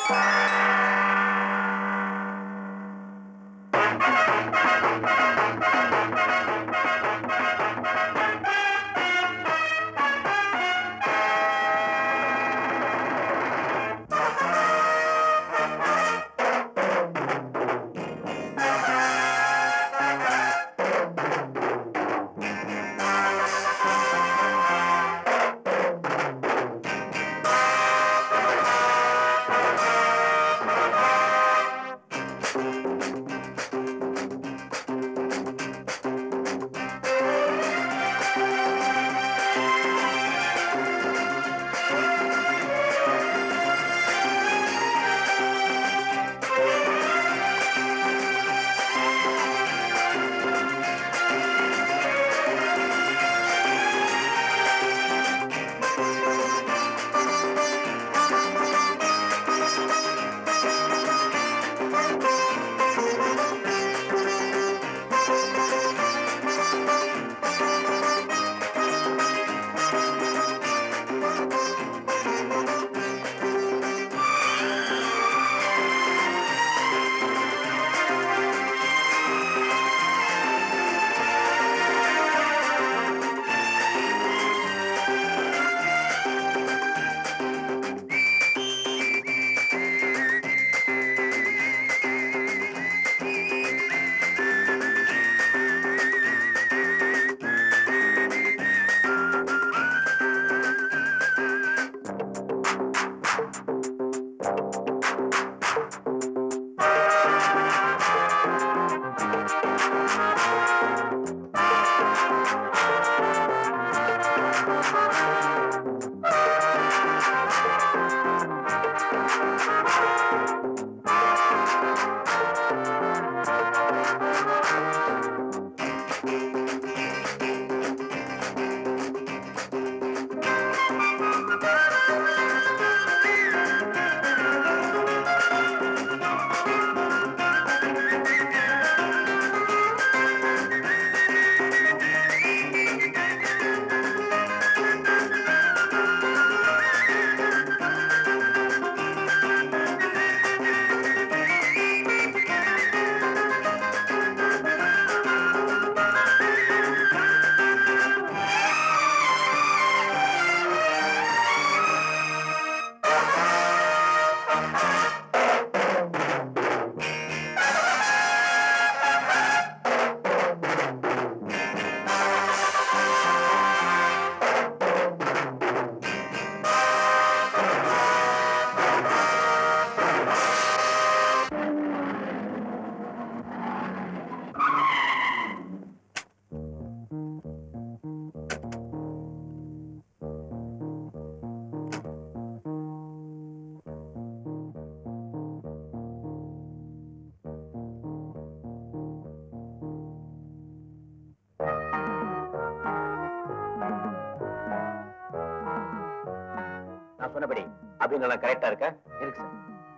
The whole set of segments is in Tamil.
நான் சொன்னபடி அபிநலம் கரெக்டா இருக்க இருக்கு சார்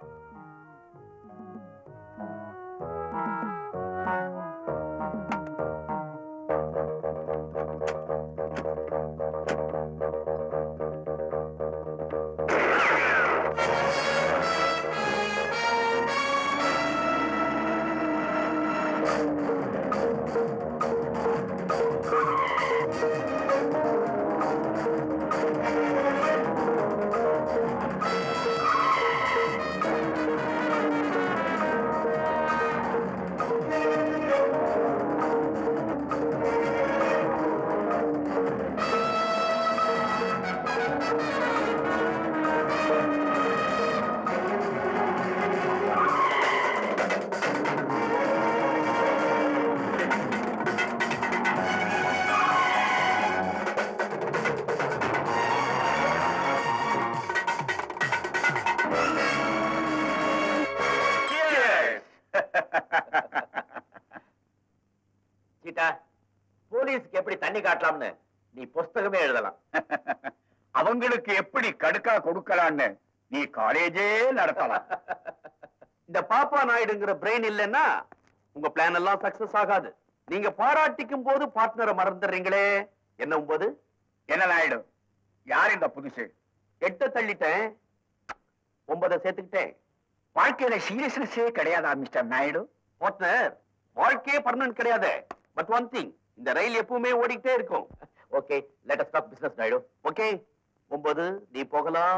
சீட்டா போலீஸ்க்கு எப்படி தண்ணி காட்டலாம்னு நீ புஸ்தகமே எழுதலாம் அவங்களுக்கு எப்படி கடுக்கா கொடுக்கலான்னு நீ காலேஜே நடத்தலாம் இந்த பாப்பா நாயுடுங்கிற பிரெயின் இல்லைன்னா உங்க பிளான் எல்லாம் சக்சஸ் ஆகாது நீங்க பாராட்டிக்கும் போது பார்ட்னரை மறந்துடுறீங்களே என்ன ஒன்பது என்ன நாயுடு யார் இந்த புதுசு எட்ட தள்ளிட்டேன் ஒன்பதை சேர்த்துக்கிட்டேன் வாழ்க்கையில சீரியஸ்னஸே கிடையாதா மிஸ்டர் நாயுடு பார்ட்னர் வாழ்க்கையே பர்மனன்ட் கிடையாது பட் ஒன் திங் இந்த ரயில் எப்பவுமே ஓடிக்கிட்டே இருக்கும் okay let us talk business Naidu okay ஒன்பது நீ போகலாம்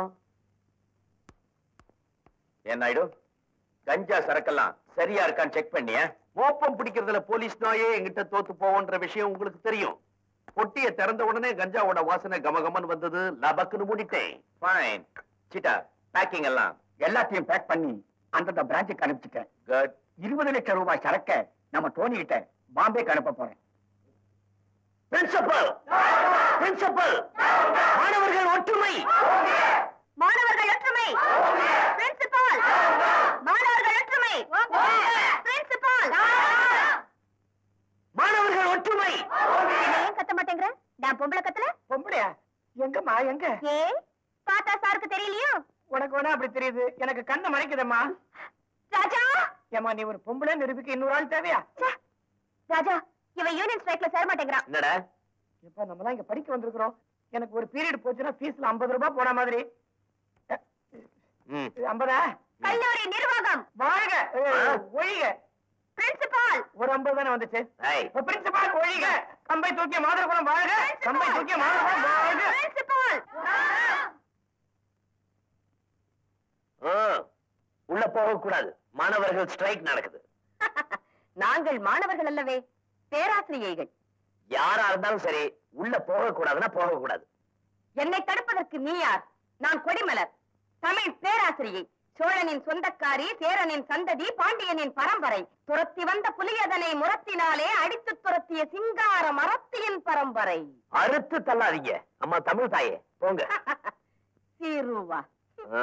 ஏன் நாயுடு கஞ்சா சரக்கெல்லாம் சரியா இருக்கான்னு செக் பண்ணியா மோப்பம் பிடிக்கிறதுல போலீஸ் நாயே எங்கிட்ட தோத்து போவோன்ற விஷயம் உங்களுக்கு தெரியும் பொட்டியை திறந்த உடனே கஞ்சாவோட வாசனை கமகமன்னு வந்தது லபக்குன்னு மூடிட்டேன் ஃபைன் சிட்டா பேக்கிங் எல்லாம் எல்லாத்தையும் பேக் பண்ணி அந்தந்த பிரான்ச்சுக்கு அனுப்பிச்சிட்டேன் குட் இருபது லட்சம் ரூபாய் சரக்க நம்ம டோனி கிட்ட பாம்பேக்கு அனுப்ப போறேன் பிரின்சிபல் பிரின்சிபல் மாணவர்கள் ஒற்றுமை மாணவர்கள் ஒற்றுமை பிரின்சிபால் மாணவர்கள் ஒற்றுமை பிரின்சிபால் மாணவர்கள் ஒற்றுமை ஏன் கத்த மாட்டேங்கிற நான் பொம்பளை கத்தல பொம்பளையா எங்கம்மா எங்க ஏ பார்த்தா சாருக்கு தெரியலையோ உனக்கு வேணா அப்படி தெரியுது எனக்கு கண்ணை மறைக்குதம்மா ராஜா ஏமா நீ ஒரு பொம்பளை நிரூபிக்க இன்னொரு ஆள் தேவையா ச்சே. ராஜா இவன் யூனியன் ஸ்ட்ரைக்ல சேர மாட்டேங்கிறான் என்னடா இப்ப நம்ம எல்லாம் இங்க படிக்க வந்திருக்கிறோம் எனக்கு ஒரு பீரியட் போச்சுன்னா ஃபீஸ்ல ஐம்பது ரூபாய் போன மாதிரி ம் ஐம்பதா கல்லூரி நிர்வாகம் வாழ்க ஆ. ஒழிக பிரின்சிபால் ஒரு ஐம்பது தானே வந்துச்சு ஏய் பிரின்சிபால் ஒழிக கம்பை தூக்கிய மாதரகுலம் வாழ்க கம்பை தூக்கிய மாதரகுலம் வாழ்க பிரின்சிபால் ஆ, உள்ள போக கூடாது மாணவர்கள் ஸ்ட்ரைக் நடக்குது நாங்கள் மாணவர்கள் அல்லவே பேராசிரியைகள் யாரா இருந்தாலும் சரி உள்ள போக கூடாதுன்னா போக கூடாது என்னை தடுப்பதற்கு நீ யார் நான் கொடிமலர் தமிழ் பேராசிரியை சோழனின் சொந்தக்காரி சேரனின் சந்ததி பாண்டியனின் பரம்பரை துரத்தி வந்த புலியதனை முரத்தினாலே அடித்து துரத்திய சிங்கார மரத்தியின் பரம்பரை அறுத்து தள்ளாதீங்க அம்மா தமிழ் தாயே போங்க சீருவா ஆ?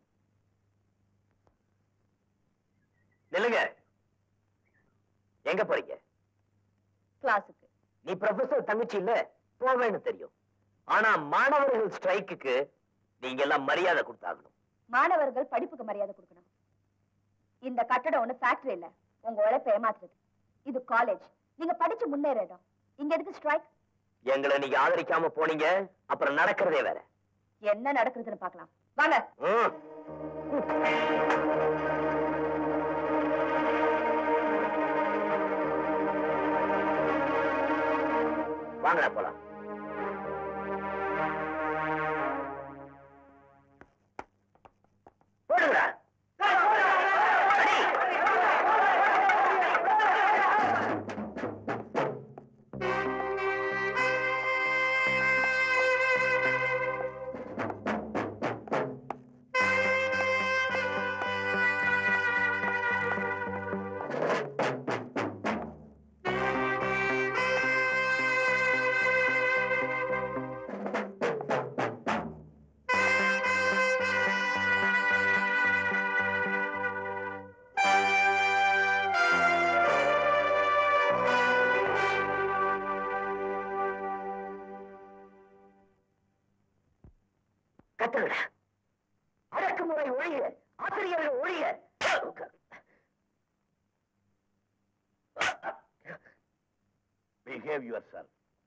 நில்லுங்க எங்க போறீங்க கிளாஸுக்கு நீ ப்ரொஃபசர் தங்கச்சி இல்ல போவேன்னு தெரியும் ஆனா மாணவர்கள் ஸ்ட்ரைக்குக்கு நீங்க எல்லாம் மரியாதை கொடுத்தாகணும் மாணவர்கள் படிப்புக்கு மரியாதை கொடுக்கணும் இந்த கட்டடம் ஒண்ணு ஃபேக்டரி இல்ல உங்க உழைப்பை ஏமாத்துறது இது காலேஜ் நீங்க படிச்சு முன்னேற இடம் இங்க எதுக்கு ஸ்ட்ரைக் எங்களை நீங்க ஆதரிக்காம போனீங்க அப்புறம் நடக்கிறதே வேற என்ன நடக்குதுன்னு பார்க்கலாம் வாங்க ம். வாங்கடா போலாம் போடுங்கடா அடி. கத்துங்கடா அடக்குமுறை ஒழிய ஆசிரியர்கள் ஒழிய பிஹேவ் யுவர் செல்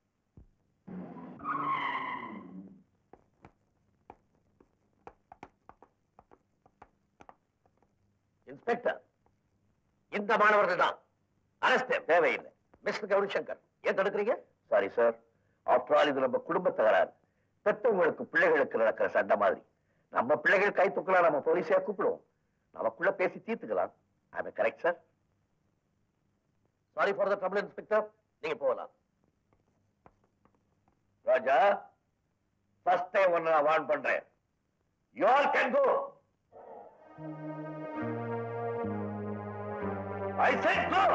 இன்ஸ்பெக்டர் இந்த மாணவர்கள் தான் அரஸ்ட் தேவையில்லை மிஸ்டர் கௌரிசங்கர் ஏன் தடுக்கிறீங்க சாரி சார் ஆஃப்டர் ஆல் இது நம்ம குடும்ப தகராறு பெற்றவங்களுக்கு பிள்ளைகளுக்கு நடக்கிற சண்டை மாதிரி நம்ம பிள்ளைகள் கை தூக்கலாம் நம்ம போலீஸையா கூப்பிடுவோம் நமக்குள்ள பேசி தீர்த்துக்கலாம் I correct sir sorry for the trouble inspector நீங்க போகலாம் ராஜா ஃபர்ஸ்ட் டைம் ஒன்னு நான் வார்ன் பண்றேன் you all can go I said go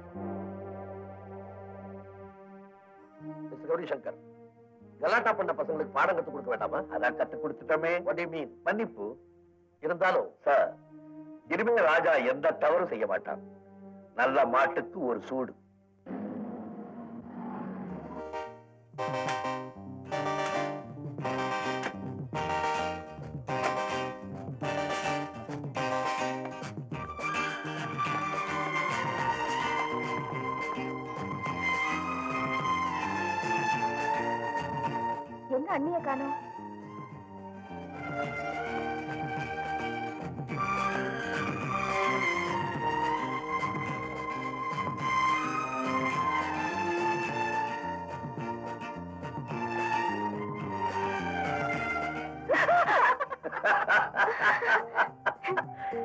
mister Gowri Shankar கலாட்டா பண்ண பசங்களுக்கு பாடம் கத்து கொடுக்க வேண்டாமா அதான் கத்து கொடுத்துட்டோமே வாட் யூ மீன் மன்னிப்பு இருந்தாலும் சார் இனிமே ராஜா எந்த தவறும் செய்ய மாட்டான் நல்ல மாட்டுக்கு ஒரு சூடு எங்க அண்ணிய காணோம்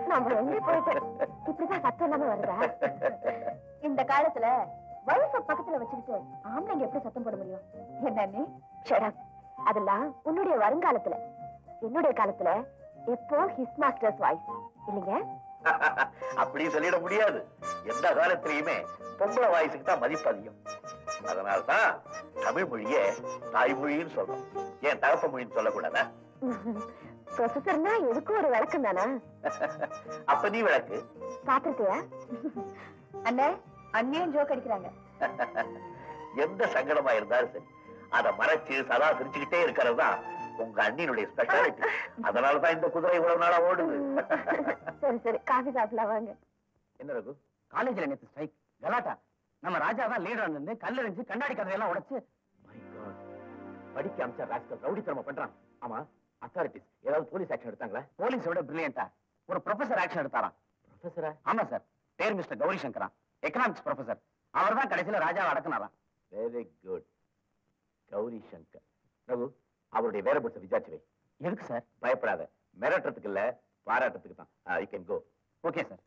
நம்ம எங்க போயிட்டேன் இப்படிதான் சத்தம் இல்லாம வருதா இந்த காலத்துல வயச பக்கத்துல வச்சுக்கிட்டு ஆம்பளைங்க எப்படி சத்தம் போட முடியும் என்னன்னு ஷடப் அதெல்லாம் உன்னுடைய வருங்காலத்துல என்னுடைய காலத்துல எப்போ ஹிஸ் மாஸ்டர்ஸ் வாய்ஸ் இல்லைங்க அப்படி சொல்லிட முடியாது எந்த காலத்திலயுமே பொம்பளை வாய்ஸுக்கு தான் மதிப்பு அதிகம் அதனால்தான் தமிழ் மொழியே தாய்மொழின்னு சொல்றோம் ஏன் தகப்ப மொழின்னு சொல்லக்கூடாதா ப்ரொஃபசர்னா எதுக்கும் ஒரு விளக்கம் தானா அப்ப நீ விளக்கு பாத்துட்டியா அண்ணே அண்ணியும் ஜோக் அடிக்கிறாங்க எந்த சங்கடமா இருந்தாலும் சரி அதை மறைச்சு சதா சிரிச்சுக்கிட்டே இருக்கிறது தான் உங்க அண்ணினுடைய ஸ்பெஷாலிட்டி அதனாலதான் இந்த குதிரை இவ்வளவு நாளா ஓடுது சரி சரி காஃபி சாப்பிடலாம் வாங்க என்ன ரகு காலேஜ்ல நேத்து ஸ்ட்ரைக் கலாட்டா நம்ம ராஜா தான் லீடர் இருந்து கல்லறிஞ்சு கண்ணாடி கதையெல்லாம் உடைச்சு My God. படிக்க அமைச்சா ராஸ்கல் ரவுடித்தனமா பண்றான் ஆமா அத்தாரிட்டிஸ் ஏதாவது போலீஸ் ஆக்ஷன் எடுத்தாங்களா போலீஸோட பிரில்லியண்டா ஒரு ப்ரொஃபசர் ஆக்ஷன் எடுத்தாராம் ப்ரொஃபஸரா ஆமா சார் பேர் மிஸ்டர் கௌரி சங்கரா எக்கனாமிக்ஸ் ப்ரொஃபசர் அவர் தான் கடைசியில ராஜாவை அடக்குனாராம் வெரி குட் கௌரி சங்கர் ரகு அவருடைய வேற புடிச்ச விசாரிச்சு வை எதுக்கு சார் பயப்படாத மிரட்டுறதுக்கு இல்ல பாராட்டத்துக்கு தான் you can go okay sir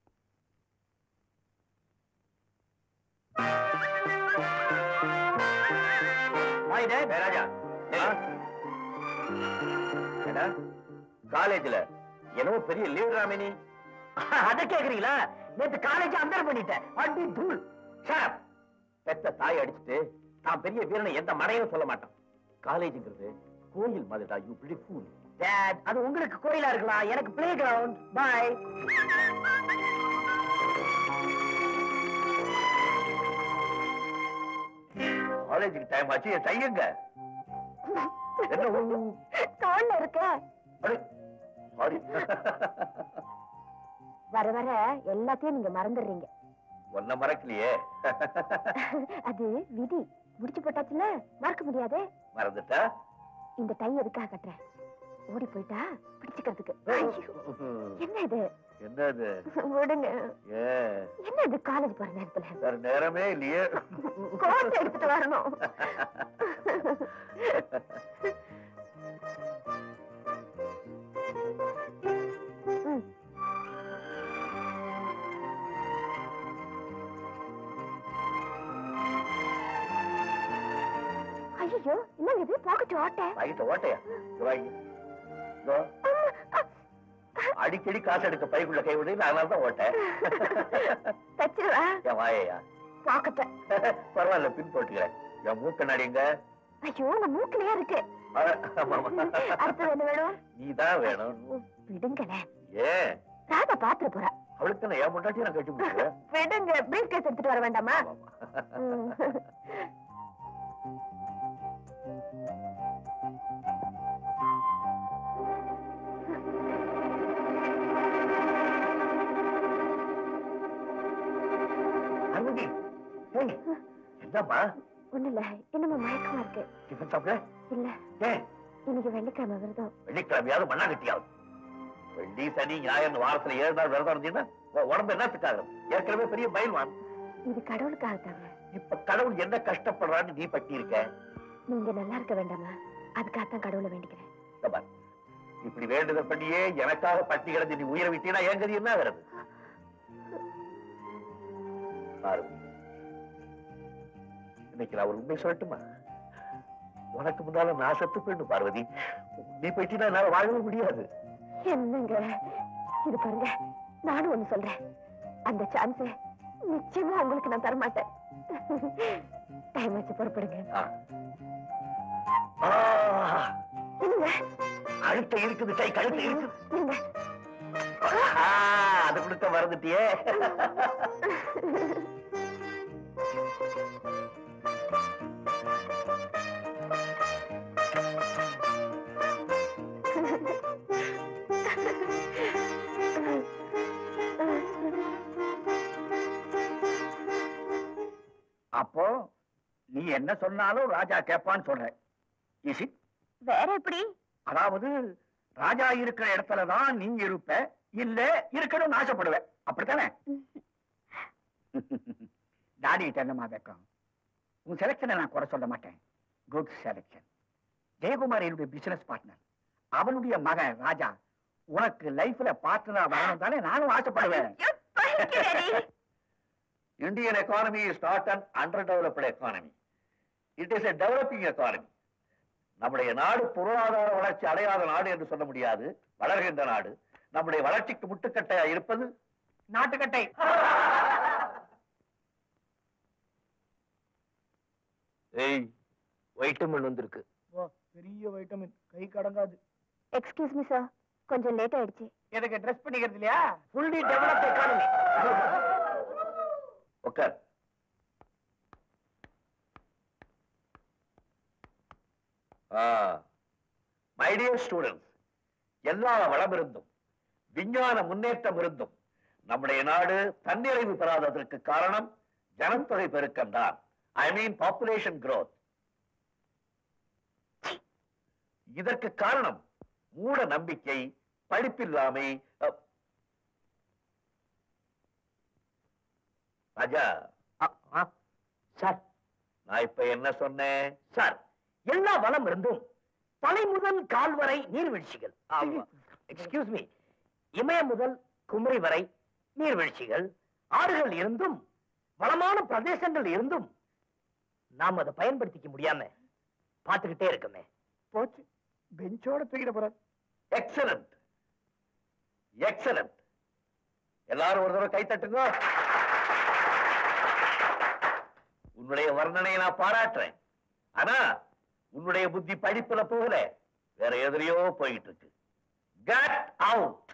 Raja என்ன காலேஜ்ல என்னவோ பெரிய லீடர் ராமினி அத கேக்குறீங்களா நேத்து காலேஜ் அந்தர் பண்ணிட்டேன் அடி தூள் ஷாப் பெத்த தாய் அடிச்சுட்டு நான் பெரிய வீரனை எந்த மடையும் சொல்ல மாட்டான் காலேஜ்ங்கிறது கோயில் மாதிரிடா யூ பிடி ஃபூல் டேட் அது உங்களுக்கு கோயிலா இருக்கலாம் எனக்கு பிளே கிரவுண்ட் பாய் காலேஜுக்கு டைம் ஆச்சு என் டையங்க என்ன ஊ? தோல்ல இருக்க அடே, sorry. வர வர எல்லாத்தையும் நீங்க மறந்துடுறீங்க உன்னை மறக்கலையே அது விதி முடிச்சு போட்டாச்சுல மறக்க முடியாதே மறந்துட்டா இந்த டை எதுக்காக கட்டுறேன் ஓடி போயிட்டா பிடிச்சுக்கிறதுக்கு ஐயோ, என்ன இது என்னது விடுங்க ஏ என்ன இது காலேஜ் போற நேரத்துல வேற நேரமே இல்லையே கோட் எடுத்துட்டு வரணும் ம். ஐயோ என்னங்க இது பாக்கெட் ஓட்ட வாங்கிட்ட ஓட்டையா இங்க வாங்கி இதோ, அடிக்கடி காசு எடுக்க பைக்குள்ள கை விடு அதனால தான் ஓட்டேன் தச்சிருவா என் வாயையா பாக்கெட்ட பரவாயில்ல பின் போட்டுக்கிறேன் என் மூக்க நடிங்க ஐயோ உங்க மூக்கிலேயே இருக்கு அடுத்தது என்ன வேணும் நீதான் வேணும் விடுங்களேன் ஏன் ராதா பாத்துட்டு போறா அவளுக்கு நான் என் முன்னாடி நான் கட்டி முடிச்சுக்கிறேன் விடுங்க பிரீஃப் கேஸ் எடுத்துட்டு வர வேண்டாமா ம். அருமதி ஏய், என்னம்மா ஒண்ணு இல்ல என்னமோ மயக்கமா இருக்கு டிஃபன் சாப்பிட இல்ல ஏன் இன்னைக்கு வெள்ளிக்கிழமை விரதம் வெள்ளிக்கிழமையாவது மண்ணா கட்டியாவது வெள்ளி சனி ஞாயிறு வாரத்துல ஏழு நாள் விரதம் இருந்தீங்கன்னா உன் உடம்பு என்னத்துக்காகும் ஏற்கனவே பெரிய பயில்வான் இது கடவுளுக்காக தாங்க இப்ப கடவுள் என்ன கஷ்டப்படுறான்னு நீ பட்டி இருக்க நீங்க நல்லா இருக்க வேண்டாமா அதுக்காகத்தான் கடவுளை வேண்டிக்கிறேன் இந்த பாரு, இப்படி வேண்டுதல் பண்ணியே எனக்காக பட்டி கிடந்து நீ உயிரை விட்டீனா என் கதி என்ன ஆகிறது பார்வதி இன்னைக்கு நான் ஒரு உண்மை சொல்லட்டுமா உனக்கு முன்னால நான் செத்து போயிடும் பார்வதி நீ போயிட்டீங்கன்னா என்னால வாழவே முடியாது என்னங்க இது பாருங்க நானும் ஒண்ணு சொல்றேன் அந்த சான்ஸ் நிச்சயமா உங்களுக்கு நான் தரமாட்டேன் டைம் வச்சு புறப்படுங்க ஆ. ஆ, என்னங்க கழுத்தை இருக்குது கை கழுத்தை இருக்குது நீங்க ஆ, அது கொடுக்க மறந்துட்டியே அப்போ நீ என்ன சொன்னாலும் ராஜா கேட்பான்னு சொல்ற Is it? வேற எப்படி அதாவது ராஜா இருக்கிற இடத்துல தான் நீ இருப்ப இல்ல இருக்கணும்னு ஆசைப்படுவ அப்படித்தானே டாடி என்னமா வைக்கம் உன் செலக்ஷனை நான் குறை சொல்ல மாட்டேன் குட் செலக்ஷன் ஜெயக்குமார் என்னுடைய பிசினஸ் பார்ட்னர் அவனுடைய மகன் ராஜா உனக்கு லைஃப்ல பார்ட்னரா வரணும் தானே நானும் ஆசைப்படுவேன் Thank you, Daddy. Indian economy is not an underdeveloped economy. It is a developing economy. நம்முடைய நாடு பொருளாதார வளர்ச்சி அடையாத நாடு என்று சொல்ல முடியாது வளர்கின்ற நாடு நம்முடைய வளர்ச்சிக்கு முட்டுக்கட்டையா இருப்பது நாட்டுக்கட்டை ஏய் வைட்டமின் வந்திருக்கு ஓ, பெரிய வைட்டமின் கை கடங்காது எக்ஸ்கியூஸ் மீ சார் கொஞ்சம் லேட் ஆயிடுச்சு எதுக்கு ட்ரெஸ் பண்ணிக்கிறது இல்லையா ஃபுல்லி டெவலப்ட் எக்கானமி உட்கார் மை டியர் ஸ்டூடெண்ட்ஸ் எல்லா வளம் இருந்தும் விஞ்ஞான முன்னேற்றம் இருந்தும் நம்முடைய நாடு தன்னிறைவு பெறாததற்கு காரணம் ஜனத்தொகை பெருக்கம் தான் ஐ மீன் பாப்புலேஷன் growth இதற்கு காரணம் மூட நம்பிக்கை படிப்பில்லாமை அ, ராஜா சார் நான் இப்ப என்ன சொன்னேன் சார் எல்லா வளம் இருந்தும் தலை முதல் கால் வரை நீர்வீழ்ச்சிகள் எக்ஸ்கியூஸ் மீ இமயம் முதல் குமரி வரை நீர்வீழ்ச்சிகள் ஆறுகள் இருந்தும் வளமான பிரதேசங்கள் இருந்தும் நாம் அதை பயன்படுத்திக்க முடியாம பார்த்துக்கிட்டே இருக்கமே போச்சு பெஞ்சோட தூக்கிட போறாரு எக்ஸலண்ட் எக்ஸலண்ட் எல்லாரும் ஒரு தடவை கை தட்டுங்க உன்னுடைய வர்ணனையை நான் பாராட்டுறேன் ஆனா உன்னுடைய புத்தி படிப்புல போகல வேற எதிரையோ போயிட்டு இருக்கு கட் அவுட்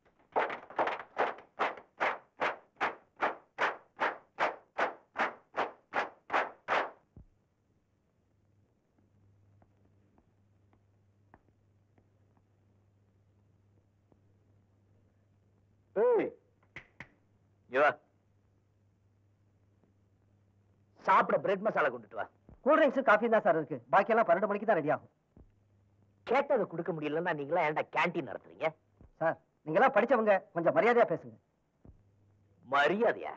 ஏய் இங்க வா சாப்பிட பிரெட் மசாலா கொண்டுட்டு வா கூல் ட்ரிங்க்ஸ் காஃபி தான் சார் இருக்கு பாக்கியெல்லாம் பன்னெண்டு மணிக்கு தான் ரெடி ஆகும் கேட்டதை கொடுக்க முடியலன்னா நீங்களா ஏன்டா கேண்டீன் நடத்துறீங்க சார் நீங்களாம் படிச்சவங்க கொஞ்சம் மரியாதையா பேசுங்க மரியாதையா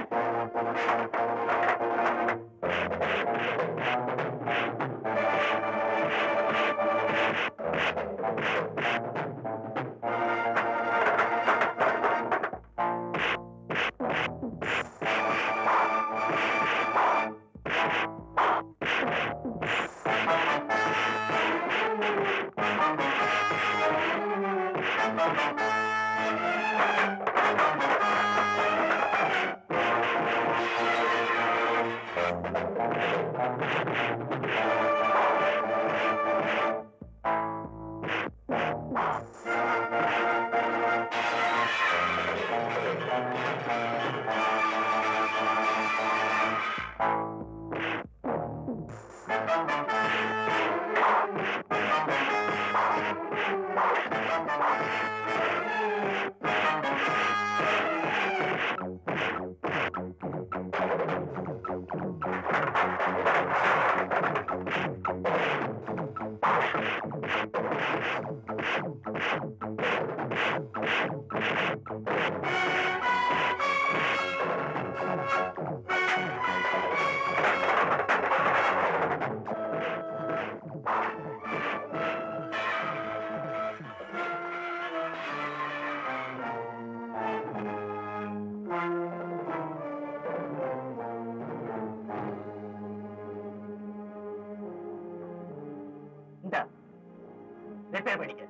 இந்த ரிப்பேர் பண்ணிக்க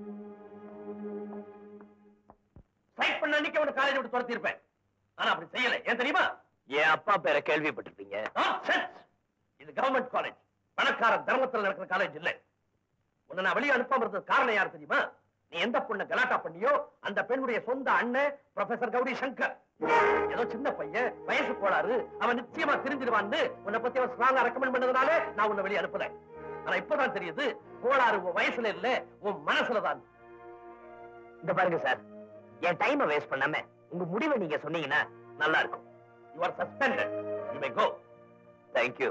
சைட் பண்ண அன்னைக்கு அவனை காலேஜ் விட்டு துரத்தி இருப்பேன் ஆனா அப்படி செய்யல ஏன் தெரியுமா என் அப்பா பேரை கேள்விப்பட்டிருப்பீங்க Nonsense. இது கவர்மெண்ட் காலேஜ் பணக்கார தர்மத்துல நடக்கிற காலேஜ் இல்ல உன்னை நான் வெளியே அனுப்பாம இருந்தது காரணம் யார் தெரியுமா நீ எந்த பொண்ணை கலாட்டா பண்ணியோ அந்த பெண்ணுடைய சொந்த அண்ணன் ப்ரொஃபசர் கௌரி சங்கர் ஏதோ சின்ன பையன் வயசு கோளாறு அவன் நிச்சயமா தெரிஞ்சிருவான்னு உன்னை பத்தி அவன் ஸ்ட்ராங்கா ரெக்கமெண்ட் பண்ணதுனால நான் உன்னை வெளியே அனுப்பல ஆனா இப்பதான் தெரியுது கோளாறு உன் வயசுல இல்ல உன் மனசுல தான் இந்த பாருங்க சார் என் டைமை வேஸ்ட் பண்ணாம உங்க முடிவை நீங்க சொன்னீங்கன்னா நல்லா இருக்கும் you are suspended you may go thank you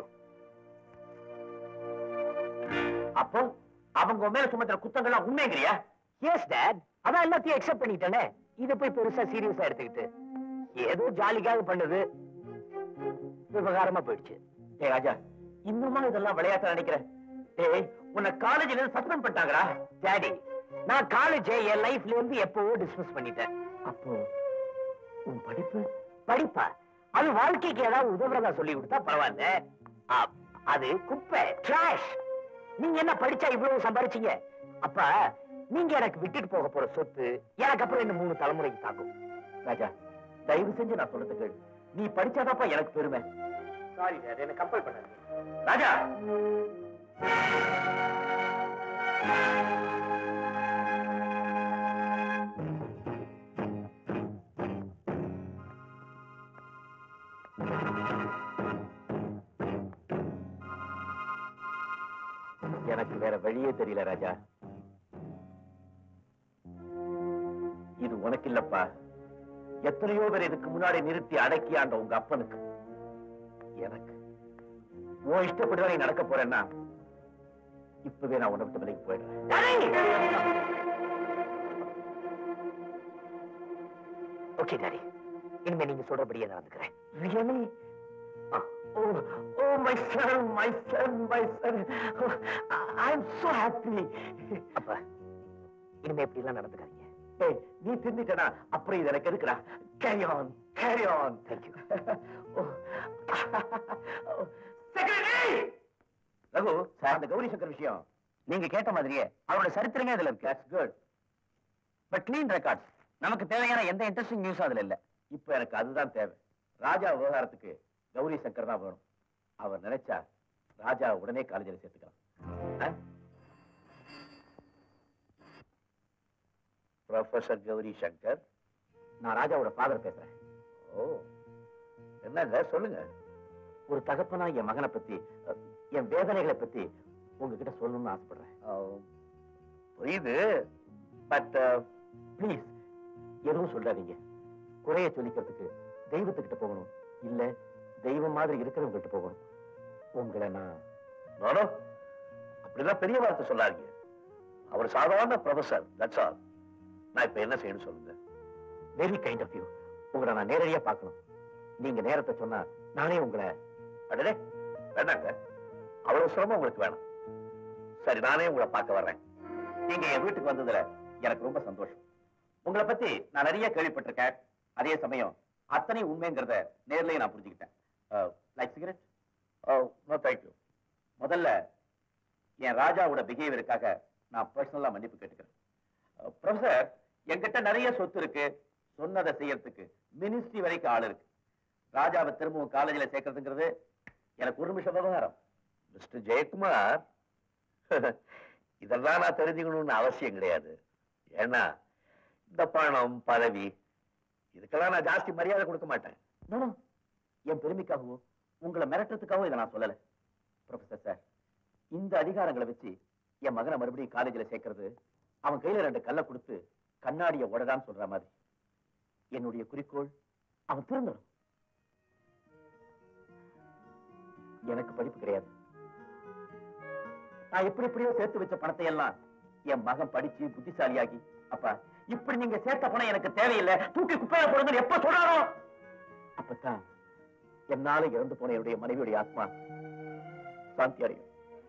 அப்போ அவங்க உன் மேல சுமத்துற குத்தங்கள்லாம் உண்மைங்கிறியா எஸ் டேட் அதான் எல்லாத்தையும் அக்செப்ட் பண்ணிட்டேனே இத போய் பெருசா சீரியஸா எடுத்துக்கிட்டு ஏதோ ஜாலிக்காக பண்ணது விவகாரமா போயிடுச்சு ஏய் ராஜா இன்னுமா இதெல்லாம் விளையாட்ட நினைக்கிறேன் ஏய் உன்னை காலேஜ்ல இருந்து சஸ்பெண்ட் பண்ணிட்டாங்கடா டாடி நான் காலேஜ் என் லைஃப்ல இருந்து எப்பவோ டிஸ்மிஸ் பண்ணிட்டேன் அப்போ உன் படிப்பு படிப்பா அது வாழ்க்கைக்கு ஏதாவது உதவுறதா சொல்லி கொடுத்தா பரவாயில்ல ஆ, அது குப்பை ட்ராஷ் நீங்க என்ன படிச்சா இவ்வளவு சம்பாரிச்சீங்க அப்ப நீங்க எனக்கு விட்டுட்டு போக போற சொத்து எனக்கு அப்புறம் இந்த மூணு தலைமுறைக்கு தாக்கும் ராஜா தயவு செஞ்சு நான் சொல்றது கேளு நீ படிச்சாதாப்பா எனக்கு பெருமை சாரி சார் என்ன கம்பல் பண்ணாதீங்க ராஜா எனக்கு வேற வழியே தெரியல ராஜா இது உனக்கு இல்லப்பா எத்தனையோ பேர் இதுக்கு முன்னாடி நிறுத்தி அடக்கி ஆண்ட உங்க அப்பனுக்கு எனக்கு உன் இஷ்டப்படிதான் நீ நடக்க போறேன்னா இப்பவே நான் உன்னை விட்டு விலைக்கு போயிடுறேன் ஓகே டாடி இனிமே நீங்க சொல்றபடியே நடந்துக்கிறேன் really Oh, oh, my son, my son, my son. Oh, I'm so happy. அப்பா இனிமே இப்படி எல்லாம் நடந்துக்காதீங்க ஏய், நீ தின்னுட்டனா அப்புறம் இது எனக்கு எதுக்குடா carry on carry on thank you secretary Raghu sir அந்த கௌரி சங்கர் விஷயம் நீங்க கேட்ட மாதிரியே அவரோட சரித்திரமே அதுல இருக்கு that's good but clean records நமக்கு தேவையான எந்த இன்ட்ரெஸ்டிங் நியூஸும் அதுல இல்ல இப்போ எனக்கு அதுதான் தேவை ராஜா விவகாரத்துக்கு கௌரி சங்கர் தான் வேணும் அவர் நினைச்சா ராஜா உடனே காலேஜில் சேர்த்துக்கலாம் ப்ரொஃபசர் கௌரி சங்கர் நான் ராஜாவோட ஃபாதர் பேசுறேன் ஓ என்னங்க சொல்லுங்க ஒரு தகப்பனா என் மகனை பத்தி அஹ், என் வேதனைகளை பத்தி உங்ககிட்ட சொல்லணும்னு ஆசைப்படுறேன் புரியுது பட் ப்ளீஸ் எதுவும் சொல்லாதீங்க குறைய சொல்லிக்கிறதுக்கு தெய்வத்துக்கிட்ட போகணும் இல்ல தெய்வம் மாதிரி இருக்கிறவங்க கிட்ட போகணும் உங்களை நான் நானோ அப்படிலாம் பெரிய வார்த்தை சொல்லாதீங்க அவர் சாதாரண ப்ரொஃபசர் தட்ஸ் ஆல் நான் இப்ப என்ன செய்யணும் சொல்லுங்க வெரி கைண்ட் ஆஃப் யூ உங்களை நான் நேரடியா பார்க்கணும் நீங்க நேரத்தை சொன்னா நானே உங்களை அடடே வேண்டாங்க அவ்வளவு சிரமம் உங்களுக்கு வேணும் சரி நானே உங்களை பார்க்க வர்றேன் நீங்க என் வீட்டுக்கு வந்ததுல எனக்கு ரொம்ப சந்தோஷம் உங்களை பத்தி நான் நிறைய கேள்விப்பட்டிருக்கேன் அதே சமயம் அத்தனை உண்மைங்கிறத நேர்லயே நான் புரிஞ்சுக்கிட்டேன் லைக் சிகரெட் நோ தேங்க்யூ முதல்ல என் ராஜாவோட பிஹேவியருக்காக நான் பர்சனலா மன்னிப்பு கேட்டுக்கிறேன் ப்ரொஃபசர் என்கிட்ட நிறைய சொத்து இருக்கு சொன்னதை செய்யறதுக்கு மினிஸ்ட்ரி வரைக்கும் ஆள் இருக்கு ராஜாவை திரும்பவும் காலேஜில் சேர்க்கறதுங்கிறது எனக்கு ஒரு நிமிஷம் விவகாரம் மிஸ்டர் ஜெயக்குமார் இதெல்லாம் நான் தெரிஞ்சுக்கணும்னு அவசியம் கிடையாது ஏன்னா இந்த பணம் பதவி இதுக்கெல்லாம் நான் ஜாஸ்தி மரியாதை கொடுக்க மாட்டேன் No, no. என் பெருமைக்காகவோ உங்களை மிரட்டுறதுக்காகவோ இதை நான் சொல்லல ப்ரொஃபசர் சார் இந்த அதிகாரங்களை வச்சு என் மகனை மறுபடியும் காலேஜில் சேர்க்கறது அவன் கையில ரெண்டு கல்லை கொடுத்து கண்ணாடிய உடதான்னு சொல்ற மாதிரி என்னுடைய குறிக்கோள் அவன் திருந்தணும் எனக்கு படிப்பு கிடையாது நான் எப்படி எப்படியோ சேர்த்து வச்ச பணத்தை எல்லாம் என் மகன் படிச்சு புத்திசாலியாகி அப்பா இப்படி நீங்க சேர்த்த பணம் எனக்கு தேவையில்லை தூக்கி குப்பையில போடுங்க எப்ப சொல்றாரோ அப்பதான் என்னால இறந்து போன என்னுடைய மனைவியுடைய ஆத்மா சாந்தி அடையும்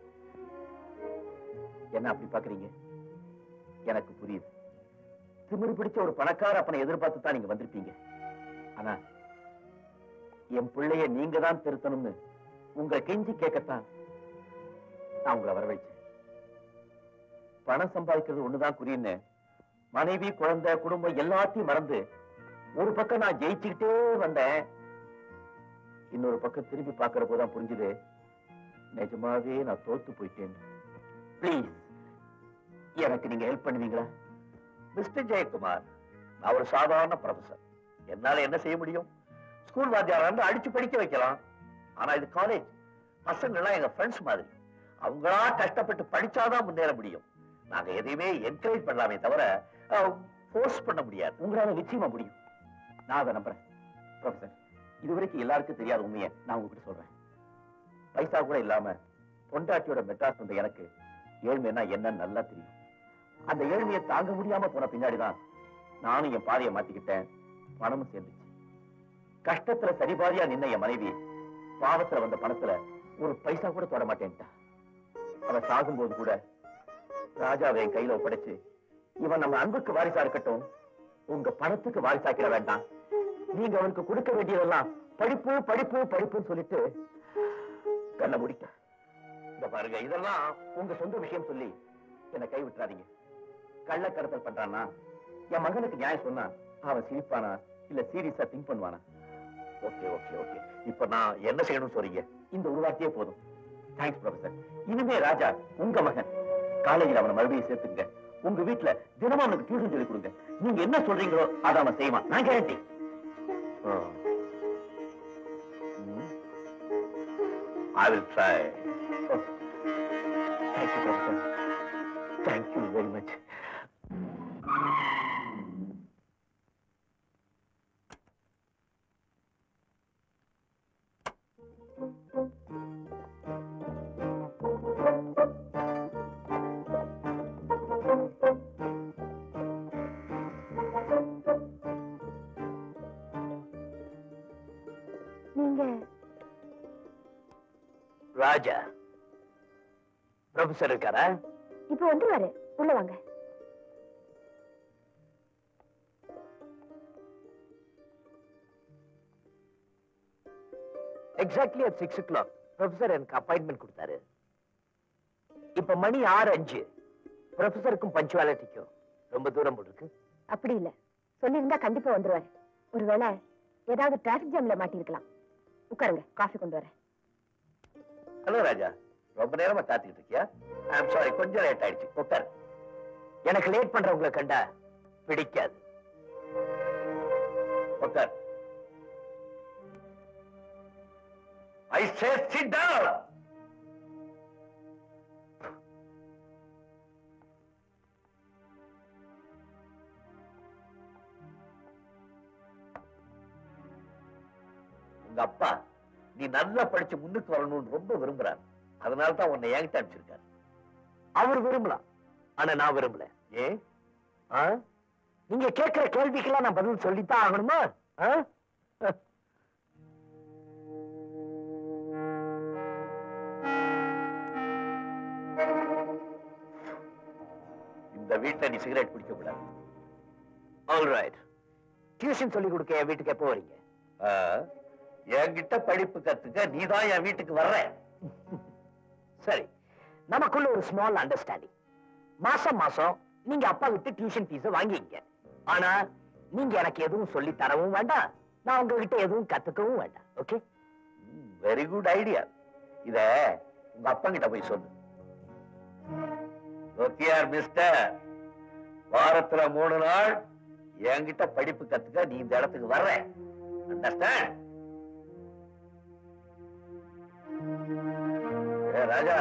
என்ன அப்படி பாக்குறீங்க எனக்கு புரியுது திமிரு பிடிச்ச ஒரு பணக்கார அப்பனை எதிர்பார்த்து தான் நீங்க வந்திருப்பீங்க ஆனா என் பிள்ளைய நீங்க தான் திருத்தணும்னு உங்களை கெஞ்சி கேட்கத்தான் நான் உங்களை வரவழைச்சேன் பணம் சம்பாதிக்கிறது ஒண்ணுதான் குறின்னு மனைவி குழந்தை குடும்பம் எல்லாத்தையும் மறந்து ஒரு பக்கம் நான் ஜெயிச்சுக்கிட்டே வந்தேன் இன்னொரு பக்கம் திரும்பி பார்க்கிற போதுதான் புரிஞ்சுது நிஜமாவே நான் தோத்து போயிட்டேன் ப்ளீஸ் எனக்கு நீங்க ஹெல்ப் பண்ணுவீங்களா மிஸ்டர் ஜெயக்குமார் நான் ஒரு சாதாரண ப்ரொஃபசர் என்னால என்ன செய்ய முடியும் ஸ்கூல் வாத்தியாரா இருந்து அடிச்சு படிக்க வைக்கலாம் ஆனா இது காலேஜ் பசங்க எல்லாம் எங்க ஃப்ரெண்ட்ஸ் மாதிரி அவங்களா கஷ்டப்பட்டு படிச்சாதான் முன்னேற முடியும் நாங்க எதையுமே என்கரேஜ் பண்ணலாமே தவிர ஃபோர்ஸ் பண்ண முடியாது உங்களால நிச்சயமா முடியும் நான் அதை நம்புறேன் ப்ரொஃபசர் இதுவரைக்கும் எல்லாருக்கும் தெரியாத உண்மையை நான் உங்ககிட்ட சொல்றேன் பைசா கூட இல்லாம பொண்டாட்டியோட மெட்ராஸ் வந்த எனக்கு ஏழ்மைன்னா என்னன்னு நல்லா தெரியும் அந்த ஏழ்மையை தாங்க முடியாம போன பின்னாடிதான் நானும் என் பாதையை மாத்திக்கிட்டேன் பணமும் சேர்ந்துச்சு கஷ்டத்துல சரிபாதியா நின்ன என் மனைவி பாவத்துல வந்த பணத்துல ஒரு பைசா கூட தொட மாட்டேன்ட்டா அவ சாகும்போது கூட ராஜாவை என் கையில ஒப்படைச்சு இவன் நம்ம அன்புக்கு வாரிசா இருக்கட்டும் உங்க பணத்துக்கு வாரிசாக்கிட வேண்டாம் நீங்க அவனுக்கு கொடுக்க வேண்டியதெல்லாம் படிப்பு படிப்பு படிப்புன்னு சொல்லிட்டு கண்ண முடிக்க இந்த பாருங்க இதெல்லாம் உங்க சொந்த விஷயம் சொல்லி என்னை கை விட்டுறாதீங்க கள்ளக்கடத்தல் பண்றானா என் மகனுக்கு நியாயம் சொன்னா அவன் சிரிப்பானா இல்ல சீரியஸா திங்க் பண்ணுவானா ஓகே ஓகே ஓகே இப்ப நான் என்ன செய்யணும்னு சொல்றீங்க இந்த ஒரு வார்த்தையே போதும் தேங்க்ஸ் ப்ரொஃபசர் இனிமே ராஜா உங்க மகன் காலேஜில் அவனை மறுபடியும் சேர்த்துங்க உங்க வீட்டுல தினமும் அவனுக்கு டியூஷன் சொல்லி கொடுங்க நீங்க என்ன சொல்றீங்களோ அதை அவன் செய்வான் நான் guarantee I will try thank you professor thank you very much நீங்க ராஜா ப்ரொஃபசர் இருக்காரா இப்ப வந்துருவாரு உள்ள வாங்க exactly at six o'clock professor எனக்கு அப்பாயின்மெண்ட் கொடுத்தாரு இப்ப மணி ஆறு அஞ்சு ப்ரொஃபசருக்கும் பஞ்சுவாலிட்டிக்கும் ரொம்ப தூரம் போட்டுருக்கு அப்படி இல்ல சொல்லியிருந்தா கண்டிப்பா வந்துருவாரு ஒருவேளை ஏதாவது டிராபிக் ஜாம்ல மாட்டிருக்கலாம் உட்காருங்க காஃபி கொண்டு வரேன் ஹலோ ராஜா ரொம்ப நேரமா காத்துக்கிட்டு இருக்கியா ஐம் சாரி கொஞ்சம் லேட் ஆயிடுச்சு உட்கார் எனக்கு லேட் பண்றவங்களை கண்டா பிடிக்காது உட்கார் ஐ சே சிட் டவுன் உங்க அப்பா நீ நல்லா படிச்சு முன்னுக்கு வரணும்னு ரொம்ப விரும்புறாரு அதனால தான் உன்னை என்கிட்ட அனுப்பிச்சிருக்காரு அவர் விரும்பலாம் ஆனா நான் விரும்பல ஏன் ஆ? நீங்க கேட்கிற கேள்விக்கெல்லாம் நான் பதில் சொல்லித்தான் ஆகணுமா ஆ? இந்த வீட்டுல நீ சிகரெட் குடிக்க கூடாது ஆல் ரைட் டியூஷன் சொல்லி கொடுக்க என் வீட்டுக்கு எப்போ வரீங்க ஆ, என்கிட்ட படிப்பு கத்துக்க நீதான் என் வீட்டுக்கு வர்ற சரி நமக்குள்ள ஒரு ஸ்மால் அண்டர்ஸ்டாண்டிங் மாசம் மாசம் நீங்க அப்பா விட்டு டியூஷன் ஃபீஸ வாங்கிங்க ஆனா நீங்க எனக்கு எதுவும் சொல்லி தரவும் வேண்டாம் நான் உங்ககிட்ட எதுவும் கத்துக்கவும் வேண்டாம் ஓகே வெரி குட் ஐடியா இத உங்க அப்பா கிட்ட போய் சொல்லு லோக்கியார் மிஸ்டர் வாரத்துல மூணு நாள் என்கிட்ட படிப்பு கத்துக்க நீ இந்த இடத்துக்கு வர்ற அண்டர்ஸ்டாண்ட் ஏ ராஜா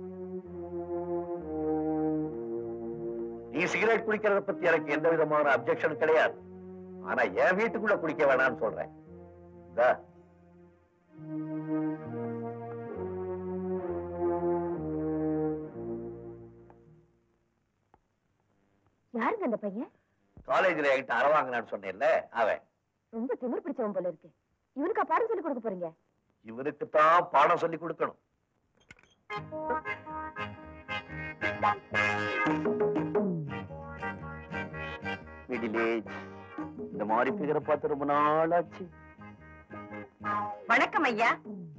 நீ சிகரெட் குடிக்கிறத பத்தி எனக்கு எந்த விதமான அப்செக்ஷன் கிடையாது ஆனா என் வீட்டுக்குள்ள குடிக்க வேணாம்னு சொல்றேன் இந்தா யாருங்க அந்த பையன் காலேஜ்ல என்கிட்ட அற வாங்கினான்னு சொன்னேன்ல அவன் ரொம்ப திமிர் பிடிச்சவன் போல இருக்கு இவனுக்கா பாடம் சொல்லி கொடுக்க போறீங்க இவனுக்கு தான் பாடம் சொல்லி கொடுக்கணும் மிடில் ஏஜ் இந்த மாதிரி பிகரை பார்த்து ரொம்ப நாள் ஆச்சு வணக்கம் ஐயா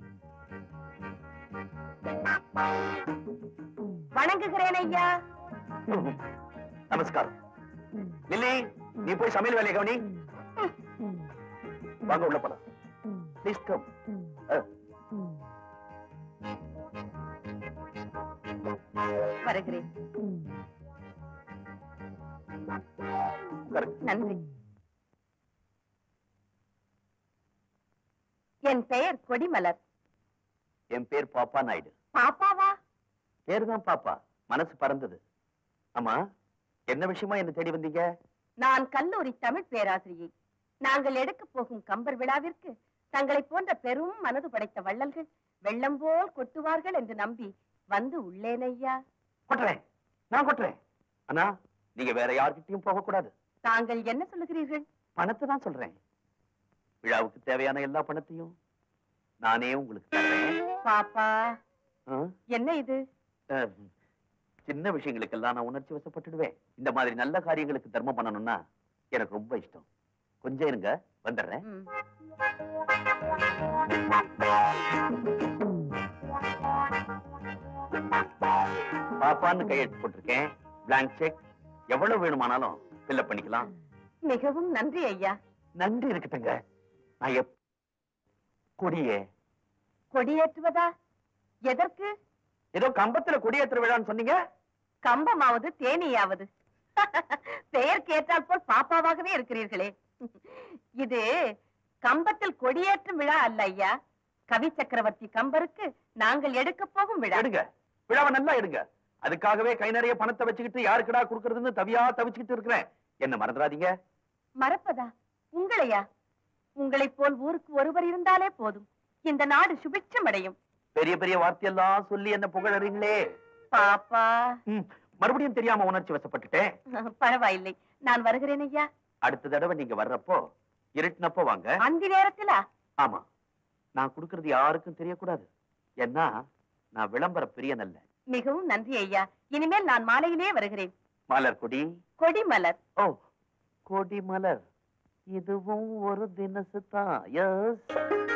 வணங்குகிறேன் ஐயா நமஸ்காரம் லில்லி நீ போய் சமையல் வேலையை கவனி வாங்க உள்ள போலாம் ப்ளீஸ் கம் வருகிறேன் நன்றி என் பெயர் கொடிமலர் என் பேர் பாப்பா நாயுடு பாப்பாவா பேரு தான் பாப்பா மனசு பறந்தது ஆமா என்ன விஷயமா என்ன தேடி வந்தீங்க நான் கல்லூரி தமிழ் பேராசிரியை நாங்கள் எடுக்கப் போகும் கம்பர் விழாவிற்கு தங்களைப் போன்ற பெரும் மனது படைத்த வள்ளல்கள் வெள்ளம் போல் கொட்டுவார்கள் என்று நம்பி வந்து உள்ளேன் ஐயா கொட்டுறேன் நான் கொட்டுறேன் அண்ணா நீங்க வேற யார்கிட்டயும் போக கூடாது தாங்கள் என்ன சொல்லுகிறீர்கள் பணத்தை தான் சொல்றேன் விழாவுக்கு தேவையான எல்லா பணத்தையும் நானே உங்களுக்கு தர்றேன் பாப்பா ஆ? என்ன இது அஹ், சின்ன விஷயங்களுக்கெல்லாம் நான் உணர்ச்சி வசப்பட்டுடுவேன் இந்த மாதிரி நல்ல காரியங்களுக்கு தர்மம் பண்ணணும்னா எனக்கு ரொம்ப இஷ்டம் கொஞ்சம் இருங்க வந்துடுறேன் ம். பாப்பான்னு கையெழுத்து போட்டிருக்கேன் பிளாங்க் செக் எவ்வளவு வேணுமானாலும் ஃபில்அப் பண்ணிக்கலாம் மிகவும் நன்றி ஐயா நன்றி இருக்கட்டுங்க நான் எப் கொடியே கொடியேற்றுவதா எதற்கு ஏதோ கம்பத்துல கொடியேற்றுற விழான்னு சொன்னீங்க கம்பமாவது தேனியாவது பெயர் கேட்டால் போல் பாப்பாவாகவே இருக்கிறீர்களே இது கம்பத்தில் கொடியேற்றும் விழா அல்ல ஐயா கவி சக்கரவர்த்தி கம்பருக்கு நாங்கள் எடுக்க போகும் விழா எடுங்க விழாவை நல்லா எடுங்க அதுக்காகவே கை நிறைய பணத்தை வச்சுக்கிட்டு யாருக்குடா கொடுக்கறதுன்னு தவியா தவிச்சுக்கிட்டு இருக்கிறேன் என்ன மறந்துடாதீங்க மறப்பதா உங்களையா உங்களைப் போல் ஊருக்கு ஒருவர் இருந்தாலே போதும் இந்த நாடு சுபிட்சம் அடையும் பெரிய பெரிய வார்த்தையெல்லாம் சொல்லி என்ன புகழறீங்களே பாப்பா ம், மறுபடியும் தெரியாம உணர்ச்சி வசப்பட்டுட்டேன் பரவாயில்லை நான் வருகிறேன் ஐயா அடுத்த தடவை நீங்க வர்றப்போ இருட்டினப்போ வாங்க அந்த நேரத்திலா ஆமா நான் கொடுக்கறது யாருக்கும் தெரியக்கூடாது ஏன்னா நான் விளம்பர பிரியன் அல்ல மிகவும் நன்றி ஐயா இனிமேல் நான் மாலையிலே வருகிறேன் மலர் கொடி கொடி மலர் ஓ கொடி மலர் இதுவும் ஒரு தினசு தான் எஸ்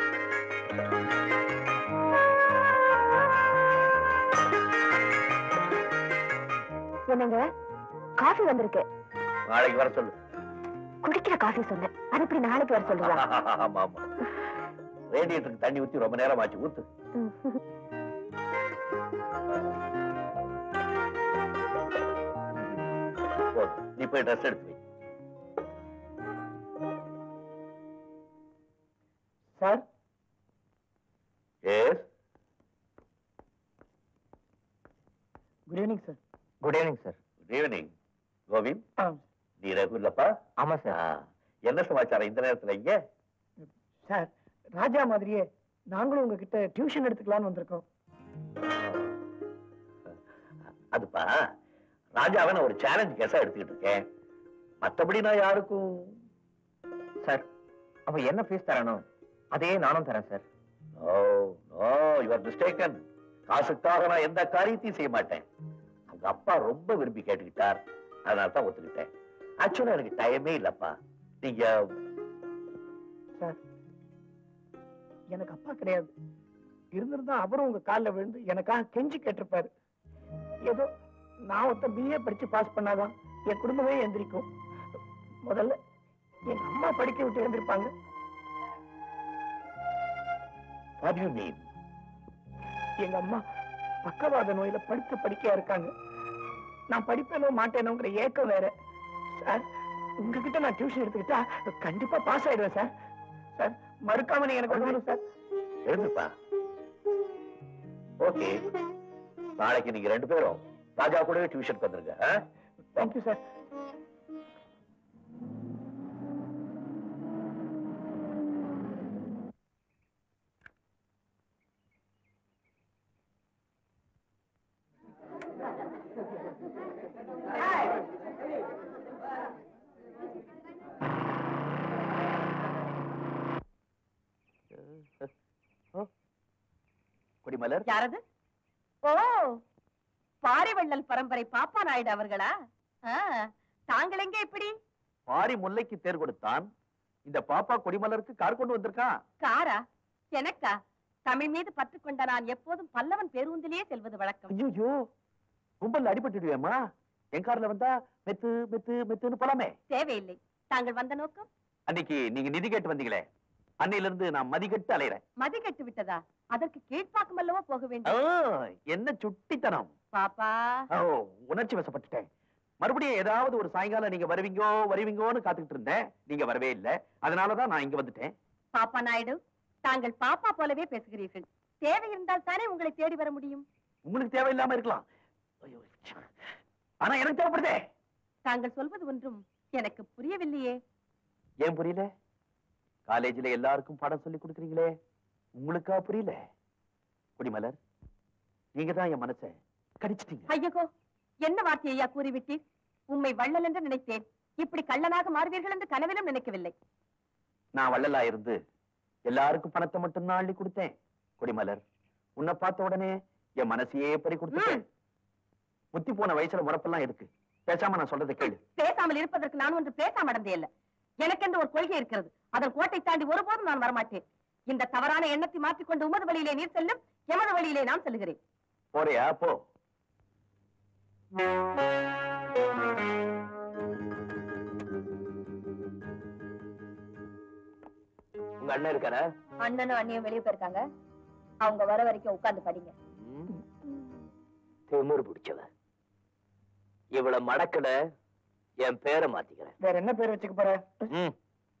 என்னங்க காஃபி வந்திருக்கு நாளைக்கு வர சொல்லு குடிக்கிற காஃபி சொன்னேன் அது இப்படி நாளைக்கு வர சொல்லுவா ஆமா ஆமா ரேடியேட்டருக்கு தண்ணி ஊத்தி ரொம்ப நேரம் ஆச்சு ஊத்து போதும். நீ போய் ட்ரெஸ் எடுத்து வை sir yes good evening sir good evening sir good evening Govind நீ ரகுல்லப்பா ஆமா சார் ஆ, என்ன சமாச்சாரம் இந்த நேரத்துல இங்க சார் ராஜா மாதிரியே நாங்களும் உங்ககிட்ட டியூஷன் எடுத்துக்கலாம்னு வந்திருக்கோம் அதுப்பா ராஜாவை நான் ஒரு சேலஞ்ச் கேஸா எடுத்துக்கிட்டு இருக்கேன் மத்தபடி நான் யாருக்கும் சார் அவ என்ன ஃபீஸ் தரணும் அதே நானும் தரேன் sir no no your mistaken காசுக்காக நான் எந்த காரியத்தையும் செய்ய மாட்டேன் அவங்க அப்பா ரொம்ப விரும்பி கேட்டுக்கிட்டார் அதனால தான் ஒத்துக்கிட்டேன் ஆக்சுவலா எனக்கு டைமே இல்லப்பா நீங்க சார் எனக்கு அப்பா கிடையாது இருந்திருந்தா அவரும் உங்க கால்ல விழுந்து எனக்காக கெஞ்சி கேட்டிருப்பாரு ஏதோ நான் ஒருத்தன் பிஏ படிச்சு பாஸ் பண்ணாதான் என் குடும்பமே எந்திரிக்கும் முதல்ல எங்க அம்மா படிக்க விட்டு எழுந்திருப்பாங்க வாட் யூ மீன் எங்க அம்மா பக்கவாத நோயில படுத்த படிக்கையா இருக்காங்க நான் படிப்பேனோ மாட்டேனோங்கிற ஏக்கம் வேற சார் உங்ககிட்ட நான் டியூஷன் எடுத்துக்கிட்டா கண்டிப்பா பாஸ் ஆயிடுவேன் சார் சார் மறுக்காம நீங்க எனக்கு உதவணும் சார் எழுந்துப்பா ஓகே நாளைக்கு நீங்க ரெண்டு பேரும் ராஜா கூடவே டியூஷனுக்கு வந்துருங்க ஆ? தேங்க்யூ சார் கொடிமலர் யாரது ஓ பாரிவள்ளல் பரம்பரை பாப்பா நாயுடு அவர்களா ஆ, தாங்கள் எங்க இப்படி பாரி முல்லைக்கு தேர் கொடுத்தான் இந்த பாப்பா கொடிமலருக்கு கார் கொண்டு வந்திருக்கான் காரா எனக்கா தமிழ் மீது பற்று கொண்ட நான் எப்போதும் பல்லவன் பேருந்திலேயே செல்வது வழக்கம் ஐயோ கும்பல்ல அடிபட்டுடுவேமா என் கார்ல வந்தா மெத்து மெத்து மெத்துன்னு போலாமே தேவையில்லை தாங்கள் வந்த நோக்கம் அன்னைக்கு நீங்க நிதி கேட்டு வந்தீங்களே அன்னையில இருந்து நான் மதிக்கட்டு அலையறேன் மதி கட்டு விட்டதா அதற்கு கீழ்ப்பாக்கம் அல்லவா போக ஆ, வேண்டும் என்ன சுட்டித்தனம் பாப்பா ஓ உணர்ச்சி வசப்பட்டுட்டேன் மறுபடியும் ஏதாவது ஒரு சாயங்காலம் நீங்க வருவீங்கோ வருவீங்கோன்னு காத்துக்கிட்டு இருந்தேன் நீங்க வரவே இல்ல அதனாலதான் நான் இங்க வந்துட்டேன் பாப்பா நாயுடு தாங்கள் பாப்பா போலவே பேசுகிறீர்கள் தேவை இருந்தால் தானே உங்களை தேடி வர முடியும் உங்களுக்கு தேவையில்லாம இருக்கலாம் ஐயோ, ச்சே. ஆனா எனக்கு தேவைப்படுதே தாங்கள் சொல்வது ஒன்றும் எனக்கு புரியவில்லையே ஏன் புரியல காலேஜ்ல எல்லாருக்கும் பாடம் சொல்லி கொடுக்குறீங்களே உங்களுக்கா புரியல குடிமலர் நீங்க தான் என் மனசை கடிச்சிட்டீங்க ஐயகோ என்ன வார்த்தை ஐயா கூறிவிட்டீர் உம்மை வள்ளல் என்று நினைத்தேன் இப்படி கள்ளனாக மாறுவீர்கள் என்று கனவிலும் நினைக்கவில்லை நான் வள்ளலா இருந்து எல்லாருக்கும் பணத்தை மட்டும் தான் அள்ளி கொடுத்தேன் குடிமலர் உன்னை பார்த்த உடனே என் மனசையே பறி கொடுத்துட்டேன் முத்தி போன வயசுல முறப்பெல்லாம் எதுக்கு பேசாம நான் சொல்றதை கேளு பேசாமல் இருப்பதற்கு நான் ஒன்று பேச மடந்தே இல்ல எனக்கென்று ஒரு கொள்கை இருக்கிறது அதன் கோட்டை தாண்டி ஒருபோதும் நான் வரமாட்டேன் இந்த தவறான எண்ணத்தை மாற்றிக்கொண்டு உமது வழியிலே நீர் செல்லும் எமது வழியிலே நான் செல்கிறேன் போறியா போ உங்க அண்ணன் இருக்காரா அண்ணனும் அண்ணியும் வெளியே போயிருக்காங்க அவங்க வர வரைக்கும் உட்கார்ந்து படிங்க திமிரு பிடிச்சவ இவ்வளவு மடக்கல என் பேரை மாத்திக்கிறேன் வேற என்ன பேர் வச்சுக்க போற ம்.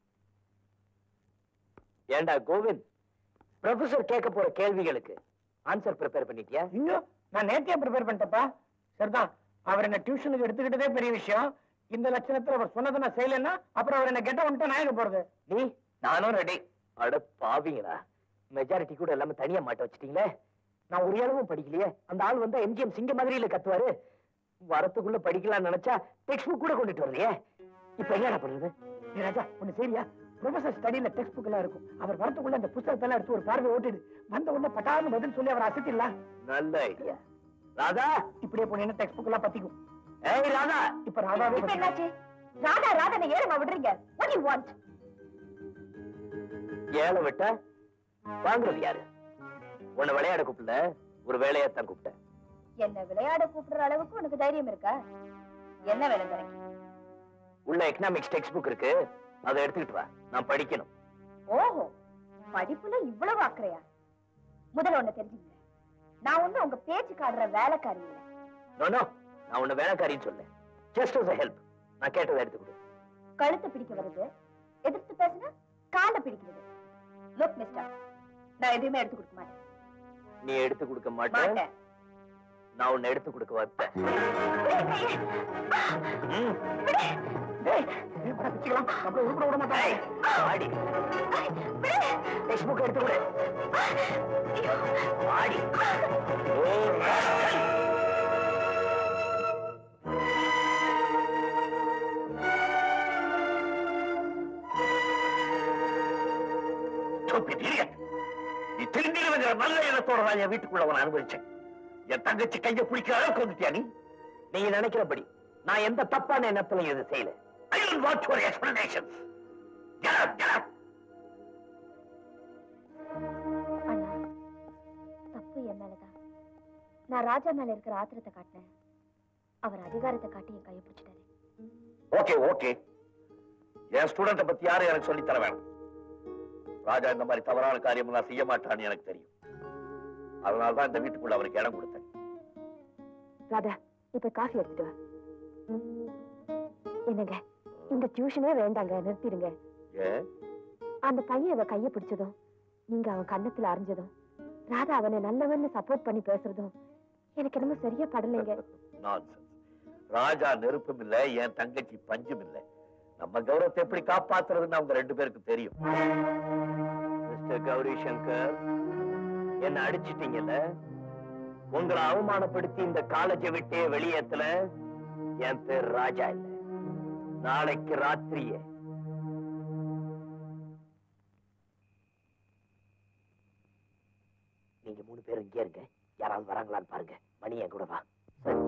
ஏண்டா கோவிந்த் ப்ரொஃபசர் கேட்க போற கேள்விகளுக்கு ஆன்சர் ப்ரிப்பேர் பண்ணிட்டியா ஐயோ நான் நேத்தியா ப்ரிப்பேர் பண்ணிட்டப்பா சரிதான் அவர் என்ன டியூஷனுக்கு எடுத்துக்கிட்டதே பெரிய விஷயம் இந்த லட்சணத்துல அவர் சொன்னதை நான் செய்யலைன்னா அப்புறம் அவர் என்ன கெட்ட வந்துட்டு நான் எங்க போறது நீ நானும் ரெடி அட பாவிங்களா மெஜாரிட்டி கூட எல்லாமே தனியா மாட்ட வச்சிட்டீங்களே நான் ஒரு அளவும் படிக்கலையே அந்த ஆள் வந்தா எம்ஜிஎம் சிங்க மாதிரியில கத்துவாரு வரத்துக்குள்ள படிக்கலாம்னு நினைச்சா டெக்ஸ்ட் புக் கூட கொண்டுட்டு வரலையே இப்ப என்னடா பண்றது ஏய் ராஜா ஒண்ணு சரியா ப்ரொஃபசர் ஸ்டடியில டெக்ஸ்ட் புக் எல்லாம் இருக்கும் அவர் வரத்துக்குள்ள அந்த புத்தகத்தை எல்லாம் எடுத்து ஒரு பார்வை ஓட்டிடு வந்த உடனே பட்டான்னு பதில் சொல்லி அவர் அசத்திடலாம் நல்ல ஐடியா ராதா இப்படியே போனீங்கன்னா டெக்ஸ்ட் புக் எல்லாம் பத்திக்கும் ஏய் ராதா இப்ப ராதாவே இப்ப பத்திக்கும். என்னாச்சு ராதா ராதனை ஏறமா விடுறீங்க what you want ஏழை விட்டா வாங்குறது யாரு உன்னை விளையாட கூப்பிடல ஒரு வேலையத்தான் கூப்பிட்டேன் என்ன விளையாட கூப்பிடுற அளவுக்கு உனக்கு தைரியம் இருக்கா என்ன வேலை தரேன் உள்ள எக்கனாமிக்ஸ் டெக்ஸ்ட் புக் இருக்கு அதை எடுத்துக்கிட்டு வா நான் படிக்கணும் ஓஹோ படிப்புல இவ்வளவு அக்கறையா முதல்ல ஒண்ணு தெரிஞ்சுங்க நான் ஒண்ணு உங்க பேச்சு காடுற வேலைக்காரி இல்ல நோ நோ நான் உன்னை வேலைக்காரின்னு சொல்ல ஜஸ்ட் as a ஹெல்ப் நான் கேட்டதை எடுத்து கொடு கழுத்து பிடிக்க வருது எதிர்த்து பேசுனா காலை பிடிக்கிறது லுக் மிஸ்டர் நான் எதுவுமே எடுத்து கொடுக்க மாட்டேன் நீ எடுத்து கொடுக்க மாட்டேன் மாட்டேன் நான் உன்னை எடுத்து கொடுக்க வைப்பேன் ம். டேய், ஏய், வாடா, பிச்சுக்கலாம். நம்மள உருப்பட விட மாட்டாங்க. ஏய், வாடி டெக்ஸ்ட் புக் எடுத்து கொடு வாடி ஓ, rascal. Stupid idiot. நீ திருந்திடுங்கிற நல்ல எண்ணத்தோட தான் என் வீட்டுக்குள்ள அவனை அனுபவிச்சேன் என் தங்கச்சி கையை பிடிக்கிற அளவுக்கு வந்துட்டியா நீ நீங்க நினைக்கிறபடி நான் எந்த தப்பான எண்ணத்திலையும் இது செய்யல I don't want your explanations. Get out, get out. அண்ணா தப்பு என் மேலதான் நான் ராஜா மேல இருக்கிற ஆத்திரத்தை காட்டினேன் அவர் அதிகாரத்தை காட்டி என் கையை பிடிச்சிட்டாரு ஓகே ஓகே என் ஸ்டூடெண்ட பத்தி யாரும் எனக்கு சொல்லி தர வேணும் ராஜா இந்த மாதிரி தவறான காரியம் நான் செய்ய மாட்டான்னு எனக்கு தெரியும் அதனாலதான் இந்த வீட்டுக்குள்ள அவருக்கு இடம் கொடுத்தேன் ராதா இப்ப காஃபி எடுத்துட்டு வா என்னங்க இந்த டியூஷனே வேண்டாங்க நிறுத்திடுங்க ஏன் அந்த பையன் அவ கைய பிடிச்சதும் நீங்க அவன் கன்னத்துல அரைஞ்சதும் ராதா அவனை நல்லவன்னு சப்போர்ட் பண்ணி பேசுறதும் எனக்கு என்னமோ சரியா படலைங்க Nonsense. ராஜா நெருப்பும் இல்ல என் தங்கச்சி பஞ்சும் இல்ல நம்ம கௌரவத்தை எப்படி காப்பாத்துறதுன்னு அவங்க ரெண்டு பேருக்கும் தெரியும் மிஸ்டர் கௌரி சங்கர் என்ன அடிச்சிட்டீங்கல்ல உங்களை அவமானப்படுத்தி இந்த காலேஜை விட்டே வெளியேத்தல என் பேர் ராஜா இல்ல நாளைக்கு ராத்திரியே நீங்க மூணு பேரும் இங்கே இருங்க யாராவது வராங்களான்னு பாருங்க மணி என் கூட வா சரி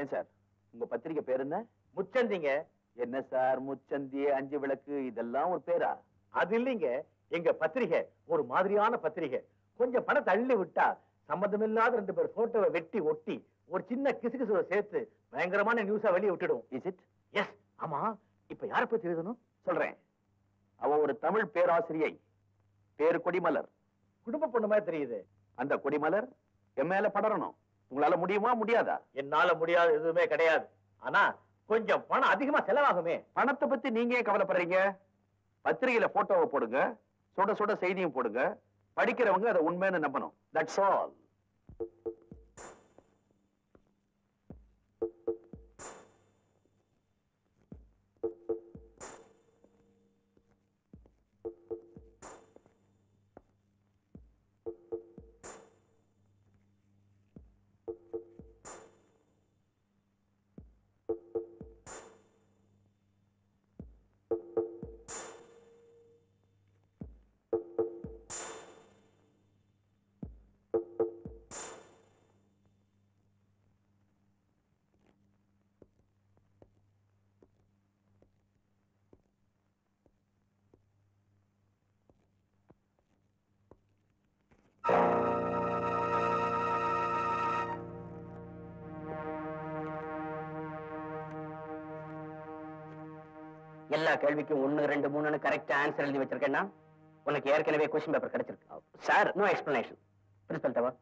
ஏன் சார் உங்க பத்திரிக்கை பேர் என்ன முச்சந்திங்க என்ன சார் முச்சந்தி அஞ்சு விளக்கு இதெல்லாம் ஒரு பேரா அது இல்லைங்க எங்க பத்திரிகை ஒரு மாதிரியான பத்திரிகை கொஞ்சம் பணம் தள்ளி விட்டா சம்பந்தமில்லாத ரெண்டு பேர் போட்டோவை வெட்டி ஒட்டி ஒரு சின்ன கிசுகிசுவை சேர்த்து பயங்கரமான நியூஸா வெளியே விட்டுடும் இஸ் இட் எஸ் ஆமா இப்ப யாரை பத்தி எழுதணும் சொல்றேன் அவ ஒரு தமிழ் பேராசிரியை பேரு கொடிமலர் குடும்ப பொண்ணு மாதிரி தெரியுது அந்த கொடிமலர் என் மேல படரணும் உங்களால முடியுமா முடியாதா என்னால முடியாத எதுவுமே கிடையாது ஆனா கொஞ்சம் பணம் அதிகமா செலவாகுமே பணத்தை பத்தி நீங்க ஏன் கவலைப்படுறீங்க பத்திரிகையில போட்டோவை போடுங்க சுட சுட செய்தியும் போடுங்க படிக்கிறவங்க அதை உண்மைன்னு நம்பணும் தட்ஸ் ஆல் எல்லா கேள்விக்கும் ஒண்ணு ரெண்டு மூணுன்னு கரெக்டா ஆன்சர் எழுதி வச்சிருக்கேன்னா உனக்கு ஏற்கனவே கொஸ்டின் பேப்பர் கிடைச்சிருக்கு சார் நோ எக்ஸ்பிளனேஷன் பிரின்சிபல் தவா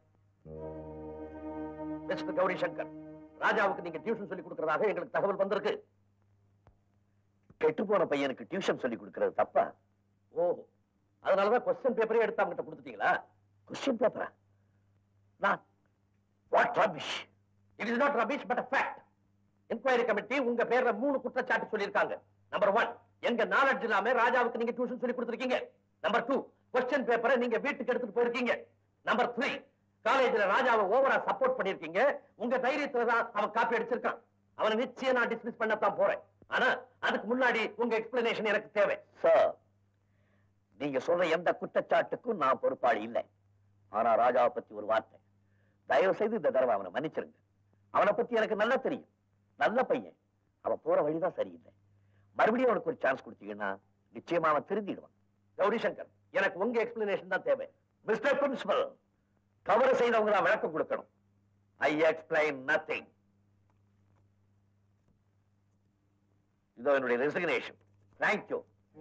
மிஸ்டர் கௌரி சங்கர் ராஜாவுக்கு நீங்க டியூஷன் சொல்லி கொடுக்கறதாக எங்களுக்கு தகவல் வந்திருக்கு கெட்டு போன பையனுக்கு டியூஷன் சொல்லி கொடுக்கறது தப்பா ஓ அதனாலதான் கொஸ்டின் பேப்பரே எடுத்து அவங்கிட்ட கொடுத்துட்டீங்களா கொஸ்டின் பேப்பரா நான் what rubbish it is not rubbish but fact enquiry committee உங்க பேர்ல மூணு குற்றச்சாட்டு சொல்லியிருக்காங்க நம்பர் ஒன் எங்க நாலெட்ஜ் இல்லாம ராஜாவுக்கு நீங்க டியூஷன் சொல்லி கொடுத்துருக்கீங்க நம்பர் டூ கொஸ்டின் பேப்பரை நீங்க வீட்டுக்கு எடுத்துட்டு போயிருக்கீங்க நம்பர் த்ரீ காலேஜ்ல ராஜாவை ஓவரா சப்போர்ட் பண்ணிருக்கீங்க உங்க தைரியத்துல தான் அவன் காப்பி அடிச்சிருக்கான் அவனை நிச்சயம் நான் டிஸ்மிஸ் பண்ணத்தான் போறேன் ஆனா அதுக்கு முன்னாடி உங்க எக்ஸ்பிளனேஷன் எனக்கு தேவை சார் நீங்க சொல்ற எந்த குற்றச்சாட்டுக்கும் நான் பொறுப்பாளி இல்லை ஆனா ராஜாவை பத்தி ஒரு வார்த்தை தயவு செய்து இந்த தடவை அவனை மன்னிச்சிருங்க அவனை பத்தி எனக்கு நல்லா தெரியும் நல்ல பையன் அவன் போற வழிதான் சரியில்லை மறுபடியும் அவனுக்கு ஒரு சான்ஸ் கொடுத்தீங்கன்னா நிச்சயமா அவன் திருந்திடுவான் கௌரி சங்கர் எனக்கு உங்க எக்ஸ்பிளனேஷன் தான் தேவை மிஸ்டர் பிரின்சிபல் தவறு செய்தவங்க தான் விளக்கம் கொடுக்கணும் ஐ எக்ஸ்பிளைன் நத்திங் இதோ என்னுடைய ரெசிக்னேஷன் தேங்க்யூ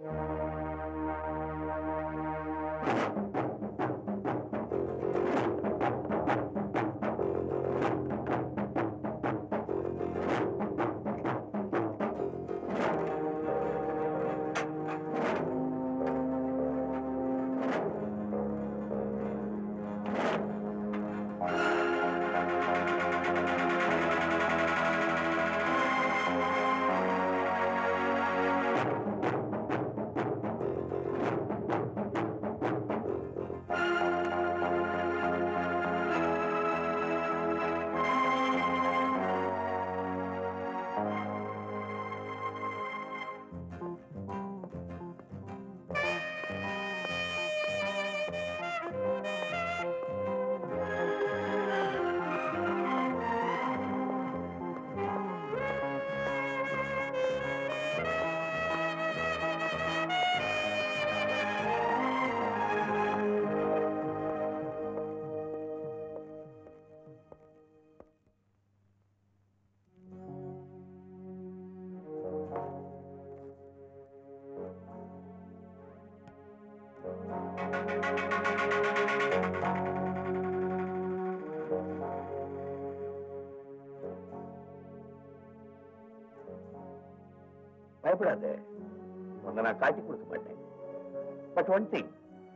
பயப்படாத உன்னை நான் காட்டி கொடுக்க மாட்டேன் பட் ஒன் திங்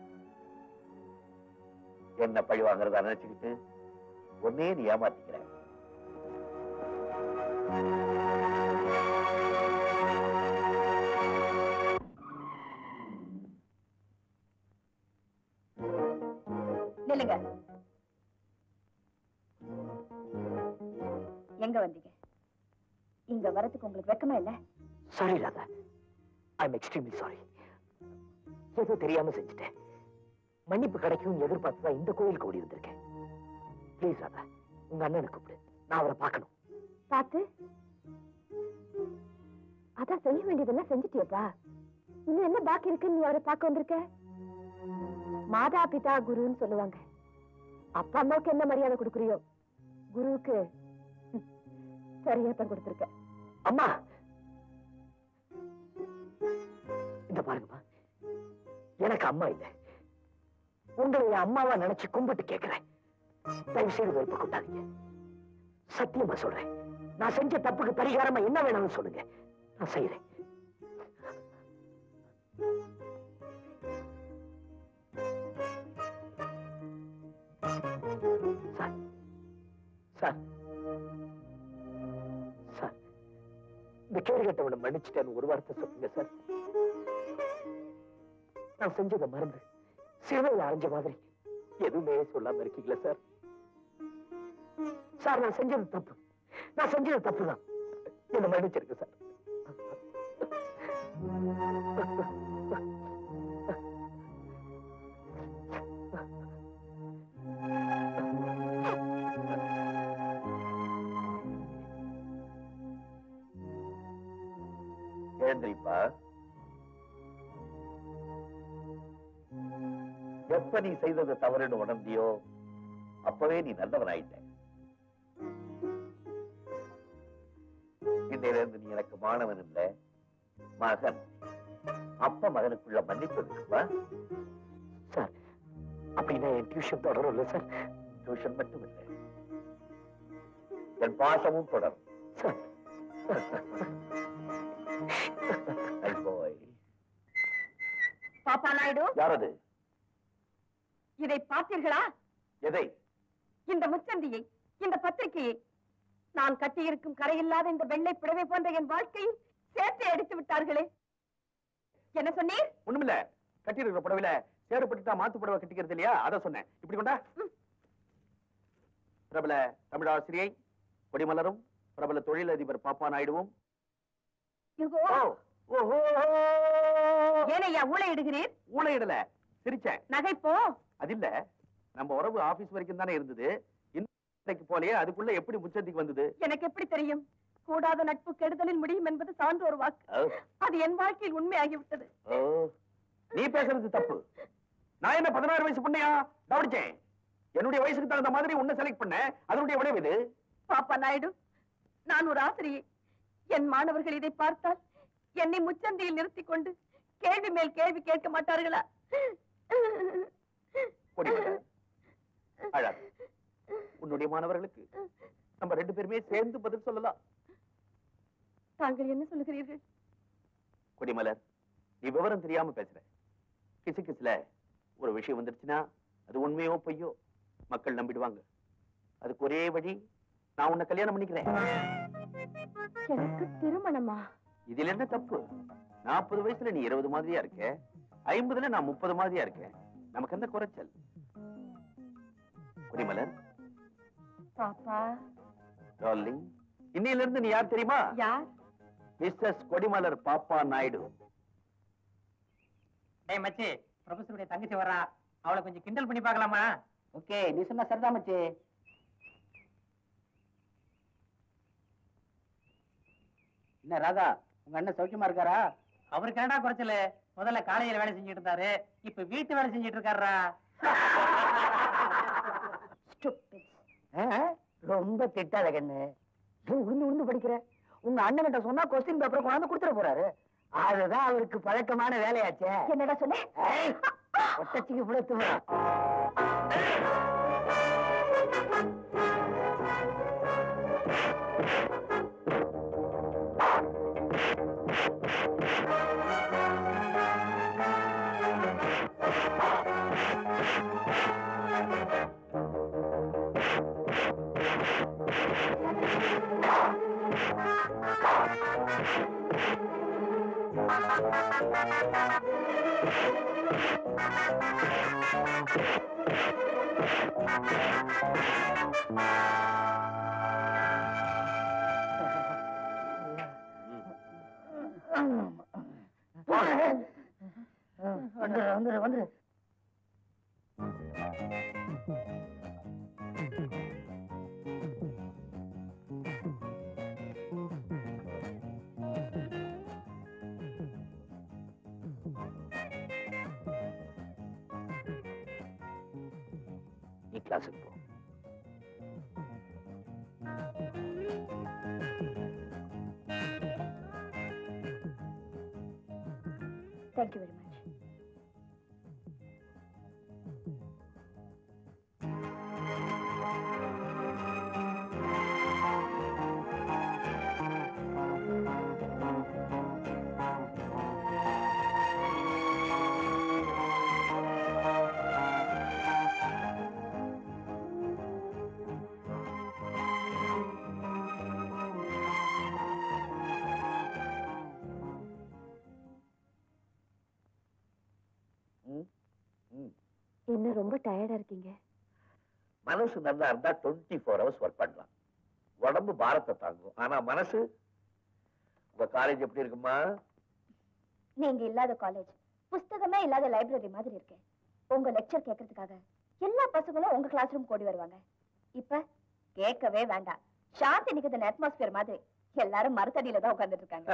என்ன பழி வாங்குறதா நினைச்சுக்கிட்டு ஒன்னே நீ ஏமாத்திக்கிற நில்லுங்க எங்க வந்தீங்க இங்க வரதுக்கு உங்களுக்கு வெக்கமா இல்ல sorry Radha I am extremely sorry ஏதோ தெரியாம செஞ்சுட்டேன் மன்னிப்பு கிடைக்கும் எதிர்பார்த்து தான் இந்த கோயிலுக்கு ஓடி வந்திருக்கேன் ப்ளீஸ் ராதா உங்க அண்ணனை கூப்பிடு நான் அவரை பார்க்கணும் பார்த்து அதான் செய்ய வேண்டியதெல்லாம் செஞ்சுட்டியப்பா இன்னும் என்ன பாக்கி இருக்கு நீ அவரை பார்க்க வந்திருக்க மாதா பிதா குருன்னு சொல்லுவாங்க அப்பா அம்மாவுக்கு என்ன மரியாதை கொடுக்குறியோ குருவுக்கு ம், சரியா தான் கொடுத்துருக்க அம்மா இந்த பாருங்கம்மா எனக்கு அம்மா இல்ல உங்களை என் அம்மாவா நினைச்சு கும்பிட்டு கேட்கிறேன் தயவு செய்து வெறுப்பு கொண்டாதீங்க சத்தியமா சொல்றேன் நான் செஞ்ச தப்புக்கு பரிகாரமா என்ன வேணும்னு சொல்லுங்க நான் செய்யறேன் சார் சார் சார் இந்த கேள்வி கேட்டவனை மன்னிச்சுட்டேன்னு ஒரு வார்த்தை சொல்லுங்க சார் நான் செஞ்சதை மறந்து சிறுவையில் அரைஞ்ச மாதிரி எதுவுமே சொல்லாம இருக்கீங்களா சார் சார் நான் செஞ்சது தப்பு நான் செஞ்சது தப்பு தான் என்ன மன்னிச்சிருங்க சார் எழுந்திரிப்பா எப்ப நீ செய்தது தவறுன்னு உணர்ந்தியோ அப்பவே நீ நல்லவன் ஆயிட்ட இன்னையில இருந்து நீ எனக்கு மாணவன் இல்ல மகன் அப்ப மகனுக்குள்ள மன்னிப்பு இருக்குப்பா சார் அப்படின்னா என் டியூஷன் தொடரும்ல சார் டியூஷன் மட்டும் இல்லை என் பாசமும் தொடரும் சார் Nice boy. பாப்பா நாயுடு யார் அது இதை பார்த்தீர்களா எதை இந்த முச்சந்தியை இந்த பத்திரிகையை நான் கட்டியிருக்கும் கரையில்லாத இந்த வெள்ளை புடவை போன்ற என் வாழ்க்கையில் சேர்த்தே அடித்து விட்டார்களே என்ன சொன்னீர் ஒண்ணுமில்ல கட்டியிருக்கிற புடவையில சேறுபட்டுட்டா மாத்து புடவை கட்டிக்கிறது இல்லையா அத சொன்னேன் இப்படி கொண்டா பிரபல தமிழ் ஆசிரியை கொடிமலரும் பிரபல தொழிலதிபர் பாப்பா நாயுடுவும் யுகோ ஓஹோ ஏனையா ஊழையிடுகிறீர் ஊழையிடல சிரிச்சேன் நகைப்போ அது இல்ல நம்ம உறவு ஆபீஸ் வரைக்கும் தானே இருந்தது இன்னைக்கு போலயே அதுக்குள்ள எப்படி முச்சந்திக்கு வந்தது எனக்கு எப்படி தெரியும் கூடாத நட்பு கெடுதலில் முடியும் என்பது சான்றோர் வாக்கு ஓ, அது என் வாழ்க்கையில் உண்மையாகிவிட்டது ஓ. நீ பேசுறது தப்பு நான் என்ன பதினாறு வயசு பொண்ணையா கவனிச்சேன் என்னுடைய வயசுக்கு தகுந்த மாதிரி உன்னை செலக்ட் பண்ணேன் அதனுடைய விளைவு இது பாப்பா நாயுடு நான் ஒரு ஆசிரியை என் மாணவர்கள் இதை பார்த்தால் என்னை முச்சந்தியில் நிறுத்திக் கொண்டு கேள்வி மேல் கேள்வி கேட்க மாட்டார்களா கொடிமலர் அழாது உன்னுடைய மாணவர்களுக்கு நம்ம ரெண்டு பேருமே சேர்ந்து பதில் சொல்லலாம் தாங்கள் என்ன சொல்லுகிறீர்கள் கொடிமலர் நீ விவரம் தெரியாம பேசுற கிசு கிசுல ஒரு விஷயம் வந்துருச்சுன்னா அது உண்மையோ பொய்யோ மக்கள் நம்பிடுவாங்க அதுக்கு ஒரே வழி நான் உன்னை கல்யாணம் பண்ணிக்கிறேன் எனக்கு திருமணமா இதுல என்ன தப்பு நாற்பது வயசுல நீ இருபது மாதிரியா இருக்க ஐம்பதுல நான் முப்பது மாதிரியா இருக்கேன் நமக்கு என்ன குறைச்சல் கொடிமலர் பாப்பா டார்லிங் இன்னையில இருந்து நீ யார் தெரியுமா யார் மிஸ்டர்ஸ் கொடிமலர் பாப்பா நாயுடு டேய் மச்சி ப்ரொஃபஸருடைய தங்கச்சி வரா அவளை கொஞ்சம் கிண்டல் பண்ணி பார்க்கலாமா ஓகே நீ சொன்ன சரிதான் மச்சி என்ன ராதா உங்க அண்ணன் சௌக்கியமா இருக்காரா அவருக்கு என்னடா குறைச்சல முதல்ல காலையில வேலை செஞ்சுட்டு இருந்தாரு இப்ப வீட்டு வேலை செஞ்சுட்டு இருக்காருடா ரொம்ப திட்டாத கண்ணு ஏன் உளுந்து உளுந்து படிக்கிற உங்க அண்ணன் கிட்ட சொன்னா கொஸ்டின் பேப்பர் கொண்டாந்து கொடுத்துட போறாரு அதுதான் அவருக்கு பழக்கமான வேலையாச்சே என்னடா சொன்ன ஏய், ஒட்டச்சிக்கு புடத்து வந்துரு வந்துரு வந்துரு கிளாஸுக்கு போ தேங்க்யூ வெரி மச் என்ன ரொம்ப டயர்டா இருக்கீங்க மனசு நல்லா இருந்தா டுவெண்ட்டி ஃபோர் ஹவர்ஸ் ஒர்க் பண்ணலாம் உடம்பு பாரத்தை தாங்கும் ஆனா மனசு உங்க காலேஜ் எப்படி இருக்குமா நீங்க இல்லாத காலேஜ் புஸ்தகமே இல்லாத லைப்ரரி மாதிரி இருக்கேன் உங்க லெக்சர் கேட்கறதுக்காக எல்லா பசங்களும் உங்க கிளாஸ் ரூம் கூடி வருவாங்க இப்ப கேட்கவே வேண்டாம் சாந்தி நிகதன் அட்மாஸ்பியர் மாதிரி எல்லாரும் மரத்தடியில தான் உட்கார்ந்துட்டு இருக்காங்க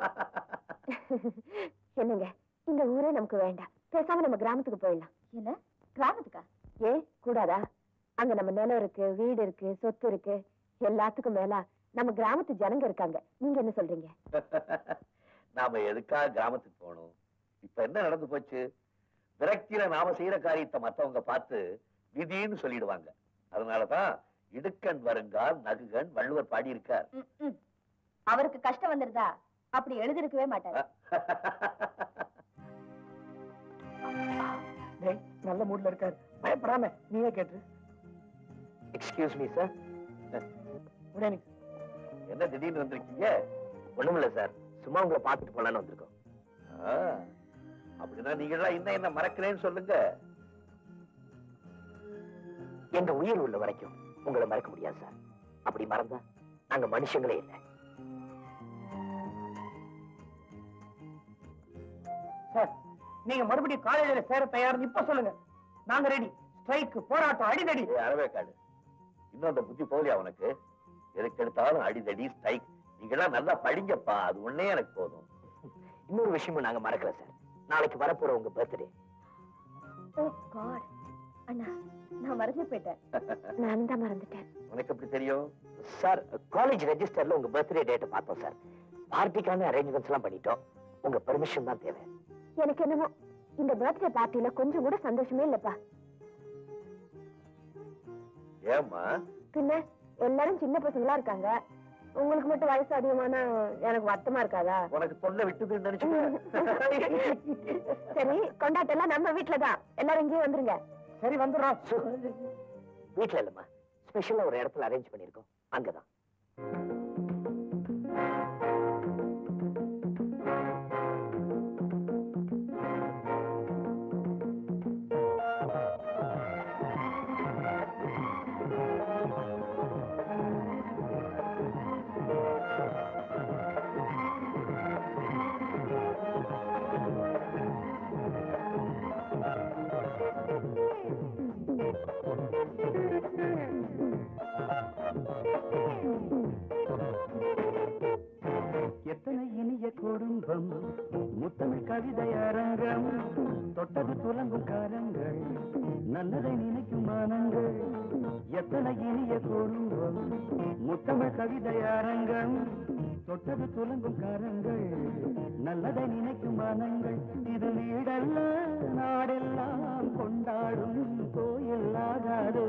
என்னங்க இந்த ஊரே நமக்கு வேண்டாம் பேசாம நம்ம கிராமத்துக்கு போயிடலாம் என்ன கிராமத்துக்கா ஏ கூடாதா அங்க நம்ம நிலம் இருக்கு வீடு இருக்கு சொத்து இருக்கு எல்லாத்துக்கும் மேல நம்ம கிராமத்து ஜனங்க இருக்காங்க நீங்க என்ன சொல்றீங்க நாம எதுக்காக கிராமத்துக்கு போகணும் இப்ப என்ன நடந்து போச்சு விரக்தியில நாம செய்யற காரியத்தை மத்தவங்க பார்த்து விதின்னு சொல்லிடுவாங்க அதனாலதான் இடுக்கண் வருங்கால் நகுகன் வள்ளுவர் பாடியிருக்கார் ம், ம். அவருக்கு கஷ்டம் வந்துருதா அப்படி எழுதிருக்கவே மாட்டாரு டேய் நல்ல மூட்ல இருக்காரு பயப்படாம நீயே கேட்டு எக்ஸ்கியூஸ் மீ சார் உடனே என்ன திடீர்னு வந்திருக்கீங்க ஒண்ணுமில்ல சார் சும்மா உங்களை பார்த்துட்டு போலான்னு வந்திருக்கோம் ஆ, அப்படின்னா நீங்க எல்லாம் இன்னும் என்ன மறக்கிறேன்னு சொல்லுங்க எங்க உயிர் உள்ள வரைக்கும் உங்களை மறக்க முடியாது சார் அப்படி மறந்தா நாங்க மனுஷங்களே இல்லை சார் நீங்க மறுபடியும் காலேஜ்ல சேர தயார் இப்ப சொல்லுங்க நாங்க ரெடி ஸ்ட்ரைக் போராட்டம் அடிதடி ஏய், அறவே காடு இன்னும் அந்த புத்தி போகலையா அவனுக்கு எதுக்கு எடுத்தாலும் அடிதடி ஸ்ட்ரைக் நீங்க எல்லாம் நல்லா படிங்கப்பா அது ஒண்ணே எனக்கு போதும் இன்னொரு விஷயமும் நாங்க மறக்கல சார் நாளைக்கு வரப்போற உங்க பர்த்டே ஓ காட் அண்ணா நான் மறந்து போயிட்டேன் நான் தான் மறந்துட்டேன் உனக்கு எப்படி தெரியும் சார் காலேஜ் ரெஜிஸ்டர்ல உங்க பர்த்டே டேட்டை பார்த்தோம் சார் பார்ட்டிக்கான அரேஞ்ச்மெண்ட்ஸ் எல்லாம் பண்ணிட்டோம் உங்க பெர்மிஷன் தான் தேவை எனக்கு என்னமோ இந்த பர்த்டே பார்ட்டில கொஞ்சம் கூட சந்தோஷமே இல்லப்பா ஏம்மா பின்ன எல்லாரும் சின்ன பசங்களா இருக்காங்க உங்களுக்கு மட்டும் வயசு அதிகமான எனக்கு வருத்தமா இருக்காதா உனக்கு தொல்லை விட்டுதுன்னு நினைச்சுக்க சரி கொண்டாட்டம் எல்லாம் நம்ம வீட்டுல தான் எல்லாரும் இங்கேயே வந்துருங்க சரி வந்துடுறோம் வீட்ல இல்லம்மா ஸ்பெஷலா ஒரு இடத்துல அரேஞ்ச் பண்ணிருக்கோம் அங்கதான் எத்தனை இனிய குடும்பம் முத்தமிழ் கவிதை அரங்கம் தொட்டது துலங்கும் காரங்கள் நல்லதை நினைக்கும் மானங்கள் எத்தனை இனிய குடும்பம் முத்தமிழ் கவிதை அரங்கம் தொட்டது துலங்கும் காரங்கள் நல்லதை நினைக்கும் மானங்கள் இது வீடல்ல நாடெல்லாம் கொண்டாடும் கோயில் ஆகாதோ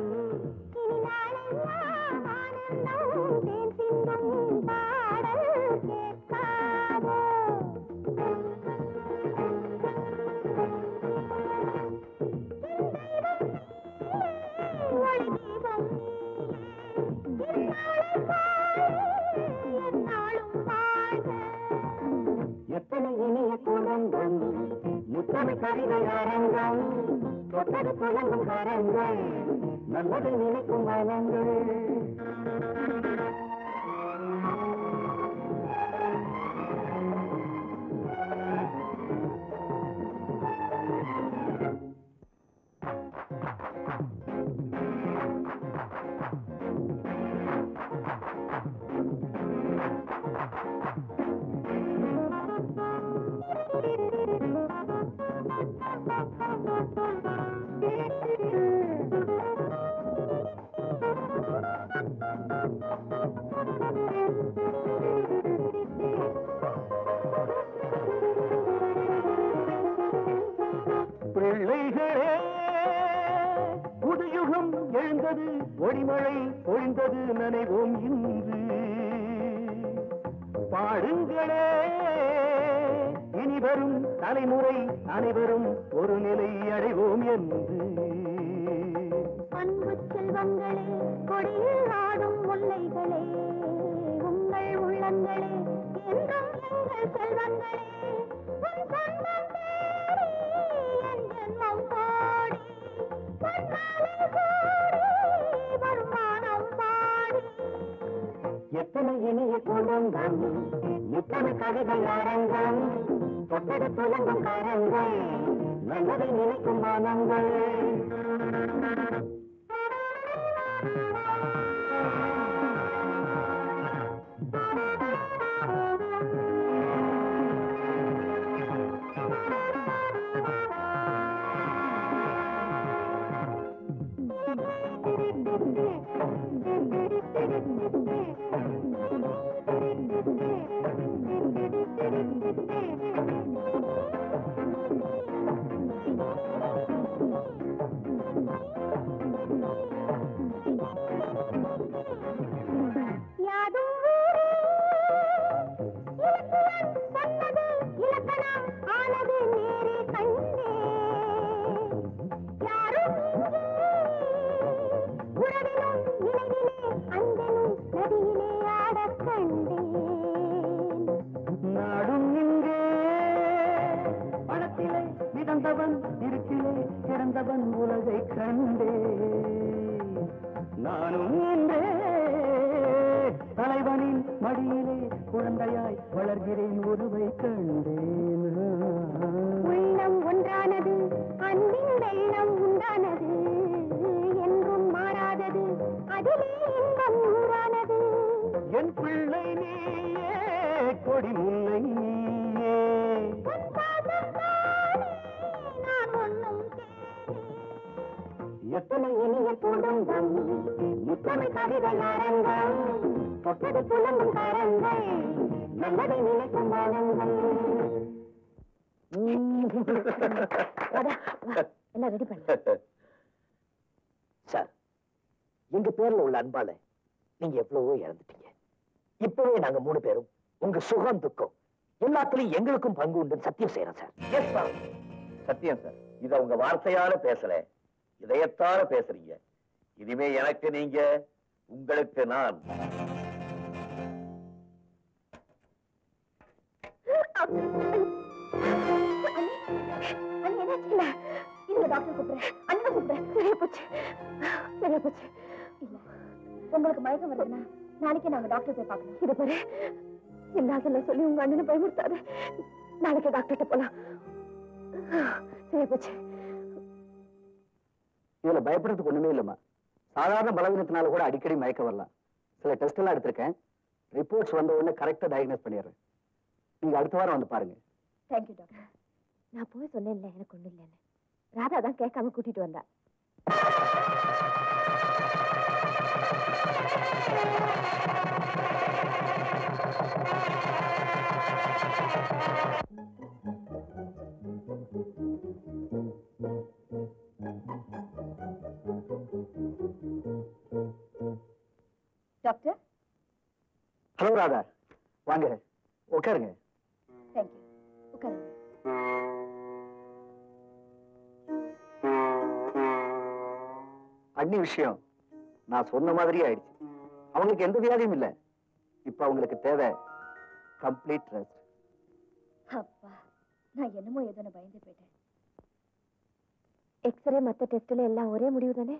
எத்தனை இனிய குழந்தை முத்தமிழ் கவிதை அரங்கம் தொட்டது துலங்கும் கரங்கள் நல்லதை நினைக்கும் மனங்கள் பொழிந்தது ஒளிமழை பொழிந்தது நனைவோம் இன்று பாடுங்களே இனி வரும் தலைமுறை அனைவரும் ஒரு நிலை அடைவோம் என்று அன்பு செல்வங்களே கொடியில் ஆடும் முல்லைகளே உங்கள் உள்ளங்களே என்றும் எங்கள் செல்வங்களே உன் சொந்தம் தேடி என் ஜென்மம் பாடி பொன்னாலே சூடி வருமானம் பாடி எத்தனை இனிய குடும்பம் எத்தனை கவிதை அரங்கம் தொட்டது துலங்கும் கரங்கள் நல்லதை நினைக்கும் மனங்கள் யாதும் ஊரே இலக்கியம் சொன்னது இலக்கணம் ஆனது நேரே கண்டே யாரும் இங்கே உறவினும் நினைவிலே அன்பெனும் நதியிலே ஆடக் கண்டேன் நாடும் இங்கே பணத்திலே மிதந்தவன் இருக்கிலே பிறந்தவன் உலகை கண்டே நானும் இன்றே தலைவனின் மடியிலே குழந்தையாய் வளர்கிறேன் உருவை கண்டேன் உள்ளம் ஒன்றானது அன்பின் வெள்ளம் உண்டானது என்றும் மாறாதது அதிலே இன்பம் நூறானது என் பிள்ளை நீயே கொடி முல்லை நீயே உன் பாசம் தானே நான் ஒன்றும் எத்தனை இனிய குடும்பம் இத்தனை கவிதை அரங்கம் தொட்டது புலங்கும் கரங்கள் நல்லதை நினைக்கும் மனங்கள் எல்லாம் ரெடி பண்ணு சார் எங்க பேர்ல உள்ள அன்பால நீங்க எவ்வளவோ இழந்துட்டீங்க இப்பவே நாங்க மூணு பேரும் உங்க சுகம் துக்கம் எல்லாத்துலயும் எங்களுக்கும் பங்கு உண்டு சத்தியம் செய்யறோம் சார் எஸ் சார் சத்தியம் சார் இத உங்க வார்த்தையால பேசல இதயத்தால பேசுறீங்க இனிமே எனக்கு நீங்க உங்களுக்கு நான் இல்ல டாக்டர் கூப்பிடுறேன் அண்ணன் கூப்பிடுறேன் சரியா போச்சு சரியா போச்சு இல்ல உங்களுக்கு மயக்கம் வருதுன்னா நாளைக்கே நாங்க டாக்டர் போய் பார்க்கணும் இது பாரு இல்லாதல சொல்லி உங்க அண்ணனை பயமுறுத்தாரு நாளைக்கே டாக்டர்கிட்ட போலாம் சரியா போச்சு இதுல பயப்படுறதுக்கு ஒண்ணுமே இல்லம்மா சாதாரண பலவீனத்தினால கூட அடிக்கடி மயக்கம் வரலாம் சில டெஸ்ட் எல்லாம் எடுத்திருக்கேன் ரிப்போர்ட்ஸ் வந்த உடனே கரெக்டா டயக்னோஸ் பண்ணிடுறேன் நீங்க அடுத்த வாரம் வந்து பாருங்க தேங்க்யூ டாக்டர் நான் போய் சொன்னேன்ல எனக்கு ஒண்ணும் இல்லைன்னு ராதா தான் கேட்காம கூட்டிட்டு வந்தா டாக்டர் ஹலோ ராதா வாங்க உட்காருங்க தேங்க்யூ உட்காருங்க அண்ணி விஷயம் நான் சொன்ன மாதிரியே ஆயிடுச்சு அவங்களுக்கு எந்த வியாதியும் இல்ல இப்ப அவங்களுக்கு தேவை கம்ப்ளீட் ரெஸ்ட் அப்பா நான் என்னமோ ஏதோ பயந்து போயிட்டேன் எக்ஸ்ரே மத்த டெஸ்ட்ல எல்லாம் ஒரே முடிவு தானே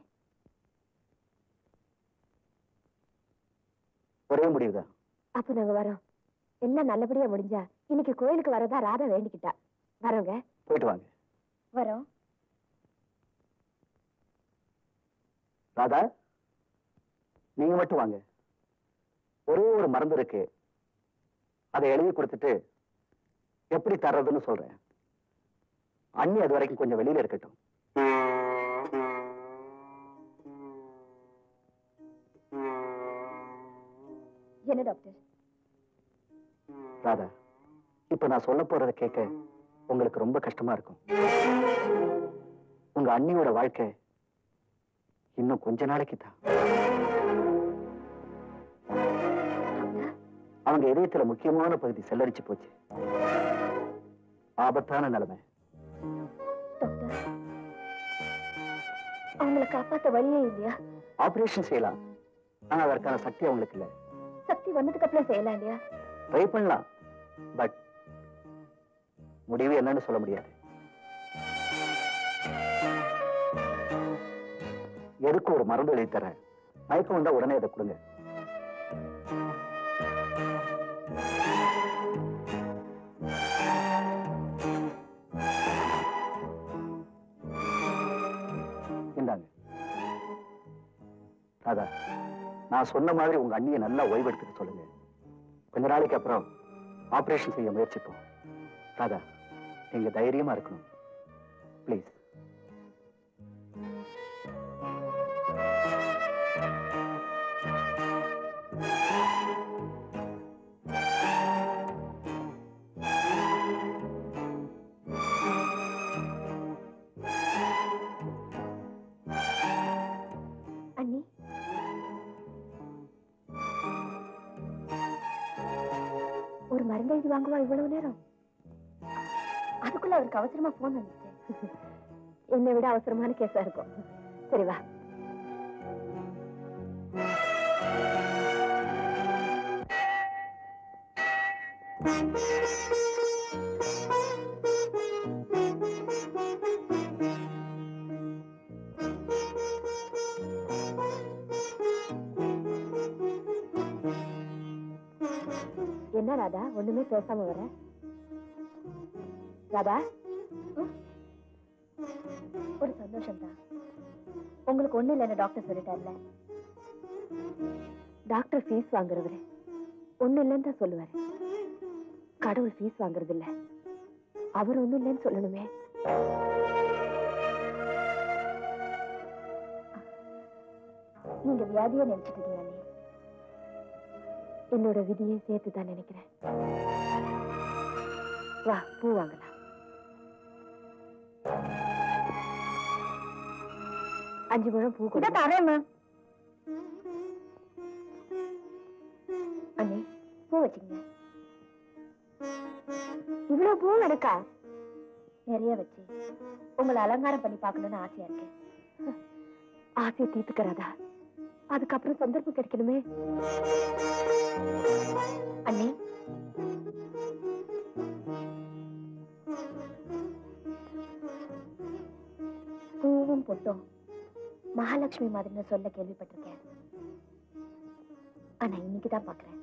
ஒரே முடிவுதான் அப்ப நாங்க வரோம் எல்லாம் நல்லபடியா முடிஞ்சா இன்னைக்கு கோயிலுக்கு வரதா ராதா வேண்டிக்கிட்டா வரோங்க போயிட்டு வாங்க வரோம் ராதா நீங்க மட்டும் வாங்க ஒரே ஒரு மருந்து இருக்கு அதை எழுதி கொடுத்துட்டு எப்படி தர்றதுன்னு சொல்றேன் அண்ணி அது வரைக்கும் கொஞ்சம் வெளியில இருக்கட்டும் என்ன டாக்டர் ராதா இப்ப நான் சொல்ல போறத கேட்க உங்களுக்கு ரொம்ப கஷ்டமா இருக்கும் உங்க அண்ணியோட வாழ்க்கை இன்னும் கொஞ்ச நாளைக்கு தான் அவங்க இதயத்துல முக்கியமான பகுதி செல்லரிச்சு போச்சு ஆபத்தான நிலைமை டாக்டர் அவங்களை காப்பாத்த வழியே இல்லையா ஆபரேஷன் செய்யலாம் ஆனா அதற்கான சக்தி அவங்களுக்கு இல்ல சக்தி வந்ததுக்கு அப்புறம் செய்யலாம் இல்லையா ட்ரை பண்ணலாம் பட் முடிவு என்னன்னு சொல்ல முடியாது எதுக்கு ஒரு மருந்து எழுதி தரேன் மயக்கம் வந்தா உடனே அதை கொடுங்க இந்தாங்க ராதா நான் சொன்ன மாதிரி உங்க அண்ணியை நல்லா ஓய்வெடுத்துக்க சொல்லுங்க கொஞ்ச நாளைக்கு அப்புறம் ஆபரேஷன் செய்ய முயற்சிப்போம் ராதா நீங்க தைரியமா இருக்கணும் ப்ளீஸ் அண்ணி ஒரு மருந்து எழுதி வாங்குவா இவ்வளவு நேரம் அதுக்குள்ள அவருக்கு அவசரமா போன் வந்துச்சு என்னை விட அவசரமான கேஸா இருக்கும் சரி வா என்ன ராதா ஒண்ணுமே பேசாம வர ராதா ம்? ஒரு சந்தோஷம் தான் உங்களுக்கு ஒண்ணு இல்லைன்னு டாக்டர் சொல்லிட்டார்ல டாக்டர் ஃபீஸ் வாங்குறவரு ஒண்ணு இல்லைன்னு தான் சொல்லுவாரு கடவுள் ஃபீஸ் வாங்குறது இல்ல அவர் ஒண்ணும் இல்லைன்னு சொல்லணுமே நீங்க வியாதியை நினைச்சிட்டு இருக்கீங்க அண்ணி என்னோட விதியை சேர்த்து தான் நினைக்கிறேன் வா பூ வாங்கலாம் அஞ்சு முழம் பூ கூட தரேன் அண்ணே பூ வச்சுங்க இவ்வளவு பூ எடுக்கா நிறைய வச்சு உங்களை அலங்காரம் பண்ணி பார்க்கணும்னு ஆசையா இருக்கு ஆசையை தீர்த்துக்கிறாதா அதுக்கப்புறம் சந்தர்ப்பம் கிடைக்கணுமே அண்ணே பூவும் பொட்டும் மகாலட்சுமி மாதிரின்னு சொல்ல கேள்விப்பட்டிருக்கேன் ஆனா இன்னைக்குதான் பாக்குறேன்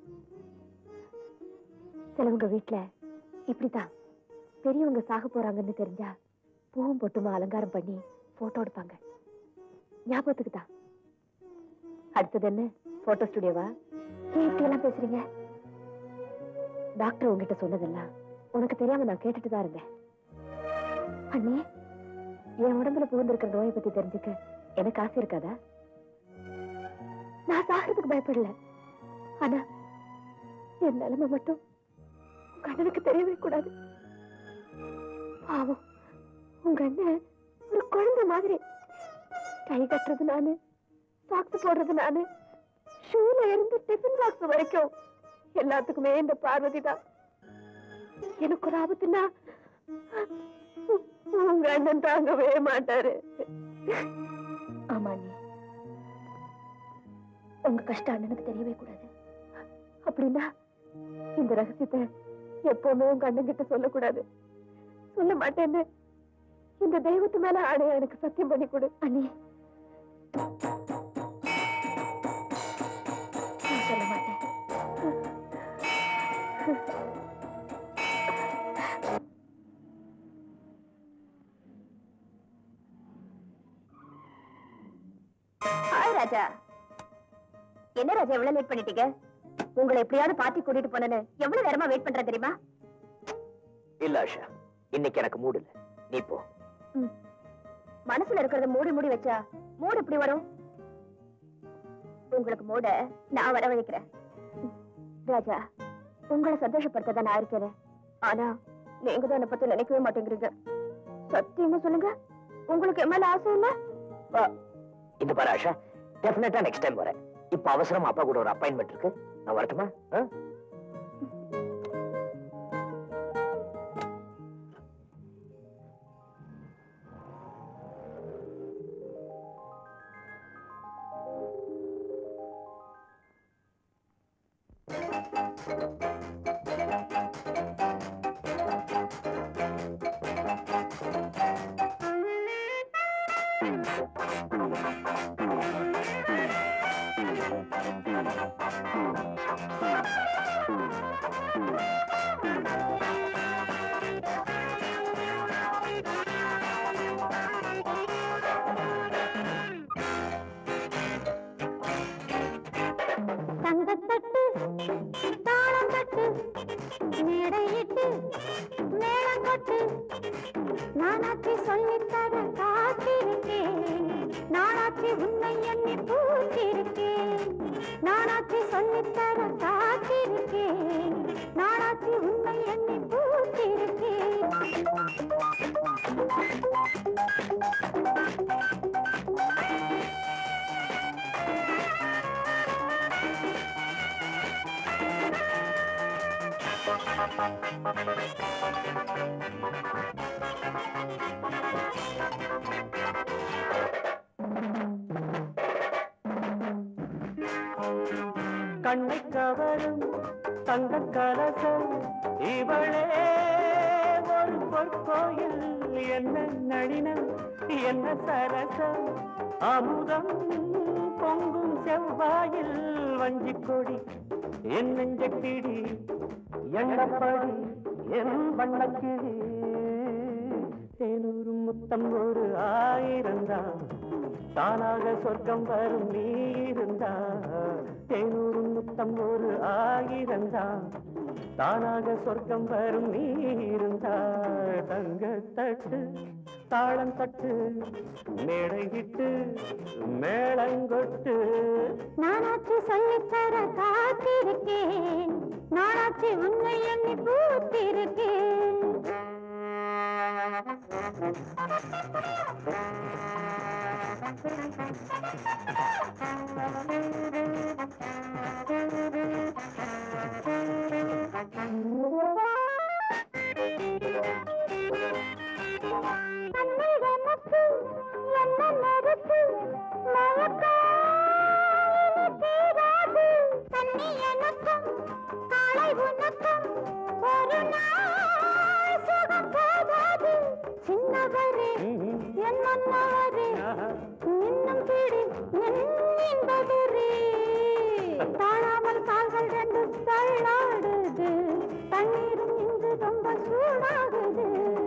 சிலவங்க வீட்டுல இப்படிதான் பெரியவங்க சாக போறாங்கன்னு தெரிஞ்சா பூவும் பொட்டுமா அலங்காரம் பண்ணி போட்டோ எடுப்பாங்க ஞாபகத்துக்கு தான் அடுத்தது என்ன போட்டோ ஸ்டுடியோவா ஏன் இப்படி எல்லாம் பேசுறீங்க டாக்டர் உங்ககிட்ட சொன்னதெல்லாம் உனக்கு தெரியாம நான் கேட்டுட்டு தான் இருந்தேன் அண்ணே என் உடம்புல புகுந்திருக்கிற நோயை பத்தி தெரிஞ்சுக்க எனக்கு ஆசை இருக்காதா நான் சாகிறதுக்கு பயப்படல ஆனா என் நிலைமை மட்டும் உங்க அண்ணனுக்கு தெரியவே கூடாது பாவம் உங்க அண்ணன் ஒரு குழந்தை மாதிரி கை கட்டுறது நானு சாக்ஸ் போடுறது நானு ஷூல இருந்து டிஃபன் பாக்ஸ் வரைக்கும் எல்லாத்துக்குமே இந்த பார்வதி தான் எனக்கு ஒரு ஆபத்துனா உ- உங்க அண்ணன் தாங்கவே மாட்டாரு ஆமா அண்ணி உங்க கஷ்டம் அண்ணனுக்கு தெரியவே கூடாது அப்படின்னா இந்த ரகசியத்தை எப்பவுமே உங்க அண்ணன் கிட்ட சொல்லக்கூடாது சொல்ல மாட்டேன்னு இந்த தெய்வத்து மேல ஆணையா எனக்கு சத்தியம் பண்ணி கொடு அண்ணி நான் சொல்ல மாட்டேன் ஹாய் ராஜா என்ன ராஜா எவ்வளவு லேட் பண்ணிட்டீங்க உங்களை எப்படியாவது பாத்தி கூட்டிட்டு போனேன்னு எவ்வளவு நேரமா வெயிட் பண்ற தெரியுமா இல்ல ஆஷா இன்னைக்கு எனக்கு மூடு இல்ல நீ போ மனசுல இருக்கிறத மூடி மூடி வச்சா மூடு எப்படி வரும் உங்களுக்கு மூட நான் வரவழைக்கிறேன் ராஜா உங்களை சந்தோஷப்படுத்த நான் இருக்கிறேன் ஆனா நீங்க தான் என்னை பத்தி நினைக்கவே மாட்டேங்கிறீங்க சத்தியமா சொல்லுங்க உங்களுக்கு என் மேல ஆசை இல்ல இந்த பாரு ஆஷா டெஃபினட்டா நெக்ஸ்ட் டைம் வரேன் இப்ப அவசரமா அப்பா கூட ஒரு அப்பாயின்மெண்ட் இருக்கு நான் வரட்டுமா ஆ? தங்கத்தட்டு தாளம் தட்டு மேடையிட்டு மேளம் கொட்டு நானாச்சி சொல்லித்தர காத்திருக்கேன் நானாச்சி உன்னை எண்ணி பூத்திருக்கேன் நானாச்சி சொல்லித்தர காத்திருக்கேன் நானாச்சி உன்னை எண்ணி பூத்திருக்கேன் கண்ணை கவரும் தங்க கலசம் இவளே ஒரு பொற்கோயில் என்ன நளினம் என்ன சரசம் அமுதம் பொங்கும் செவ்வாயில் வஞ்சிக் கொடி என் நெஞ்சக்கிடி எண்ணப்படி என் வண்ணக்கிளி தேனூரும் முத்தம் ஒரு ஆயிரம் தான் தானாக சொர்க்கம் வரும் நீ இருந்தா தேனூரும் முத்தம் ஒரு ஆயிரம் தான் தானாக சொர்க்கம் வரும் நீ இருந்தா தங்க தட்டு தாளம் தட்டு மேடையிட்டு மேளங்கொட்டு நானாச்சி சொல்லித்தர காத்திருக்கேன் நானாச்சி உன்னை எண்ணி பூத்திருக்கேன் கண்ணில் எனக்கு என்ன நெருப்பு மயக்கம் தீராது தண்ணி எனக்கும் காலை உனக்கும் ஒரு நாள் சுகம் போதாது சின்னவரே என் மன்னவரே இன்னும் பிடி என்பதரே தாழாமல் கால்கள் ரெண்டு தள்ளாடுது தண்ணீரும் இங்கு ரொம்ப சூடாகுது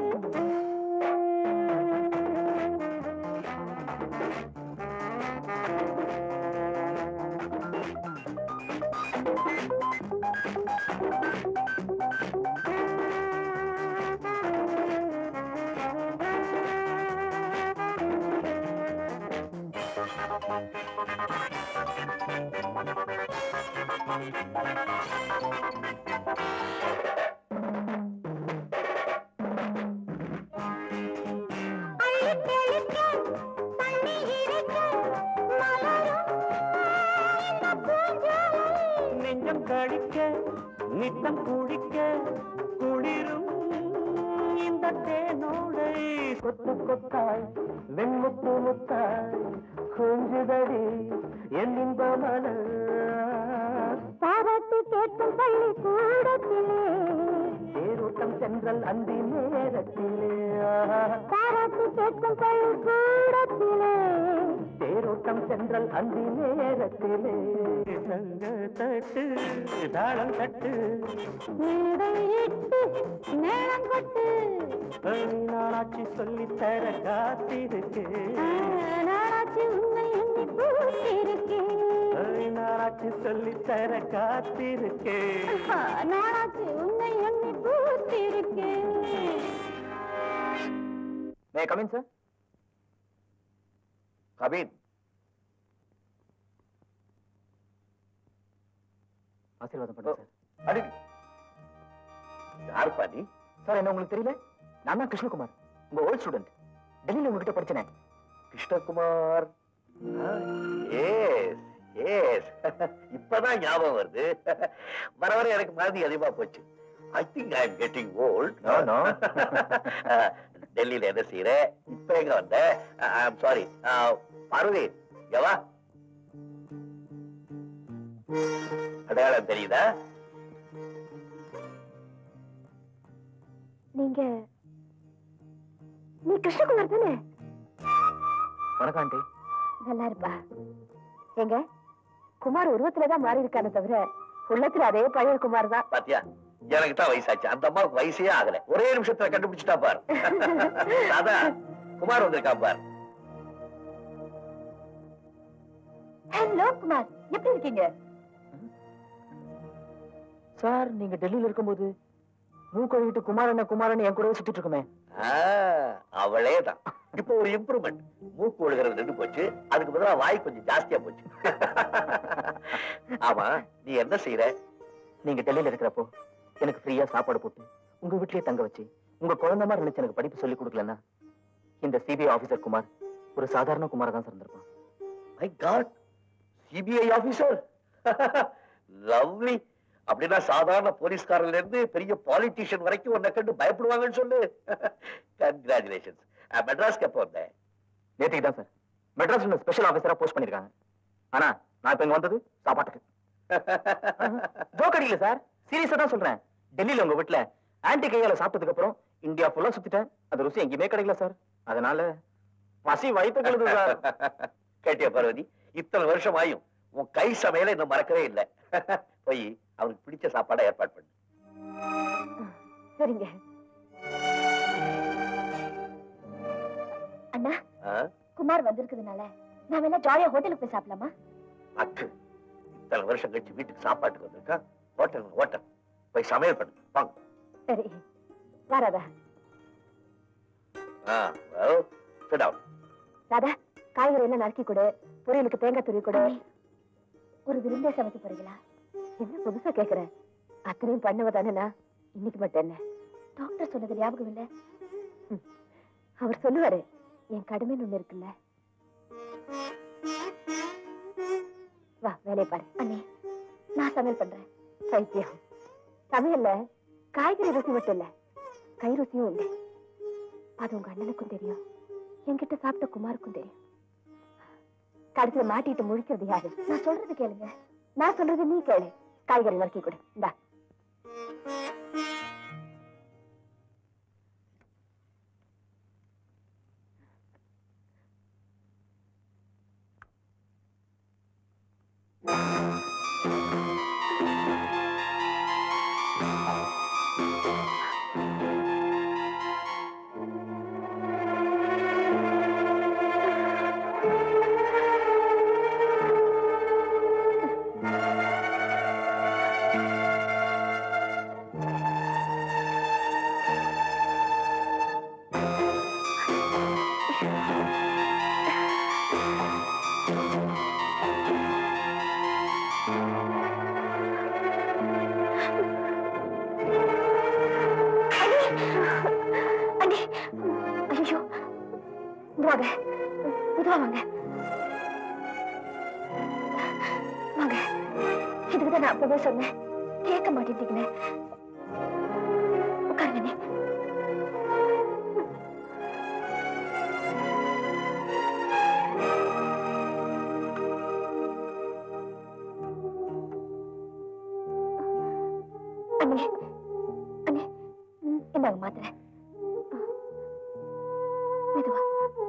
அள்ளித் தெளிக்க, தண்ணி இறைக்க, மலரும் இந்த பூஞ்சோலை. நெஞ்சம் கழிக்க நித்தம் குளிக்க குளிரும் இந்த தேனோடை கொத்து கொத்தாய் வெண்முத்து முத்தாய் கொஞ்சுதடி என் இன்ப மலர் பாராட்டு கேட்கும் பள்ளி கூடத்திலே தேரோட்டம் சென்றல் அந்தி நேரத்திலே பாராட்டு கேட்கும் பள்ளி கூடத்திலே தேரோட்டம் சென்றல் அந்தி நேரத்திலே தங்க தட்டு தாளம் தட்டு மேடையிட்டு மேளம் கொட்டு நானாச்சி சொல்லித்தர காத்திருக்கேன் நானாச்சி உன்னை எண்ணி பூத்திருக்கேன் நானாச்சி சொல்லித்தர காத்திருக்கேன் நானாச்சி உன்னை எண்ணி பூத்திருக்கேன் மே கமின் சார் கபீர் ஆசீர்வாதம் பண்ணுங்க சார் அடி யாருப்பா நீ சார் என்ன உங்களுக்கு தெரியல நான் தான் கிருஷ்ணகுமார் உங்க ஓல்ட் ஸ்டூடெண்ட் டெல்லியில உங்ககிட்ட படிச்சேனே கிருஷ்ணகுமார் எஸ் எஸ் இப்பதான் ஞாபகம் வருது வர வர எனக்கு மறதி அதிகமா போச்சு I think I am getting old No, no. டெல்லியில என்ன செய்யற இப்ப எங்க வந்த ஐ எம் சாரி பார்வதி எவா அடையாளம் தெரியுதா நீங்க நீ கிருஷ்ணகுமார் தானே வணக்கம் ஆண்டி நல்லா இருப்பா எங்க குமார் உருவத்துலதான் மாறி இருக்கானே தவிர உள்ளத்துல அதே பழைய குமார் தான் பாத்தியா எனக்கு தான் வயசாச்சு அந்த அம்மாவுக்கு வயசே ஆகல ஒரே நிமிஷத்துல கண்டுபிடிச்சிட்டா பார் அதான் குமார் வந்திருக்கான் பார் ஹலோ குமார் எப்படி இருக்கீங்க சார் நீங்க டெல்லியில இருக்கும்போது மூக்கழுவிட்டு குமாரண்ண குமாரன் என் கூடவே சுத்திட்டு இருக்குமே ஆ, அவளே தான் இப்போ ஒரு இம்ப்ரூவ்மெண்ட் மூக்கு ஒழுகிறது நின்று போச்சு அதுக்கு பதிலா வாய் கொஞ்சம் ஜாஸ்தியா போச்சு ஆமா நீ என்ன செய்யற நீங்க டெல்லியில இருக்கிறப்போ எனக்கு ஃப்ரீயா சாப்பாடு போட்டு உங்க வீட்லயே தங்க வச்சு உங்க குழந்தை மாதிரி நினைச்சு எனக்கு படிப்பு சொல்லி கொடுக்கலன்னா இந்த சிபிஐ ஆபீசர் குமார் ஒரு சாதாரண குமார தான் இருந்திருப்பான் my God CBI officer lovely அப்படின்னா சாதாரண போலீஸ்காரர்ல இருந்து பெரிய பாலிட்டிஷியன் வரைக்கும் உன்னை கண்டு பயப்படுவாங்கன்னு சொல்லு கங்க்ராச்சுலேஷன்ஸ் மெட்ராஸ்க்கு எப்போ வந்தேன் நேற்றுக்கு தான் சார் மெட்ராஸ்ல ஸ்பெஷல் ஆபீசரா போஸ்ட் பண்ணிருக்காங்க ஆனா நான் இப்ப இங்க வந்தது சாப்பாட்டுக்கு ஜோக் அடிக்கல சார் சீரியஸா தான் சொல்றேன் டெல்லியில உங்க வீட்டுல ஆன்டி கையால சாப்பிட்டதுக்கு அப்புறம் இந்தியா ஃபுல்லா சுத்திட்டேன் அது ருசி எங்கேயுமே கிடைக்கல சார் அதனால பசி வயிற்று கழுது சார் கேட்டியா பார்வதி இத்தனை வருஷம் ஆயும் உன் கை சமையல இன்னும் மறக்கவே இல்லை போய் அவனுக்கு பிடிச்ச சாப்பாடை ஏற்பாடு பண்ணு சரிங்க அண்ணா ஆ? குமார் வந்திருக்கிறதுனால நாம எல்லாம் ஜாலியா ஹோட்டலுக்கு போய் சாப்பிடலாமா அக்கு இத்தனை வருஷம் கழிச்சு வீட்டுக்கு சாப்பாட்டுக்கு வந்திருக்கா ஹோட்டல் ஹோட்டல் போய் சமையல் பண்ணு வாங்க சரி வராதா ஆ well, sit down. ராதா காய்கறி எல்லாம் நறுக்கி கொடு பொரியலுக்கு தேங்காய் துருவி கொடு ஒரு விருந்தே சமைக்க போறீங்களா என்ன புதுசா கேக்குற அத்தனையும் பண்ணவ தானேனா இன்னைக்கு மட்டும் என்ன டாக்டர் சொன்னது ஞாபகம் இல்ல ம், அவர் சொல்லுவாரு என் கடமைன்னு ஒண்ணு இருக்குல்ல வா வேலையை பாரு அண்ணே நான் சமையல் பண்றேன் பைத்தியம் சமையல்ல காய்கறி ருசி மட்டும் இல்ல கை ருசியும் உண்டு அது உங்க அண்ணனுக்கும் தெரியும் என்கிட்ட சாப்பிட்ட குமாருக்கும் தெரியும் கடைசியில மாட்டிட்டு முழிக்கிறது யாரு நான் சொல்றது கேளுங்க நான் சொல்றது நீ கேளு காய்கறி நறுக்கி கொடு இந்தா அண்ணே ஐயோ வாங்க இதுவா வாங்க வாங்க இதுக்குதான் நான் அப்பவே சொன்னேன் கேட்க மாட்டேட்டீங்களே உட்காருங்க அண்ணே. அண்ணே அண்ணே ம், இந்தாங்க மாத்திரை மெதுவா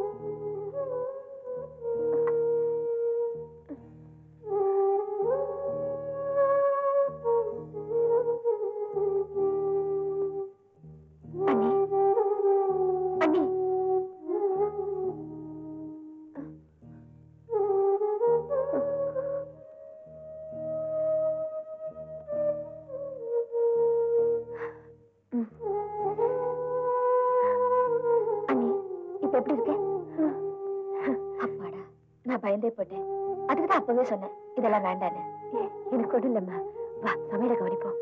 அண்ணி அண்ணி ம். அண்ணி இப்ப எப்படி இருக்கு அப்பாடா நான் பயந்தே போட்டேன் அதுக்கு தான் அப்பவே சொன்னேன் இதெல்லாம் வேண்டான்னு எனக்கு ஒண்ணும் இல்லம்மா வா சமையல கவனிப்போம்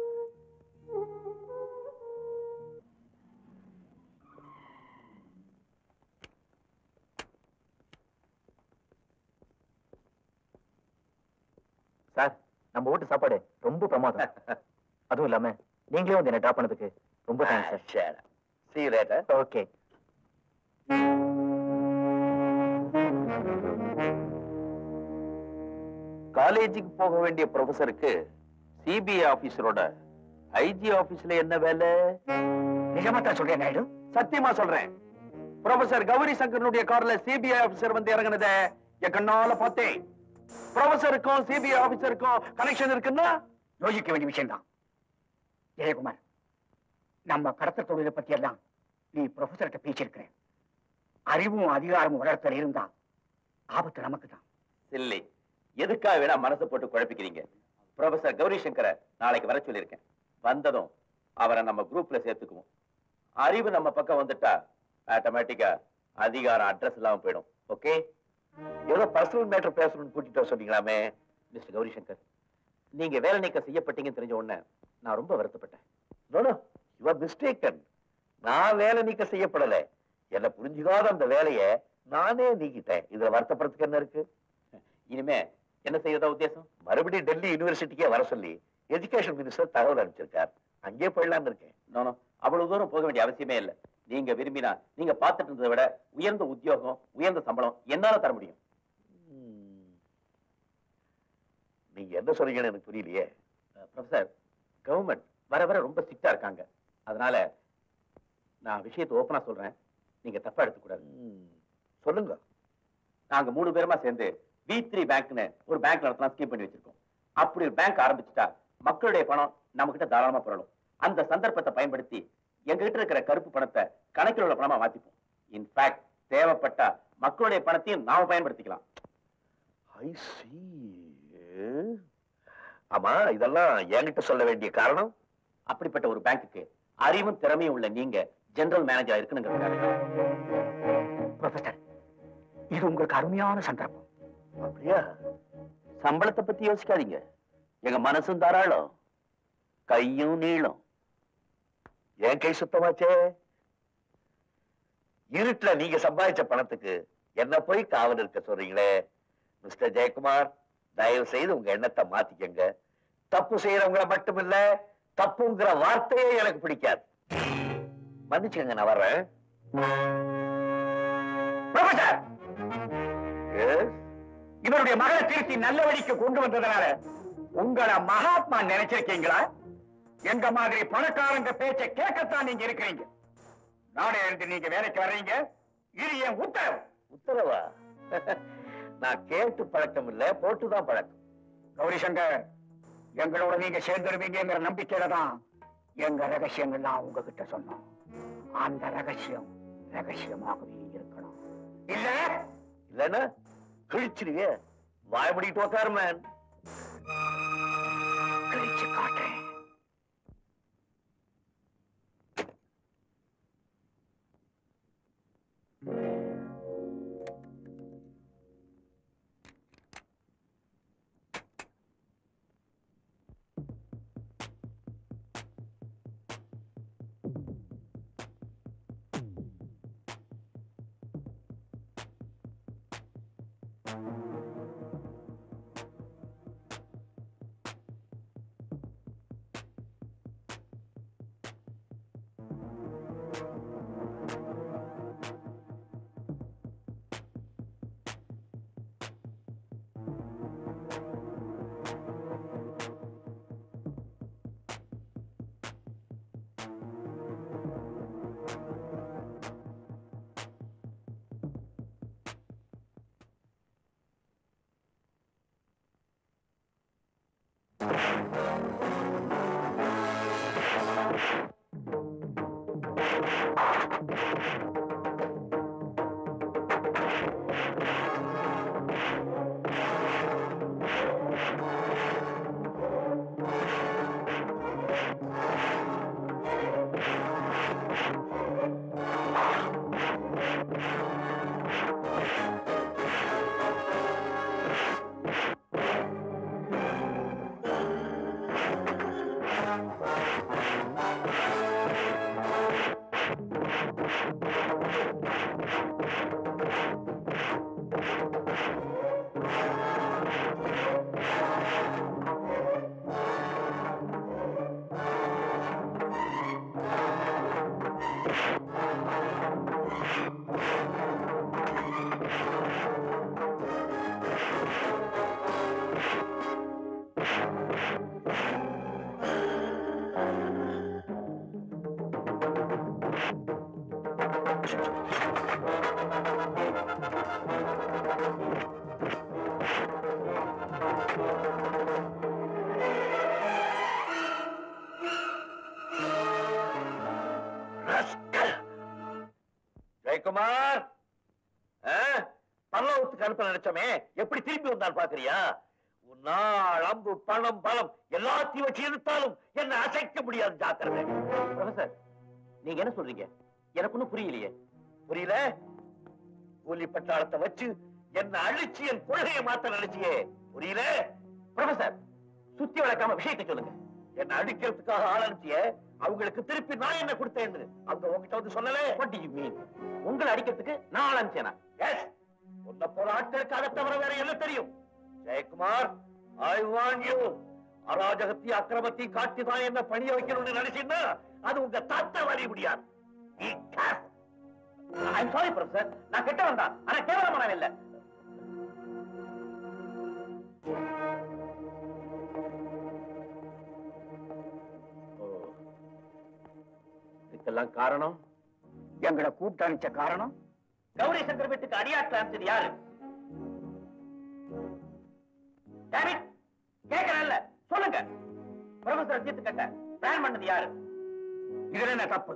நம்ம வீட்டு சாப்பாடு ரொம்ப பிரமாதம் அதுவும் இல்லாம நீங்களே வந்து என்ன டிராப் பண்ணதுக்கு ரொம்ப தேங்க்ஸ் சார் சரி see you later ஓகே காலேஜுக்கு போக வேண்டிய ப்ரொஃபசருக்கு சிபிஐ ஆபீசரோட ஐஜி ஆபீஸ்ல என்ன வேலை நிஜமா தான் சொல்றேன் நாயுடு சத்தியமா சொல்றேன் ப்ரொஃபசர் கௌரி சங்கரனுடைய கார்ல சிபிஐ ஆபீசர் வந்து இறங்குனத என் கண்ணால பார்த்தேன் ப்ரொஃபசருக்கும் சிபிஐ ஆபீசருக்கும் கனெக்ஷன் இருக்குன்னா யோசிக்க வேண்டிய விஷயம் தான் ஜெயக்குமார் நம்ம கடத்தல் தொழிலை பத்தி எல்லாம் நீ ப்ரொஃபசர்கிட்ட பேசியிருக்கிறேன் அறிவும் அதிகாரமும் வளர்த்தல் இருந்தா ஆபத்து நமக்கு தான் இல்லை எதுக்காக வேணா மனசை போட்டு குழப்பிக்கிறீங்க ப்ரொஃபசர் கௌரி சங்கரை நாளைக்கு வர சொல்லியிருக்கேன் வந்ததும் அவரை நம்ம குரூப்ல சேர்த்துக்குவோம் அறிவு நம்ம பக்கம் வந்துட்டா ஆட்டோமேட்டிக்கா அதிகாரம் அட்ரஸ் இல்லாம போயிடும் ஓகே ஏதோ பர்சனல் மேட்டர் பேசணும்னு கூட்டிட்டு வர சொன்னீங்களாமே மிஸ்டர் கௌரி சங்கர் நீங்க வேலை நீக்கம் செய்யப்பட்டீங்கன்னு தெரிஞ்ச உடனே நான் ரொம்ப வருத்தப்பட்டேன் no no you are mistaken நான் வேலை நீக்க செய்யப்படல என்ன புரிஞ்சுக்காத அந்த வேலையை நானே நீக்கிட்டேன் இதுல வருத்தப்படுறதுக்கு என்ன இருக்கு இனிமே என்ன செய்யறதா உத்தேசம் மறுபடியும் டெல்லி யூனிவர்சிட்டிக்கே வர சொல்லி எஜுகேஷன் மினிஸ்டர் தகவல் அனுப்பிச்சிருக்கார் அங்கே போயிடலாம்னு இருக்கேன் நோ அவ்வளவு தூரம் போக வேண்டிய அவசியமே இல்லை நீங்க விரும்பினா நீங்க பார்த்துட்டு இருந்ததை விட உயர்ந்த உத்தியோகம் உயர்ந்த சம்பளம் என்னால தர முடியும் ம். நீங்க என்ன சொல்றீங்கன்னு எனக்கு புரியலையே ப்ரொஃபசர் கவர்மெண்ட் வர வர ரொம்ப ஸ்ட்ரிக்டா இருக்காங்க அதனால நான் விஷயத்தை ஓப்பனா சொல்றேன் நீங்க தப்பா எடுத்துக்கூடாது ம். சொல்லுங்க நாங்க மூணு பேருமா சேர்ந்து வி த்ரீ பேங்க்னு ஒரு பேங்க் நடத்தலாம் ஸ்கீம் பண்ணி வச்சிருக்கோம் அப்படி ஒரு பேங்க் ஆரம்பிச்சுட்டா மக்களுடைய பணம் நம்ம கிட்ட தாராளமா புரளும் அந்த சந்தர்ப்பத்தை பயன்படுத்தி எங்க கிட்ட இருக்கிற கருப்பு பணத்தை கணக்கில் உள்ள பணமா மாத்திப்போம் இன்ஃபேக்ட் தேவைப்பட்டா மக்களுடைய பணத்தையும் நாம பயன்படுத்திக்கலாம் ஐ see ஆமா இதெல்லாம் என்கிட்ட சொல்ல வேண்டிய காரணம் அப்படிப்பட்ட ஒரு பேங்க்குக்கு அறிவும் திறமையும் உள்ள நீங்க ஜெனரல் மேனேஜரா இருக்கணுங்கிறதுக்காக ப்ரொஃபசர் இது உங்களுக்கு அருமையான சந்தர்ப்பம் அப்படியா சம்பளத்தை பத்தி யோசிக்காதீங்க எங்க மனசும் தாராளம் கையும் நீளம் என் கை சுத்தமாச்சே இருட்டுல நீங்க சம்பாதிச்ச பணத்துக்கு என்ன போய் காவல் இருக்க சொல்றீங்களே மிஸ்டர் ஜெயக்குமார் தயவு செய்து உங்க எண்ணத்தை மாத்திக்கங்க தப்பு செய்யறவங்களை மட்டும் இல்ல தப்புங்கிற வார்த்தையே எனக்கு பிடிக்காது மன்னிச்சுக்கங்க நான் வர்றேன் ப்ரொஃபசர் Yes? இவருடைய மகளை திருத்தி நல்ல வழிக்கு கொண்டு வந்ததுனால உங்களை மகாத்மா நினைச்சிருக்கீங்களா எங்க மாதிரி பணக்காரங்க பேச்ச கேட்கத்தான் நீங்க இருக்கிறீங்க நானே இருந்து நீங்க வேலைக்கு வர்றீங்க இது என் உத்தரவு உத்தரவா நான் கேட்டு பழக்கம் இல்ல போட்டுதான் பழக்கம் கௌரி சங்கர் எங்களோட நீங்க சேர்ந்துருவீங்கிற நம்பிக்கையில தான் எங்க ரகசியங்கள்லாம் உங்ககிட்ட சொன்னோம் அந்த ரகசியம் ரகசியமாகவே இருக்கணும் இல்ல இல்லன்னா கிழிச்சிருவே வாய முடிட்டு உக்காரு மேன் கிழிச்சு காட்டேன் Rascal! ஜெயக்குமார் ஆ? பல்லவத்துக்கு அனுப்ப நினைச்சோமே எப்படி திரும்பி வந்தால் பாக்குறியா உன்னால் அம்பு பணம் பலம் எல்லாத்தையும் வச்சு இழுத்தாலும் என்ன அசைக்க முடியாது ஜாக்கிரதை ப்ரொஃபசர் நீங்க என்ன சொல்றீங்க எனக்கு ஒண்ணும் புரியலையே புரியல கூலி பட்டாளத்தை வச்சு என்ன அழிச்சு என் கொள்கையை மாத்த நினைச்சியே புரியல ப்ரொஃபசர் சுத்தி வளர்க்காம விஷயத்தை சொல்லுங்க என்ன அடிக்கிறதுக்காக ஆள் அனுப்பிச்சியே அவங்களுக்கு திருப்பி நான் என்ன கொடுத்தேன்னு அவங்க உங்ககிட்ட வந்து சொல்லல வாட் டு யூ மீன் உங்களை அடிக்கிறதுக்கு நான் ஆள் அனுப்பிச்சேனா எஸ் உன்ன போல ஆட்களுக்கு அதை தவிர வேற என்ன தெரியும் ஜெயக்குமார் ஐ வாண்ட் யூ அராஜகத்தையும் அக்கிரமத்தையும் காட்டி தான் என்ன பணிய வைக்கணும்னு நினைச்சீங்கன்னா அது உங்க தாத்தா வரைய முடியாது Be careful. I'm sorry professor நான் கெட்டவன் தான் ஆனா கேவலமானவன் இல்ல ஓ. இதுக்கெல்லாம் காரணம் எங்களை கூப்பிட்டு அனுப்பிச்ச காரணம் கௌரி சங்கர் வீட்டுக்கு அடியாட்கள் அனுப்பிச்சது யாரு Damn it! கேட்கறேன்ல சொல்லுங்க ப்ரொஃபசர் தீர்த்து கட்ட பிளான் பண்ணது யாரு இதுல என்ன தப்பு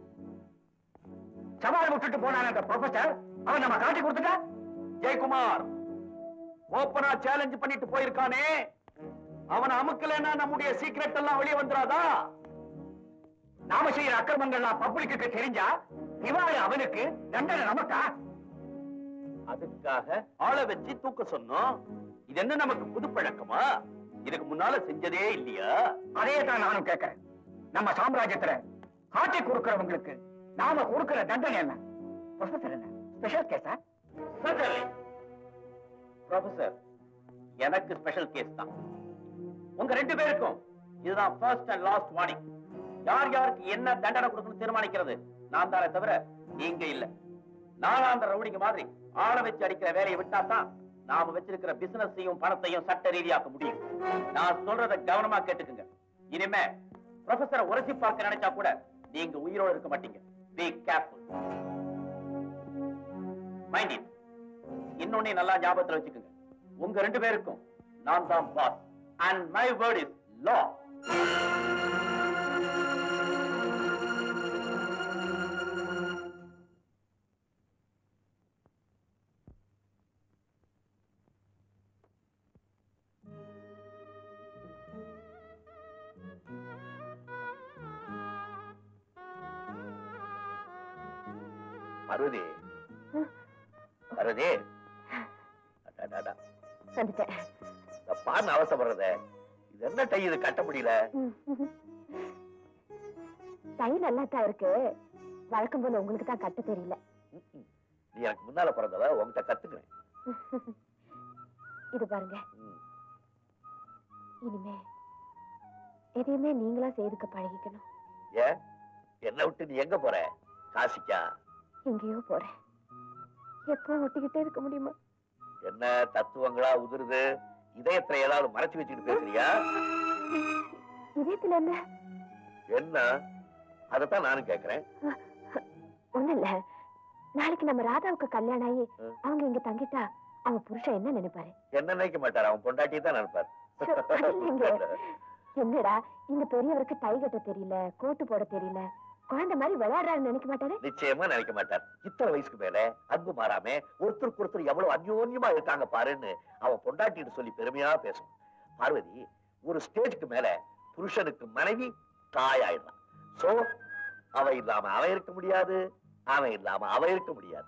சவால் விட்டுட்டு போனான அந்த ப்ரொஃபசர் அவன் நம்ம காட்டி கொடுத்துட்டா ஜெயக்குமார் ஓப்பனா சேலஞ்ச் பண்ணிட்டு போயிருக்கானே அவனை அமுக்கலைன்னா நம்முடைய சீக்ரெட் எல்லாம் வெளியே வந்துடாதா நாம செய்யற அக்கிரமங்கள்லாம் பப்ளிக்கு தெரிஞ்சா இவாறு அவனுக்கு தண்டனை நமக்கா அதுக்காக ஆளை வச்சு தூக்க சொன்னோம் இது என்ன நமக்கு புது பழக்கமா இதுக்கு முன்னால செஞ்சதே இல்லையா அதே தான் நானும் கேட்கிறேன் நம்ம சாம்ராஜ்யத்துல காட்டி கொடுக்கிறவங்களுக்கு நாம கொடுக்கிற தண்டனை என்ன ப்ரொஃபசர் என்ன ஸ்பெஷல் கேஸா Certainly. ப்ரொஃபசர் எனக்கு ஸ்பெஷல் கேஸ் தான் உங்க ரெண்டு பேருக்கும் இதுதான் ஃபர்ஸ்ட் அண்ட் லாஸ்ட் வார்னிங் யார் யாருக்கு என்ன தண்டனை கொடுக்கணும் தீர்மானிக்கிறது நான் தானே தவிர நீங்க இல்ல நாலாந்த ரவுடிங்க மாதிரி ஆளை வச்சு அடிக்கிற வேலையை விட்டா தான் நாம வச்சிருக்கிற பிசினஸையும் பணத்தையும் சட்ட ரீதியாக்க முடியும் நான் சொல்றத கவனமா கேட்டுக்குங்க இனிமே ப்ரொஃபசரை உரசி பார்க்க நினைச்சா கூட நீங்க உயிரோடு இருக்க மாட்டீங்க பி கேர்ஃபுல் மைண்ட் இட் இன்னொன்னே நல்லா ஞாபகத்துல வச்சுக்கோங்க உங்க ரெண்டு பேருக்கும் நான் தான் boss and my word is law Parvathi Parvathi அடடடா. வந்துட்டேன் இந்த பான் அவசப்படுறத இது என்ன டை இது கட்ட முடியல டை நல்லா தான் இருக்கு வழக்கம் போல உங்களுக்கு தான் கட்ட தெரியல ம்ம். நீ எனக்கு முன்னால பிறந்தவ உன்கிட்ட கத்துக்கிறேன் இது பாருங்க ம். இனிமே எதையுமே நீங்களா செய்துக்க பழகிக்கணும் ஏன் என்ன விட்டு நீ எங்க போற காசிக்கா எங்கேயோ போறேன் எப்போ ஒட்டிக்கிட்டே இருக்க முடியுமா என்ன தத்துவங்களா உதிருது இதயத்துல ஏதாவது மறைச்சு வச்சுட்டு பேசுறியா இதயத்துல என்ன என்ன அதத்தான் நானும் கேக்குறேன் ஒண்ணு இல்ல நாளைக்கு நம்ம ராதாவுக்கு கல்யாணம் ஆகி ம். அவங்க இங்க தங்கிட்டா அவ புருஷன் என்ன நினைப்பாரு என்ன நினைக்க மாட்டார் அவன் பொண்டாட்டியை தான் நினைப்பார் சோ, அது இல்லைங்க. என்னடா இந்த பெரியவருக்கு டை கட்ட தெரியல கோட்டு போட தெரியல குழந்தை மாதிரி விளையாடுறாருன்னு நினைக்க மாட்டாரு நிச்சயமா நினைக்க மாட்டார் இத்தனை வயசுக்கு மேல அன்பு மாறாம ஒருத்தருக்கு ஒருத்தர் எவ்வளவு அந்யோன்யமா இருக்காங்க பாருன்னு அவன் பொண்டாட்டின்னு சொல்லி பெருமையா பேசும் பார்வதி ஒரு ஸ்டேஜ்க்கு மேல புருஷனுக்கு மனைவி தாயாயிடலாம் சோ அவ இல்லாம அவன் இருக்க முடியாது அவன் இல்லாம அவ இருக்க முடியாது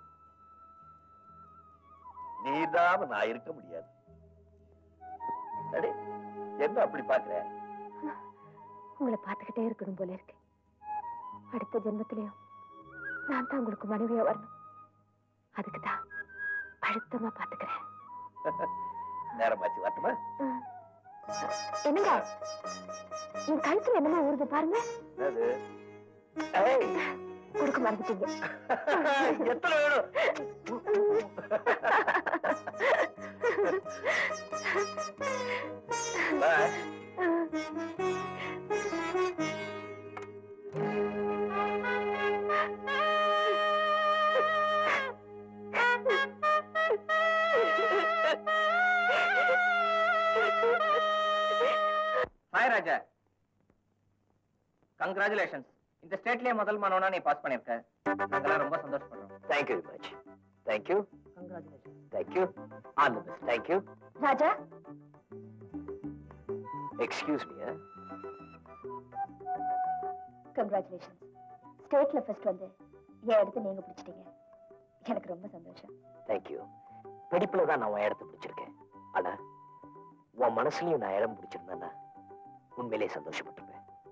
நீ இல்லாம நான் இருக்க முடியாது அடே, என்ன அப்படி பாக்குற உங்களை பார்த்துக்கிட்டே இருக்கணும் போல இருக்கு அடுத்த ஜென்மத்திலயும் நான் தான் உங்களுக்கு மனைவியா வரணும் அதுக்கு தான் அழுத்தமா பாத்துக்கிறேன் நேரமாச்சு வரட்டுமா ம். என்னங்க என் கழுத்துல என்னமோ ஊறுது பாருங்க என்னது ஏய், கொடுக்க மறந்துட்டீங்க எத்தனை வேணும் Bye. ராஜா கங்க்ராச்சுலேஷன்ஸ் இந்த ஸ்டேட்லயே முதல் மாணவனா நீ பாஸ் பண்ணிருக்க நாங்கெல்லாம் ரொம்ப சந்தோஷப்படுறோம் thank you very much thank you thank you all the best thank you Raja excuse me congratulation ஸ்டேட்ல ஃபர்ஸ்ட் வந்து என் இடத்த நீங்க பிடிச்சிட்டீங்க எனக்கு ரொம்ப சந்தோஷம் தேங்க்யூ படிப்புல தான் நான் உன் இடத்த பிடிச்சிருக்கேன் ஆனா உன் மனசுலயும் நான் இடம் பிடிச்சிருந்தேன்னா உண்மையிலே சந்தோஷப்பட்டிருப்பேன்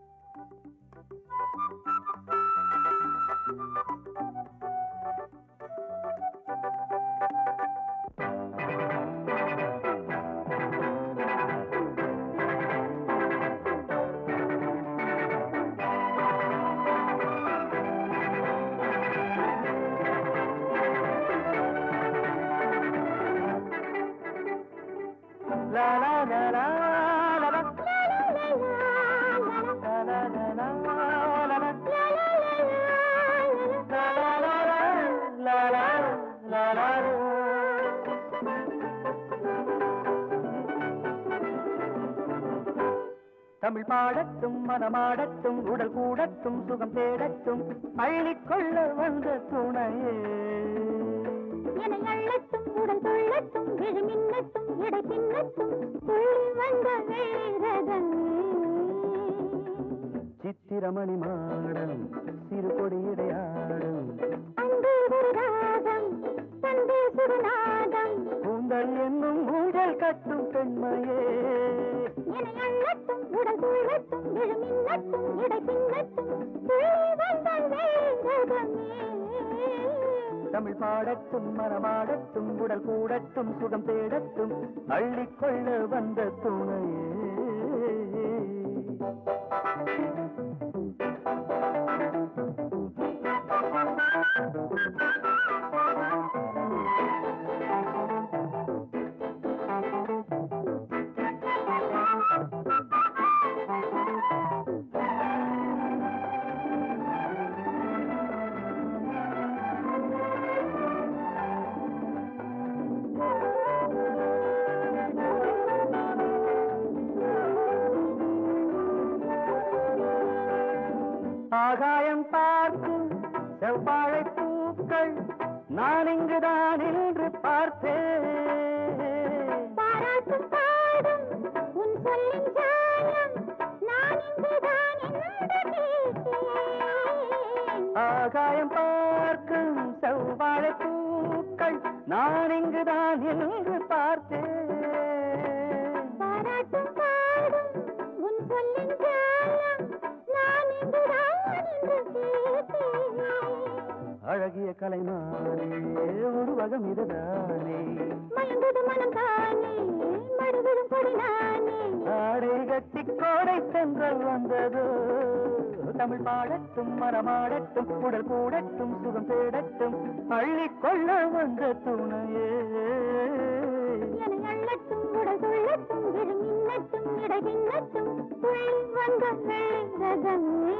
தமிழ் பாடட்டும் மனமாடட்டும் உடல் கூடட்டும் சுகம் தேடட்டும் அள்ளிக்கொள்ள வந்த துணையே என்னை அள்ளட்டும் உடல் துள்ளட்டும் விழி மின்னட்டும் இடை பின்னட்டும் துள்ளி வந்த வீரதன் சித்திரமணி மாடம் சிறு கொடியிடையாடும் அன்பு ஒரு ராகம் தந்தை சுருநாதம் கூந்தல் என்னும் ஊழல் கட்டும் பெண்மையே என்னை அள்ளட்டும் உடல் துள்ளட்டும் விழி மின்னட்டும் இடை பின்னட்டும் துள்ளி வந்த வீரதமே தமிழ் பாடட்டும் மனமாடட்டும் உடல் கூடட்டும் சுகம் தேடட்டும் அள்ளிக்கொள்ள வந்த துணையே ஆகாயம் பார்க்கும் செவ்வாழை பூக்கள் நான் இங்குதான் என்று பார்த்தேன் பாராட்டும் பாடும் உன் சொல்லின் ஜாலம் நான் இங்குதான் என்று கேட்டேன் ஆகாயம் பார்க்கும் செவ்வாழை பூக்கள் நான் இங்குதான் என்று பார்த்தேன் பாராட்டும் பாடும் உன் சொல்லின் ஜாலம் நான் இங்குதான் என்று கேட்டேன் அழகிய கலைமானே உருவகம் இதுதானே மயங்குது மனம் தானே மறுவிடும் பொடி நானே ஆடை கட்டி கோடை சென்றல் வந்ததோ தமிழ் பாடட்டும் மரமாடட்டும் உடல் கூடட்டும் சுகம் தேடட்டும் அள்ளிக்கொள்ள வந்த துணையே என அள்ளட்டும் உடல் துள்ளட்டும் விழி மின்னட்டும் இடை பின்னட்டும் துள்ளி வந்த வெள்ளி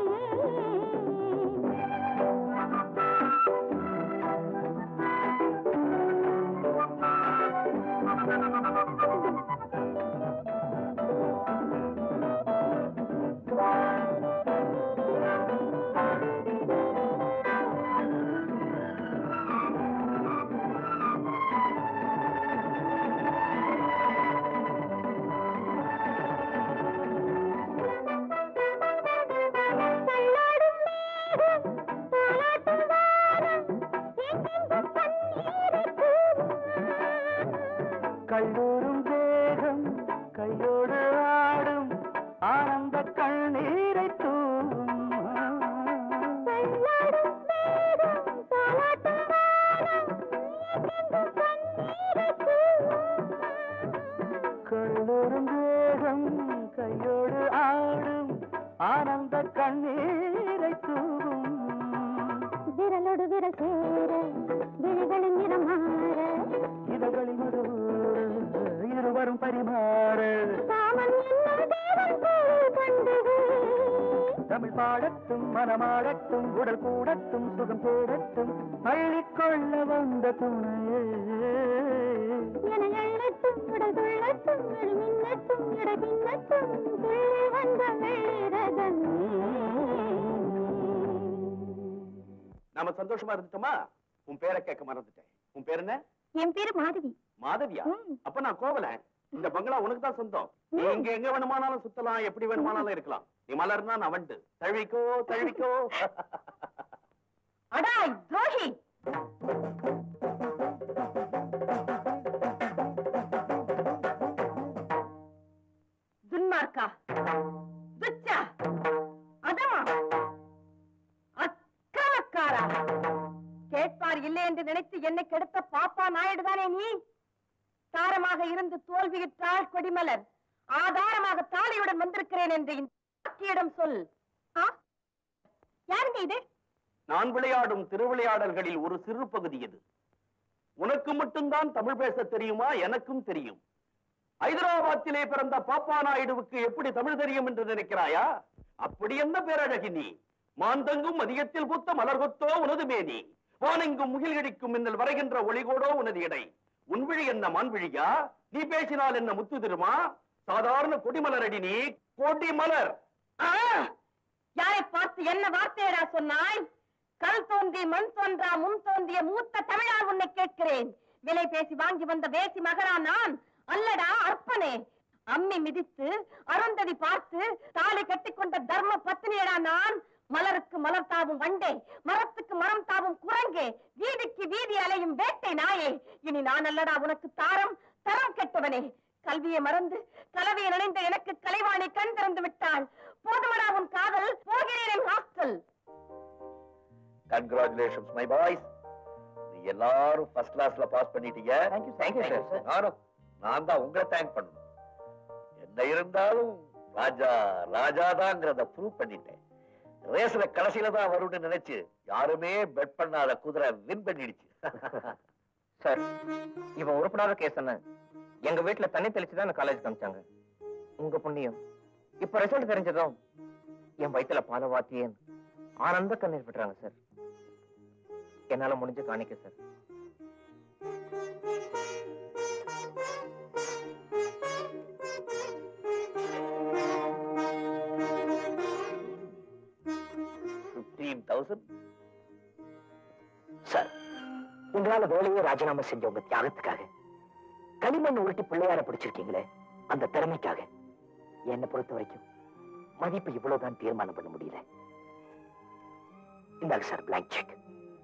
தள்ளாடும் மேகம் தாலாட்டும் வானம் எங்கெங்கும் பன்னீரை தூவும் கல்லூரும் தேகம் கையோடு ஆடும் ஆனந்த கண்ணீரை தூவும் தள்ளாடும் மேகம் தாலாட்டும் வானம் எங்கெங்கும் பன்னீரை தூவும் கல்லூரும் தேகம் கையோடு ஆடும் ஆனந்த கண்ணீரை தூவும் விரலோடு விரல் சேர விழிகளின் நிறம் மாற இதழ்களில் மது இருவரும் பரிமாற காமன் என்னும் தேவன் போல் கண்டது தமிழ் பாடட்டும் மனமாடட்டும் உடல் கூடட்டும் சுகம் தேடட்டும் அள்ளிக்கொள்ள வந்த துணையே என எண்ணட்டும் உடல் துள்ளட்டும் எழு மின்னட்டும் இடை பின்னட்டும் துள்ளி வந்த வெள்ளிரதமே நாம சந்தோஷமா இருந்துட்டோமா உன் பேரை கேட்க மறந்துட்டேன் உன் பேர் என்ன என் பேரு மாதவி மாதவியா ம். அப்ப நான் கோவலன் இந்த பங்களா உனக்கு தான் சொந்தம் நீ இங்க எங்க வேணுமானாலும் சுத்தலாம் எப்படி வேணுமானாலும் இருக்கலாம் நீ மலர்னா நான் வண்டு தழுவிக்கோ தழுவிக்கோ அடாய் துரோகி துன்மார்க்கா துச்சா அதமா அக்கிரமக்காரா கேட்பார் இல்லை என்று நினைத்து என்னை கெடுத்த பாப்பா நாயுடு தானே நீ தாரமாக இருந்து தோல்வியுற்றாள் கொடிமலர் ஆதாரமாக தாலியுடன் வந்திருக்கிறேன் என்று இந்த ஆட்சியிடம் சொல் ஆ? யாருங்க இது நான் விளையாடும் திருவிளையாடல்களில் ஒரு சிறு பகுதி இது உனக்கு மட்டும்தான் தமிழ் பேச தெரியுமா எனக்கும் தெரியும் ஹைதராபாத்திலே பிறந்த பாப்பா நாயுடுவுக்கு எப்படி தமிழ் தெரியும் என்று நினைக்கிறாயா அப்படி என்ன பேரழகி நீ மாந்தங்கும் மதியத்தில் பூத்த மலர் கொத்தோ உனது மேனி வானெங்கும் முகில் இடிக்கும் மின்னல் வரைகின்ற ஒளிகோடோ உனது இடை உன்விழி என்ன மான்விழியா நீ பேசினால் என்ன முத்து திருமா சாதாரண கொடிமலரடி நீ கொடிமலர் ஆ! யாரை பார்த்து என்ன வார்த்தையடா சொன்னாய் கல் தோன்றி மண் தோன்றா முன் தோன்றிய மூத்த தமிழால் உன்னை கேட்கிறேன் விலை பேசி வாங்கி வந்த வேசி மகரா நான் அல்லடா அற்பனே அம்மி மிதித்து அருந்ததி பார்த்து தாலி கட்டிக்கொண்ட தர்ம பத்தினியடா நான் மலருக்கு மலர் தாவும் வண்டே மரத்துக்கு மரம் தாவும் குரங்கே வீதிக்கு வீதி அலையும் வேட்டை நாயே இனி நான் அல்லடா உனக்கு தாரம் தரம் கெட்டவனே கல்வியை மறந்து கலவையை நினைந்த எனக்கு கலைவாணி கண் திறந்து விட்டாள் போதுமடா உன் காதல் போகிறேன் என் ஹாஸ்டல் கங்க்ராச்சுலேஷன்ஸ் மை பாய்ஸ் நீ எல்லாரும் ஃபர்ஸ்ட் கிளாஸ்ல பாஸ் பண்ணிட்டீங்க தேங்க்யூ தேங்க்யூ சார் நானும் நான் தான் உங்களை தேங்க் பண்ணணும் என்ன இருந்தாலும் ராஜா ராஜா தாங்கிறத ப்ரூவ் பண்ணிட்டேன் ரேஸ்ல கடைசியில தான் வரும்னு நினைச்சு யாருமே பெட் பண்ணாத குதிரை வின் பண்ணிடுச்சு சார் இவன் உருப்படாத கேஸ் என்ன எங்க வீட்டுல தண்ணி தெளிச்சு தான் காலேஜ் காமிச்சாங்க உங்க புண்ணியம் இப்ப ரிசல்ட் தெரிஞ்சதும் என் வயித்துல பால வாத்தியேன் ஆனந்த கண்ணீர் விடுறாங்க சார் என்னால முடிஞ்ச காணிக்க சார் பிப்டீன் தௌசண்ட் சார் உங்களால வேலையை ராஜினாமா செஞ்ச உங்க தியாகத்துக்காக களிமண் உருட்டி பிள்ளையார பிடிச்சிருக்கீங்களே அந்த திறமைக்காக என்னை பொறுத்த வரைக்கும் மதிப்பு இவ்வளவுதான் தீர்மானம் பண்ண முடியல இந்தாங்க சார் பிளாங்க் செக்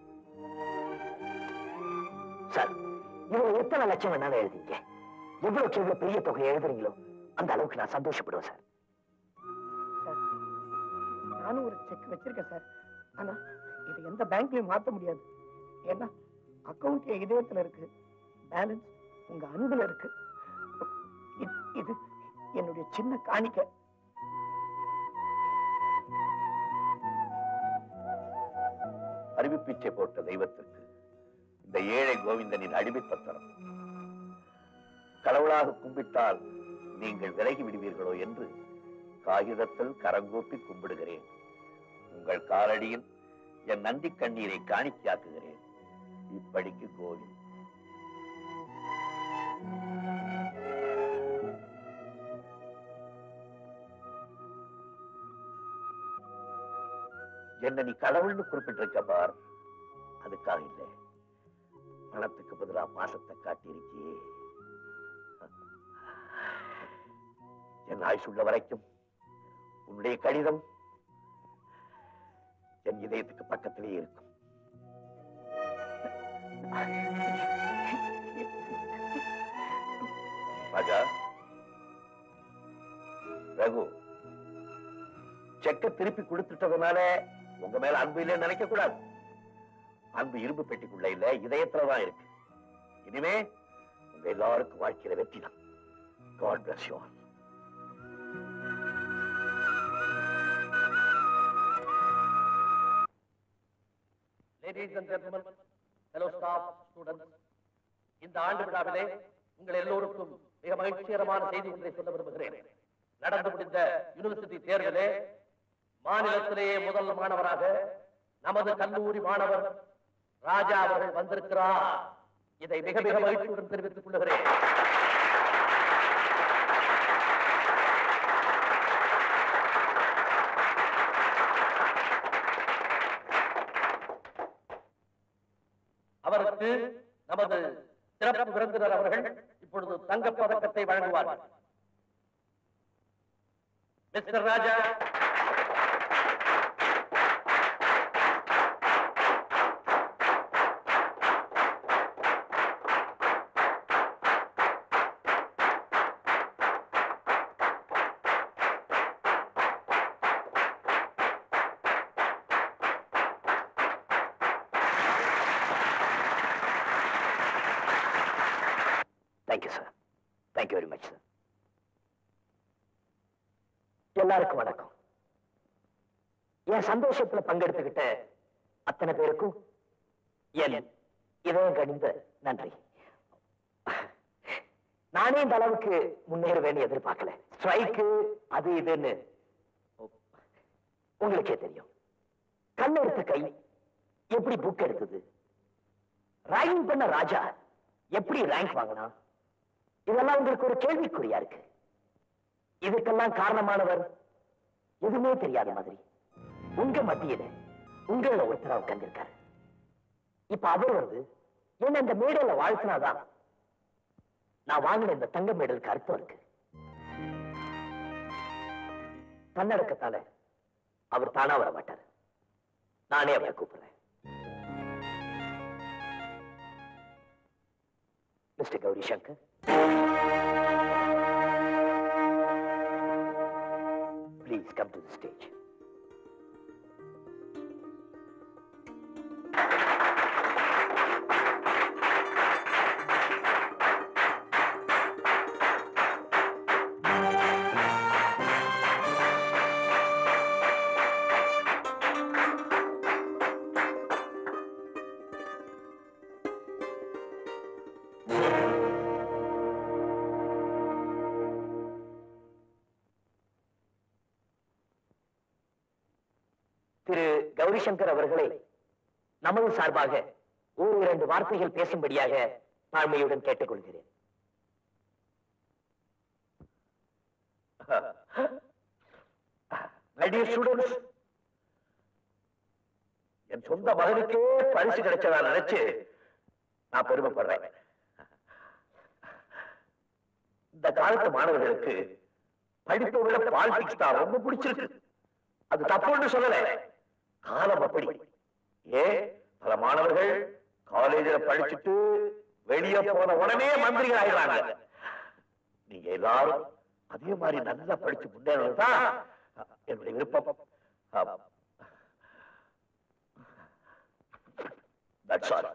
சார் இவ்வளவு எத்தனை லட்சம் வேணாலும் எழுதிங்க எவ்வளவுக்கு எவ்வளவு பெரிய தொகை எழுதுறீங்களோ அந்த அளவுக்கு நான் சந்தோஷப்படுவேன் சார் நானும் ஒரு செக் வச்சிருக்கேன் சார் ஆனா இது எந்த பேங்க்லயும் மாத்த முடியாது ஏன்னா அக்கவுண்ட் என் இதயத்துல இருக்கு பேலன்ஸ் உங்க அன்புல இருக்கு இது- இது என்னுடைய சின்ன காணிக்கை அறிவிப்பிச்சை போட்ட தெய்வத்திற்கு இந்த ஏழை கோவிந்தனின் அடிமை பத்திரம் கடவுளாக கும்பிட்டால் நீங்கள் விலகி விடுவீர்களோ என்று காகிதத்தில் கரங்கூப்பி கும்பிடுகிறேன் உங்கள் காலடியில் என் நந்தி கண்ணீரை காணிக்கையாக்குகிறேன் இப்படிக்கு கோவில் என்ன நீ கடவுள்னு குறிப்பிட்டிருக்க பார் அதுக்காக இல்லை பணத்துக்கு பதிலா பாசத்தை காட்டியிருக்கியே என் ஆயுசுள்ள வரைக்கும் உன்னுடைய கடிதம் என் இதயத்துக்கு பக்கத்திலே இருக்கும் ராஜா ரகு செக்க திருப்பி கொடுத்துட்டதுனால உங்க மேல அன்பு இல்லைன்னு நினைக்க கூடாது அன்பு இரும்பு பெட்டிக்குள்ள இல்ல இதயத்துலதான் இருக்கு இனிமே உங்க எல்லாருக்கும் வாழ்க்கையில வெற்றி தான் God bless you all ladies and gentlemen hello staff students இந்த ஆண்டு விழாவிலே உங்கள் எல்லோருக்கும் மிக மகிழ்ச்சிகரமான செய்தி ஒன்றை சொல்ல விரும்புகிறேன் நடந்து முடிந்த யூனிவர்சிட்டி தேர்விலே மாநிலத்திலேயே முதல் மாணவராக நமது கல்லூரி மாணவர் ராஜா அவர்கள் வந்திருக்கிறார் இதை மிக மிக மகிழ்ச்சியுடன் தெரிவித்துக் கொள்கிறேன் அவருக்கு நமது சிறப்பு விருந்தினர் அவர்கள் இப்பொழுது தங்கப் பதக்கத்தை வழங்குவார்கள் mister Raja thank you sir thank you very much sir எல்லாருக்கும் வணக்கம் என் சந்தோஷத்துல பங்கெடுத்துக்கிட்ட அத்தனை பேருக்கும் என் இதயம் கணிந்த நன்றி நானே இந்த அளவுக்கு முன்னேறுவேன்னு எதிர்பார்க்கல ஸ்ட்ரைக்கு அது இதுன்னு உங்களுக்கே தெரியும் கண் எடுத்த கை எப்படி புக் எடுத்தது ரேங்கிங் பண்ண ராஜா எப்படி ரேங்க் வாங்கினா இதெல்லாம் உங்களுக்கு ஒரு கேள்விக்குறியா இருக்கு இதுக்கெல்லாம் காரணமானவர் எதுவுமே தெரியாத மாதிரி உங்க மத்தியில உங்கள ஒருத்தரா உட்கார்ந்திருக்காரு இப்ப அவர் வந்து என்ன இந்த மேடையில வாழ்த்தினாதான் நான் வாங்கின இந்த தங்க மேடலுக்கு அர்த்தம் இருக்கு தன்னடக்கத்தால அவர் தானா வர மாட்டார் நானே அவரை கூப்பிடுறேன் mister Gowri Shankar Please come to the stage. Thiru Gowri Shankar அவர்களை நமது சார்பாக ஒரு இரண்டு வார்த்தைகள் பேசும்படியாக தாழ்மையுடன் கேட்டுக்கொள்கிறேன் My dear students, என் சொந்த மகனுக்கே பரிசு கிடைச்சதா நினைச்சு நான் பெருமைப்படுறேன் இந்த காலத்து மாணவர்களுக்கு படிப்பை விட பாலிடிக்ஸ் தான் ரொம்ப பிடிச்சிருக்கு அது தப்புன்னு சொல்லல காலம் அப்படி ஏ பல மாணவர்கள் காலேஜில் படிச்சுட்டு வெளியே போன உடனே மந்திரிகள் ஆயிடுறாங்க நீங்க எல்லாரும் அதே மாதிரி நல்லா படிச்சு முன்னேறது தான் என்னுடைய விருப்பம் That's all.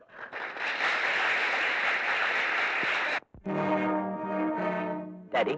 டாடி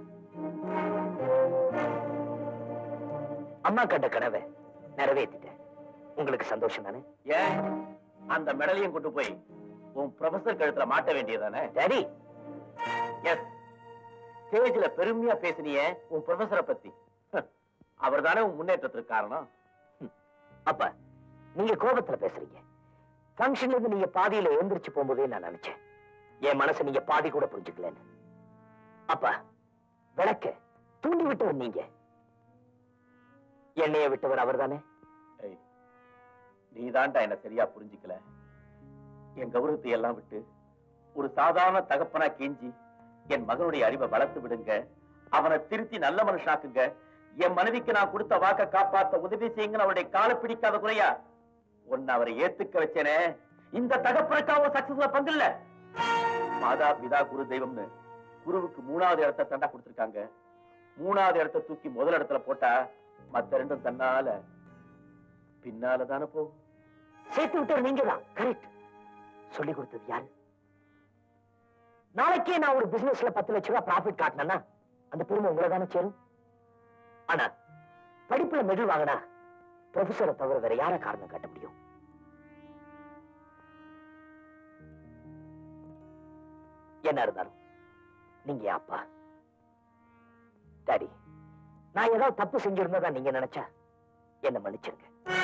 அம்மா கண்ட கனவை நிறைவேற்றிட்டேன் உங்களுக்கு சந்தோஷம் தானே ஏன் அந்த மெடலையும் கொண்டு போய் உன் ப்ரொஃபசர் கழுத்துல மாட்ட வேண்டியதானே டாடி எஸ் ஸ்டேஜ்ல பெருமையா பேசினியே உன் ப்ரொஃபசரை பத்தி அவர் தானே உன் முன்னேற்றத்துக்கு காரணம் அப்ப நீங்க கோபத்துல பேசுறீங்க ஃபங்க்ஷன்ல இருந்து நீங்க பாதியில எழுந்திருச்சு போகும்போதே நான் நினைச்சேன் என் மனசை நீங்க பாதி கூட புரிஞ்சுக்கலன்னு அப்பா விளக்க தூண்டி விட்டவர் நீங்க என்னைய விட்டவர் அவர்தானே நீ தான்டா என்ன சரியா புரிஞ்சுக்கல என் கௌரவத்தை எல்லாம் விட்டு ஒரு சாதாரண தகப்பனா கெஞ்சி என் மகனுடைய அறிவை வளர்த்து விடுங்க அவனை திருத்தி நல்ல மனுஷனாக்குங்க என் மனைவிக்கு நான் கொடுத்த வாக்க காப்பாத்த உதவி செய்யுங்கன்னு அவருடைய காலை பிடிக்காத குறையா உன்னை அவரை ஏத்துக்க வச்சேனே இந்த தகப்பனுக்காக சக்சஸ்ல பங்கு இல்ல மாதா பிதா குரு தெய்வம்னு குருவுக்கு மூணாவது இடத்த தண்டா கொடுத்திருக்காங்க மூணாவது இடத்த தூக்கி முதல் இடத்துல போட்டா மத்த ரெண்டும் தன்னால பின்னால தானே போகும் சேர்த்து விட்டவர் நீங்க தான் கரெக்ட் சொல்லி கொடுத்தது யாரு நாளைக்கே நான் ஒரு பிசினஸ்ல பத்து லட்சம் ரூபாய் ப்ராஃபிட் காட்டினேன்னா அந்த பெருமை உங்களை தானே சேரும் ஆனா படிப்புல மெடல் வாங்கினா ப்ரொஃபஸரை தவிர வேற யார காரணம் காட்ட முடியும் என்ன இருந்தாலும் நீங்க என் அப்பா டாடி நான் ஏதாவது தப்பு செஞ்சிருந்ததா நீங்க நினைச்சா என்ன மன்னிச்சிருங்க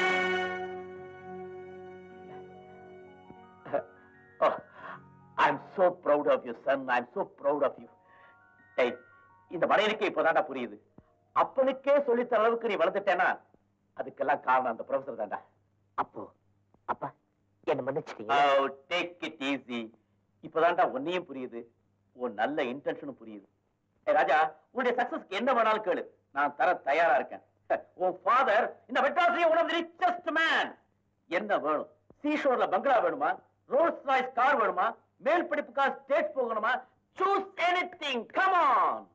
I am so proud of you son I am so proud of you டேய் இந்த மனைவிக்கு இப்போதான்டா புரியுது அப்பனுக்கே சொல்லித்தர அளவுக்கு நீ வளர்ந்துட்டேனா அதுக்கெல்லாம் காரணம் அந்த ப்ரொஃபசர் தான்டா அப்போ அப்பா என்ன மன்னிச்சிட்டீங்க Oh, take it easy. இப்பதான்டா உன்னையும் புரியுது உன் நல்ல இன்டென்ஷனும் புரியுது ஏய் ராஜா உன்னுடைய சக்சஸ்க்கு என்ன வேணாலும் கேளு நான் தர தயாரா இருக்கேன் உன் ஃபாதர் இந்த மெட்ராஸ்லயே one of the richest man என்ன வேணும் சீஷோர்ல பங்களா வேணுமா ரோல்ஸ் ராய்ஸ் கார் வேணுமா மேல் படிப்புக்கா ஸ்டேட் போகணுமா choose anything come on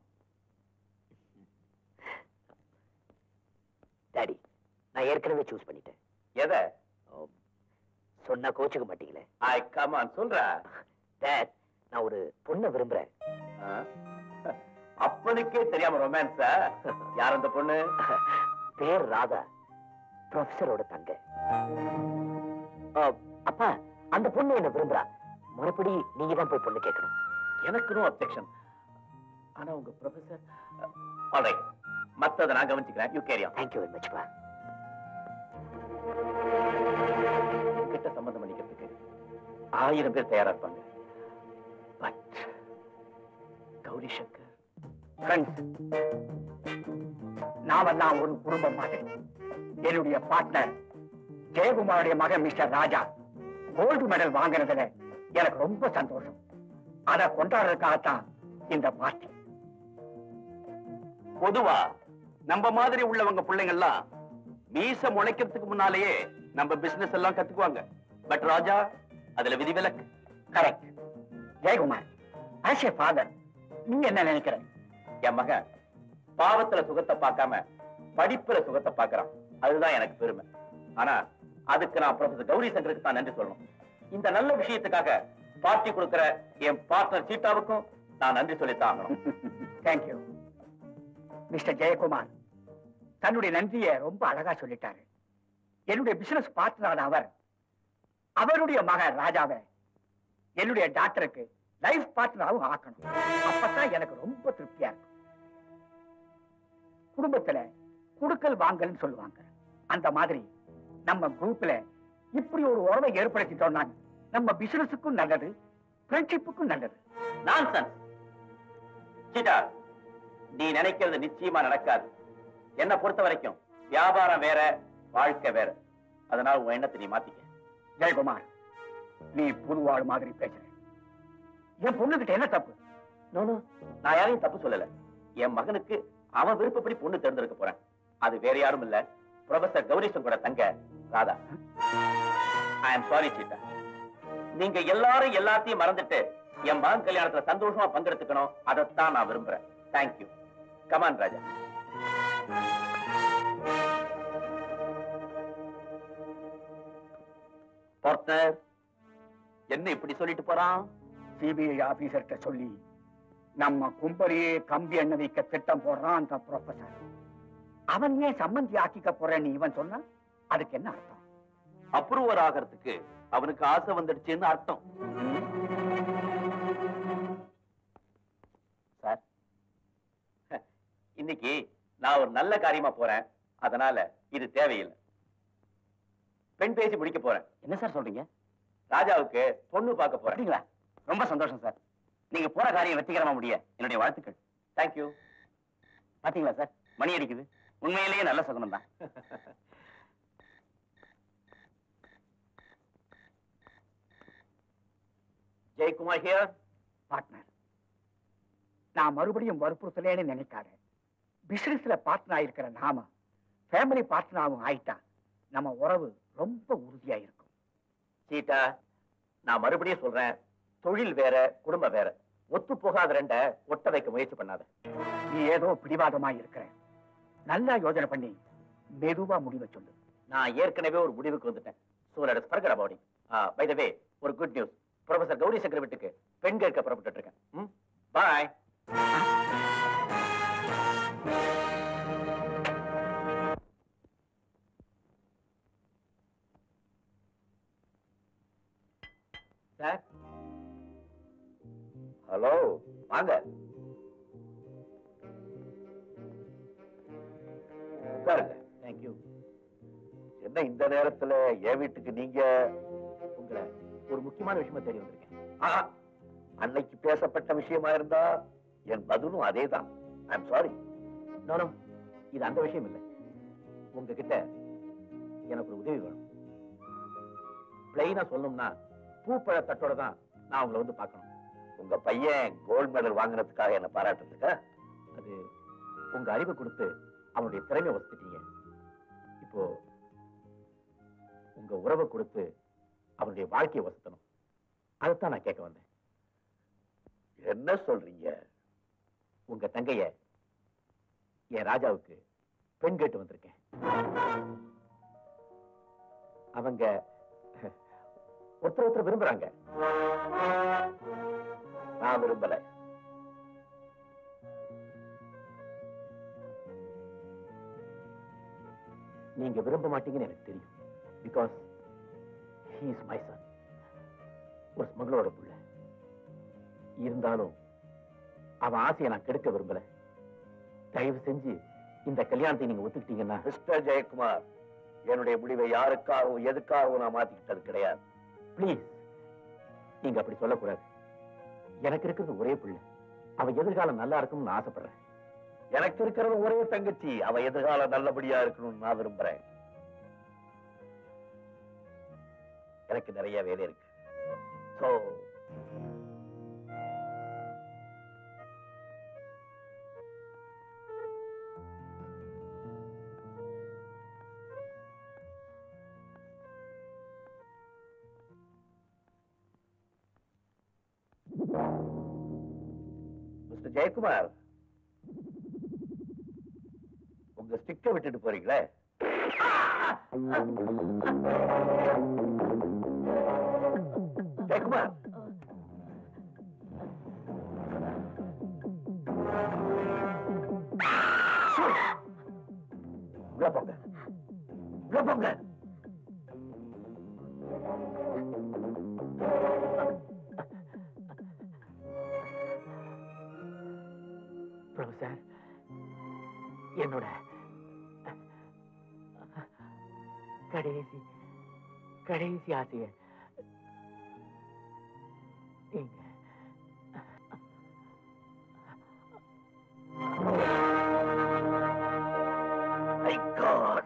daddy நான் ஏற்கனவே சூஸ் பண்ணிட்டேன் எதை சொன்னா கோச்சுக்க மாட்டீங்களே ஐ கம் ஆன் சொல்றா டேட் நான் ஒரு பொண்ணை விரும்புறேன் ஆ? அப்பனுக்கே தெரியாம ரொமான்ஸா யார் அந்த பொண்ணு பேர் ராதா ப்ரொஃபஸரோட தங்க ஆ, அப்பா அந்த பொண்ணு என்ன விரும்புறா மறுபடி நீங்க தான் போய் பொண்ணு கேட்கணும் எனக்கு நோ அப்செக்ஷன் ஆனா உங்க ப்ரொஃபசர் ஆல்ரைட் மத்தத நான் கவனிச்சுக்கிறேன் you carry thank you very much பா கிட்ட சம்மந்தம் பண்ணிக்கிறதுக்கு ஆயிரம் பேர் தயாரா இருப்பாங்க பட் கௌரி சங்கர் ஃப்ரெண்ட்ஸ் நாமெல்லாம் ஒரு குடும்பம் மாதிரி என்னுடைய பார்ட்னர் ஜெயக்குமாருடைய மகன் மிஸ்டர் ராஜா கோல்டு மெடல் வாங்குறதுல எனக்கு ரொம்ப சந்தோஷம் அதை கொண்டாடுறதுக்காகத்தான் இந்த பார்ட்டி பொதுவா நம்ம மாதிரி உள்ளவங்க பிள்ளைங்கள்லாம் மீச முளைக்கிறதுக்கு முன்னாலேயே நம்ம பிசினஸ் எல்லாம் கத்துக்குவாங்க பட் ராஜா அதுல விதிவிலக்கு correct Jayakumar as a father நீ என்ன நினைக்கிற என் மகன் பாவத்துல சுகத்தை பார்க்காம படிப்புல சுகத்தை பார்க்கறான் அதுதான் எனக்கு பெருமை ஆனா அதுக்கு நான் ப்ரொஃபசர் கௌரி சங்கருக்கு தான் நன்றி சொல்லணும் இந்த நல்ல விஷயத்துக்காக பார்ட்டி கொடுக்கிற என் பார்ட்னர் சீட்டாவுக்கும் நான் நன்றி சொல்லித்தான் ஆகணும் தேங்க்யூ மிஸ்டர் ஜெயக்குமார் தன்னுடைய நன்றியை ரொம்ப அழகா சொல்லிட்டாரு என்னுடைய பிசினஸ் பார்ட்னர் அவர் அவருடைய மகன் ராஜாவை என்னுடைய டாக்டருக்கு லைஃப் பார்ட்னராகவும் ஆக்கணும் அப்பதான் எனக்கு ரொம்ப திருப்தியா இருக்கும் குடும்பத்துல குடுக்கல் வாங்கல்னு சொல்லுவாங்க அந்த மாதிரி நம்ம குரூப்ல இப்படி ஒரு உறவை ஏற்படுத்திட்டோம்னா நம்ம பிசினஸுக்கும் நல்லது ஃப்ரெண்ட்ஷிப்புக்கும் நல்லது நான்சென்ஸ் சீட்டா நீ நினைக்கிறது நிச்சயமா நடக்காது என்ன பொறுத்த வரைக்கும் வியாபாரம் வேற வாழ்க்கை வேற அதனால உன் எண்ணத்தை நீ மாத்திக்க ஜெயக்குமார் நீ புதுவாள் மாதிரி பேசுற என் பொண்ணுகிட்ட என்ன தப்பு நோ நோ நான் யாரையும் தப்பு சொல்லல என் மகனுக்கு அவன் விருப்பப்படி பொண்ணு தேர்ந்தெடுக்க போறேன் அது வேற யாரும் இல்ல ப்ரொஃபசர் கௌரிசம் கூட தங்க ராதா ஐ அம் சாரி சீட்டா நீங்க எல்லாரும் எல்லாத்தையும் மறந்துட்டு என் மகன் கல்யாணத்துல சந்தோஷமா பங்கெடுத்துக்கணும் அதைத்தான் நான் விரும்புறேன் தேங்க்யூ கமான் ராஜா பார்ட்னர் என்ன இப்படி சொல்லிட்டு போறான் சிபிஐ ஆபீசர்கிட்ட சொல்லி நம்ம கும்பலையே கம்பி எண்ண வைக்க திட்டம் போடுறான் அந்த ப்ரொஃபசர் அவன் ஏன் சம்மந்தி ஆக்கிக்க போறேன்னு இவன் சொன்னா அதுக்கு என்ன அர்த்தம் அப்ரூவர் ஆகிறதுக்கு அவனுக்கு ஆசை வந்துடுச்சுன்னு அர்த்தம் சார் இன்னைக்கு நான் ஒரு நல்ல காரியமா போறேன் அதனால இது தேவையில்லை பெண் பேசி முடிக்க போறேன் என்ன சார் சொல்றீங்க ராஜாவுக்கு பொண்ணு பார்க்க போறேன் அப்படிங்களா ரொம்ப சந்தோஷம் சார் நீங்க போற காரியம் வெற்றிகரமா முடிய என்னுடைய வாழ்த்துக்கள் தேங்க்யூ பாத்தீங்களா சார் மணி அடிக்குது உண்மையிலேயே நல்ல சகுனம் தான் ஜெயக்குமார் ஹியர் பார்ட்னர் நான் மறுபடியும் வற்புறுத்தலேன்னு நினைக்காத பிசினஸ்ல பார்ட்னர் இருக்கிற நாம ஃபேமிலி பார்ட்னராகவும் ஆயிட்டா நம்ம உறவு ரொம்ப உறுதியா இருக்கும் சீட்டா நான் மறுபடியும் சொல்றேன் தொழில் வேற குடும்பம் வேற ஒத்து போகாத ரெண்ட ஒட்ட வைக்க முயற்சி பண்ணாத நீ ஏதோ பிடிவாதமா இருக்கிற நல்லா யோசனை பண்ணி மெதுவா முடிவை சொல்லு நான் ஏற்கனவே ஒரு முடிவுக்கு வந்துட்டேன் so let us forget about it by the way ஒரு good news professor Gowri Shankar வீட்டுக்கு பெண் கேட்க புறப்பட்டு இருக்கேன் பாய் சார் ஹலோ வாங்க உட்காருங்க தேங்க்யூ என்ன இந்த நேரத்துல என் வீட்டுக்கு நீங்க உங்களை ஒரு முக்கியமான விஷயமா தேடி வந்திருக்கேன் ஆ, அன்னைக்கு பேசப்பட்ட விஷயமா இருந்தா என் பதிலும் அதேதான் ஐம் சாரி நோ இது அந்த விஷயம் இல்லை உங்ககிட்ட எனக்கு ஒரு உதவி வேணும் பிளைனா சொல்லணும்னா பூப்பழ தட்டோட தான் நான் உங்களை வந்து பார்க்கணும் உங்க பையன் கோல்ட் மெடல் வாங்குறதுக்காக என்ன பாராட்டுறதுக்கா அது உங்க அறிவை கொடுத்து அவனுடைய திறமையை வசதிட்டீங்க இப்போ உங்க உறவை கொடுத்து அவனுடைய வாழ்க்கையை வசத்தணும் அதைத்தான் நான் கேட்க வந்தேன் என்ன சொல்றீங்க உங்க தங்கைய என் ராஜாவுக்கு பெண் கேட்டு வந்திருக்கேன் அவங்க ஒருத்தர் ஒருத்தர் விரும்புறாங்க நான் விரும்பல நீங்க விரும்ப மாட்டீங்கன்னு எனக்கு தெரியும் because he is my son ஒரு ஸ்மகளோட புள்ள இருந்தாலும் அவன் ஆசையை நான் கெடுக்க விரும்பல தயவு செஞ்சு இந்த கல்யாணத்தை நீங்க ஒத்துக்கிட்டீங்கன்னா மிஸ்டர் ஜெயக்குமார் என்னுடைய முடிவை யாருக்காகவும் எதுக்காகவும் நான் மாத்திக்கிட்டது கிடையாது ப்ளீஸ் நீங்க அப்படி சொல்லக்கூடாது எனக்கு இருக்கிறது ஒரே பிள்ளை அவ எதிர்காலம் நல்லா இருக்கும்னு நான் ஆசைப்படுறேன் எனக்கு இருக்கிறது ஒரே தங்கச்சி அவ எதிர்காலம் நல்லபடியா இருக்கணும்னு நான் விரும்புறேன் எனக்கு நிறைய வேலை இருக்கு சோ மிஸ்டர் ஜெயக்குமார் உங்க ஸ்டிக்க விட்டுட்டு போறீங்களே ஜெயக்குமார் உள்ள போங்க உள்ள போங்க பிரபு சார் என்னோட கடைசி கடைசி ஆசைய நீங்க My God.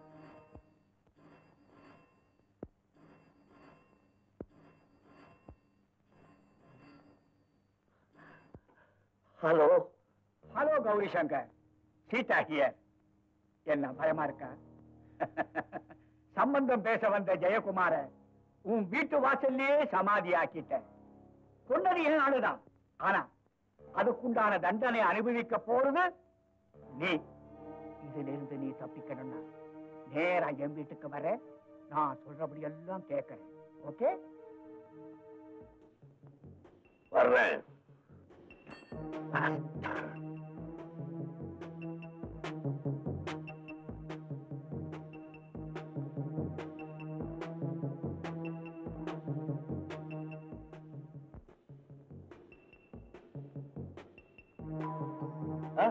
Hello hello Gowri Shankar Seetha here என்ன பயமா இருக்கா சம்பந்தம் பேச வந்த ஜெயக்குமார உன் வீட்டு வாசல்லையே சமாதி ஆக்கிட்ட சொன்னது என் ஆளுதான் ஆனா அதுக்குண்டான தண்டனை அனுபவிக்க போறது நீ இதுல இருந்து நீ தப்பிக்கணும்னா நேரா என் வீட்டுக்கு வர நான் சொல்றபடி எல்லாம் கேட்கறேன் ஓகே வர்றேன் ஆ?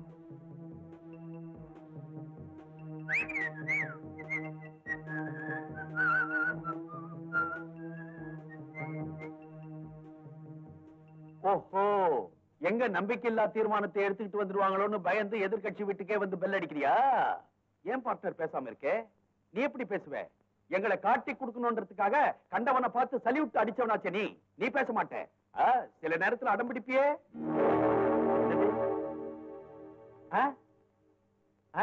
ஓஹோ எங்க நம்பிக்கையில்லா தீர்மானத்தை எடுத்துக்கிட்டு வந்துருவாங்களோன்னு பயந்து எதிர்க்கட்சி வீட்டுக்கே வந்து பெல் அடிக்கிறியா ஏன் பார்ட்னர் பேசாம இருக்கே நீ எப்படி பேசுவ எங்களை காட்டி கொடுக்கணுன்றதுக்காக கண்டவனை பார்த்து சல்யூட் அடிச்சவனாச்சே நீ நீ பேச மாட்டே ஆ, சில நேரத்துல அடம் பிடிப்பியே என்னது? ஆ? ஆ?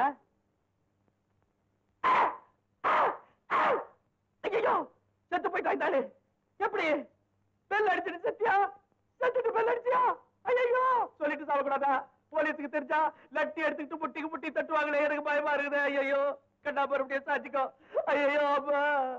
ஐயையோ, செத்து போயிட்டான் இந்த ஆளு. எப்படி பெல் அடிச்சிட்டு செத்தியா செத்துட்டு பெல் அடிச்சியா ஐயோ சொல்லிட்டு சாவக்கூடாதா போலீஸுக்கு தெரிஞ்சா லட்டி எடுத்துக்கிட்டு முட்டிக்கு முட்டி தட்டுவாங்களே எனக்கு பயமா இருக்குது ஐயோ கண்டா மறுபடியும் சாச்சிக்கோ ஐயோ அப்பா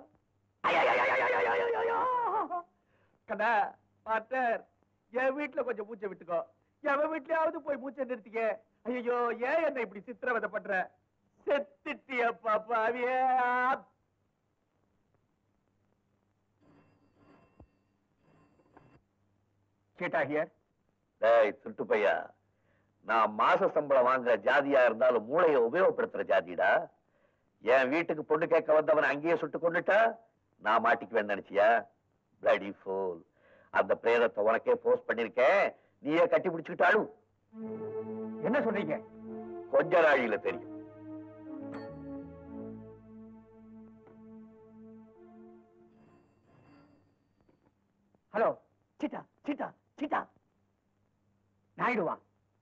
ஐயோ கண்ணா மாஸ்டர் என் வீட்டுல கொஞ்சம் மூச்சை விட்டுக்கோ எவன் வீட்லயாவது போய் மூச்சை நிறுத்திக்க ஐயோ ஏன் என்ன இப்படி சித்திரவதை பண்ற செத்துட்டியப்பா பாவியே சீதா ஹியர் டேய் திருட்டு பையா நான் மாச சம்பளம் வாங்குற ஜாதியா இருந்தாலும் மூளையை உபயோகப்படுத்துற ஜாதிடா என் வீட்டுக்கு பொண்ணு கேட்க வந்தவன் அங்கேயே சுட்டு கொண்டுட்டா நான் மாட்டிக்குவேன் நினைச்சியா பிளடி ஃபூல் அந்த பிரேதத்தை உனக்கே போஸ்ட் பண்ணிருக்கேன் நீயே கட்டி பிடிச்சுக்கிட்டாலும் என்ன சொல்றீங்க கொஞ்ச நாழியில தெரியும் ஹலோ சீட்டா சீட்டா சீட்டா நாயுடுவா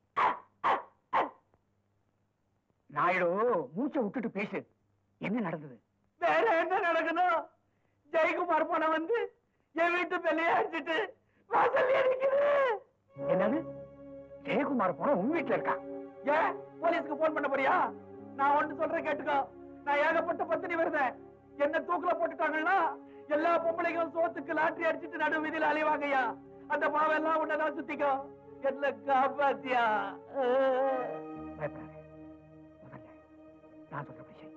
நாயுடு மூச்சை விட்டுட்டு பேசு என்ன நடந்தது வேற என்ன நடக்கணும் ஜெயக்குமார் போன வந்து என் வீட்டு பெல்லையே அடிச்சிட்டு வாசல்ல இருக்குது என்னது ஜெயக்குமார் போன உன் வீட்டுல இருக்கா ஏன் போலீஸ்க்கு போன் பண்ண போறியா நான் ஒன்று சொல்றேன் கேட்டுக்கோ நான் ஏகப்பட்ட பத்தினி வருதேன் என்ன தூக்குல போட்டுட்டாங்கன்னா எல்லா பொம்பளைக்கும் சோத்துக்கு லாட்டரி அடிச்சிட்டு நடு வீதியில அலைவாங்கய்யா அந்த பாவம் எல்லாம் உன்னதான் சுத்திக்கோ என்ன காப்பாத்தியா பயப்படாதே முதல்ல நான் சொல்றபடி செய்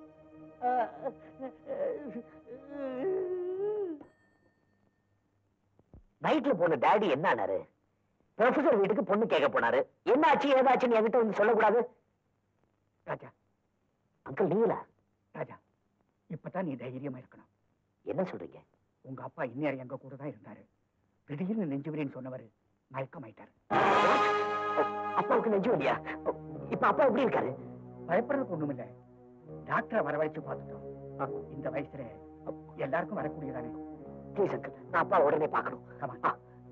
நைட்ல போன டாடி என்ன ஆனாரு ப்ரொஃபசர் வீட்டுக்கு பொண்ணு கேட்க போனாரு என்ன ஆச்சு ஏதாச்சுன்னு என்கிட்ட வந்து சொல்லக்கூடாது ராஜா அங்கிள் நீங்களா ராஜா இப்பதான் நீ தைரியமா இருக்கணும் என்ன சொல்றீங்க உங்க அப்பா இந்நேரம் எங்க கூட தான் இருந்தாரு திடீர்னு நெஞ்சுவிரின்னு சொன்னவர் மயக்கமாயிட்டாரு அப்பாவுக்கு நெஞ்சு வலியா இப்ப அப்பா எப்படி இருக்காரு பயப்படுறதுக்கு ஒண்ணுமில்ல டாக்டரை வரவழைச்சு பார்த்துட்டோம் இந்த வயசுல எல்லாருக்கும் வரக்கூடியதானே ப்ளீஸ் அங்கிள் நான் அப்பா உடனே பார்க்கணும் Come on. ஆ.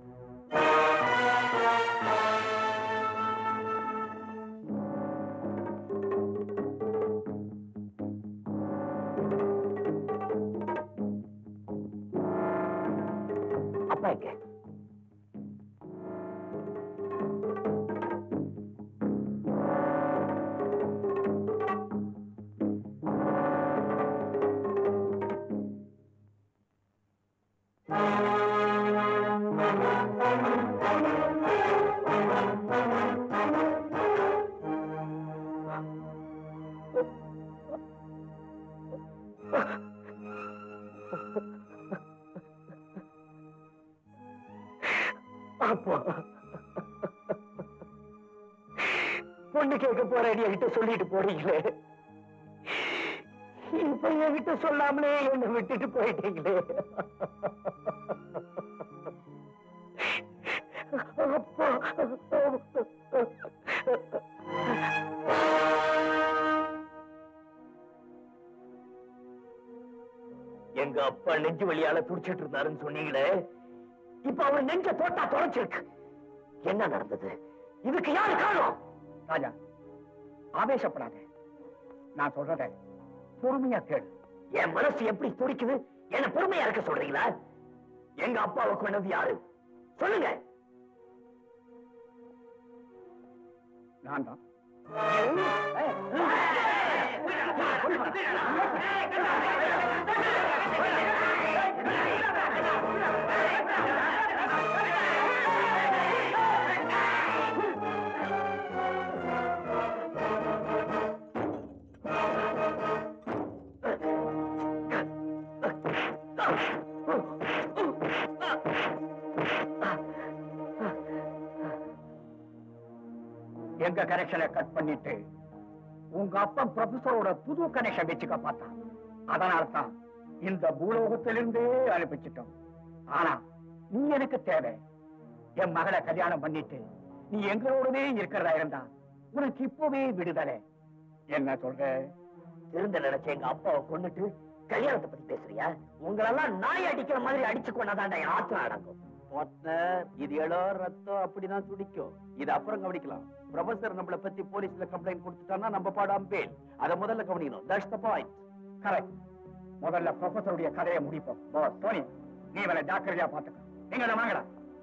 அப்பா எங்க அப்பா பொண்ணு கேட்க போறேன் என்கிட்ட சொல்லிட்டு போறீங்களே இப்ப என்கிட்ட சொல்லாமலே என்ன விட்டுட்டு போயிட்டீங்களே அப்பா எங்க அப்பா நெஞ்சு வழியால துடிச்சிட்டு இருந்தாருன்னு சொன்னீங்களே இப்ப அவர் நெஞ்ச போட்டா தொலைச்சிருக்கு என்ன நடந்தது இதுக்கு யாரு காரணம் ராஜா ஆவேசப்படாத நான் சொல்றத பொறுமையா கேளு என் மனசு எப்படி துடிக்குது என்ன பொறுமையா இருக்க சொல்றீங்களா எங்க அப்பாவை கொண்டது யாரு சொல்லுங்க நான் தான் எங்க கனெக்ஷனை கட் பண்ணிட்டு உங்க அப்பா ப்ரொஃபஸரோட புது கனெக்ஷன் வச்சுக்க பார்த்தான் அதனால தான் இந்த பூலோகத்திலிருந்தே அனுப்பிச்சிட்டோம் ஆனா நீ எனக்கு தேவை என் மகளை கல்யாணம் பண்ணிட்டு நீ எங்களோடவே இருக்கிறதா இருந்தா உனக்கு இப்பவே விடுதலை என்ன சொல்ற திருந்த நினைச்ச எங்க அப்பாவை கொண்டுட்டு கல்யாணத்தை பத்தி பேசுறியா உங்களெல்லாம் நாய் அடிக்கிற மாதிரி அடிச்சு கொண்டாதாண்டா என் ஆத்திரம் அடங்கும் பார்ட்னர் இது எழோ ரத்தம் அப்படிதான் துடிக்கும் இது அப்புறம் கவனிக்கலாம் ப்ரொஃபசர் நம்மள பத்தி போலீஸ்ல கம்ப்ளைண்ட் கொடுத்துட்டான்னா நம்ம பாடாம பேல் அத முதல்ல கவனிக்கணும் தட்ஸ் த பாயிண்ட் கரெக்ட் முதல்ல ப்ரொஃபஸருடைய கதையை முடிப்போம் பாஸ் டோனி நீ இவனை ஜாக்கிரதையா பாத்துக்க நீங்க வாங்கடா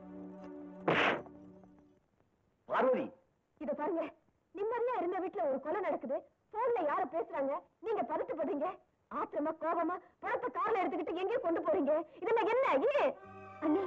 பார்வதி இத பாருங்க நிம்மதியா இருந்த வீட்டுல ஒரு கொலை நடக்குது போன்ல யார பேசுறாங்க நீங்க பதட்டப்படுறீங்க ஆத்திரமா கோபமா பணத்தை கார்ல எடுத்துக்கிட்டு எங்கேயோ கொண்டு போறீங்க இதெல்லாம் என்ன ஏன் அண்ணி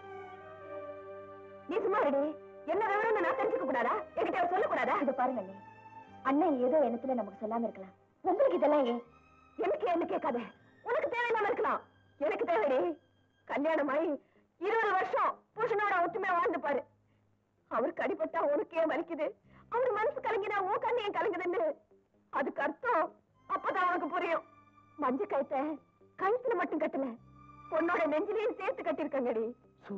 நீ சும்மா ரெடி என்ன விவரம் நான் தெரிஞ்சுக்க கூடாதா என்கிட்ட சொல்ல கூடாதா அது பாருங்க அண்ணி அண்ணன் ஏதோ எண்ணத்துல நமக்கு சொல்லாம இருக்கலாம் உங்களுக்கு இதெல்லாம் ஏன் எனக்கு என்ன கேட்காத உனக்கு தேவையில்லாம இருக்கலாம் எனக்கு தேவைடி கல்யாணமாயி இருபது வருஷம் புருஷனோட ஒற்றுமையா வாழ்ந்து பாரு அவருக்கு அடிபட்டா உனக்கு ஏன் வலிக்குது அவர் மனசு கலங்கினா உன் கண்ணு ஏன் கலங்குதுன்னு அதுக்கு அர்த்தம் அப்பதான் உனக்கு புரியும் மஞ்ச கயத்தை கழுத்துல மட்டும் கட்டல பொண்ணோட நெஞ்சிலையும் சேர்த்து கட்டிருக்கங்கடி சூ.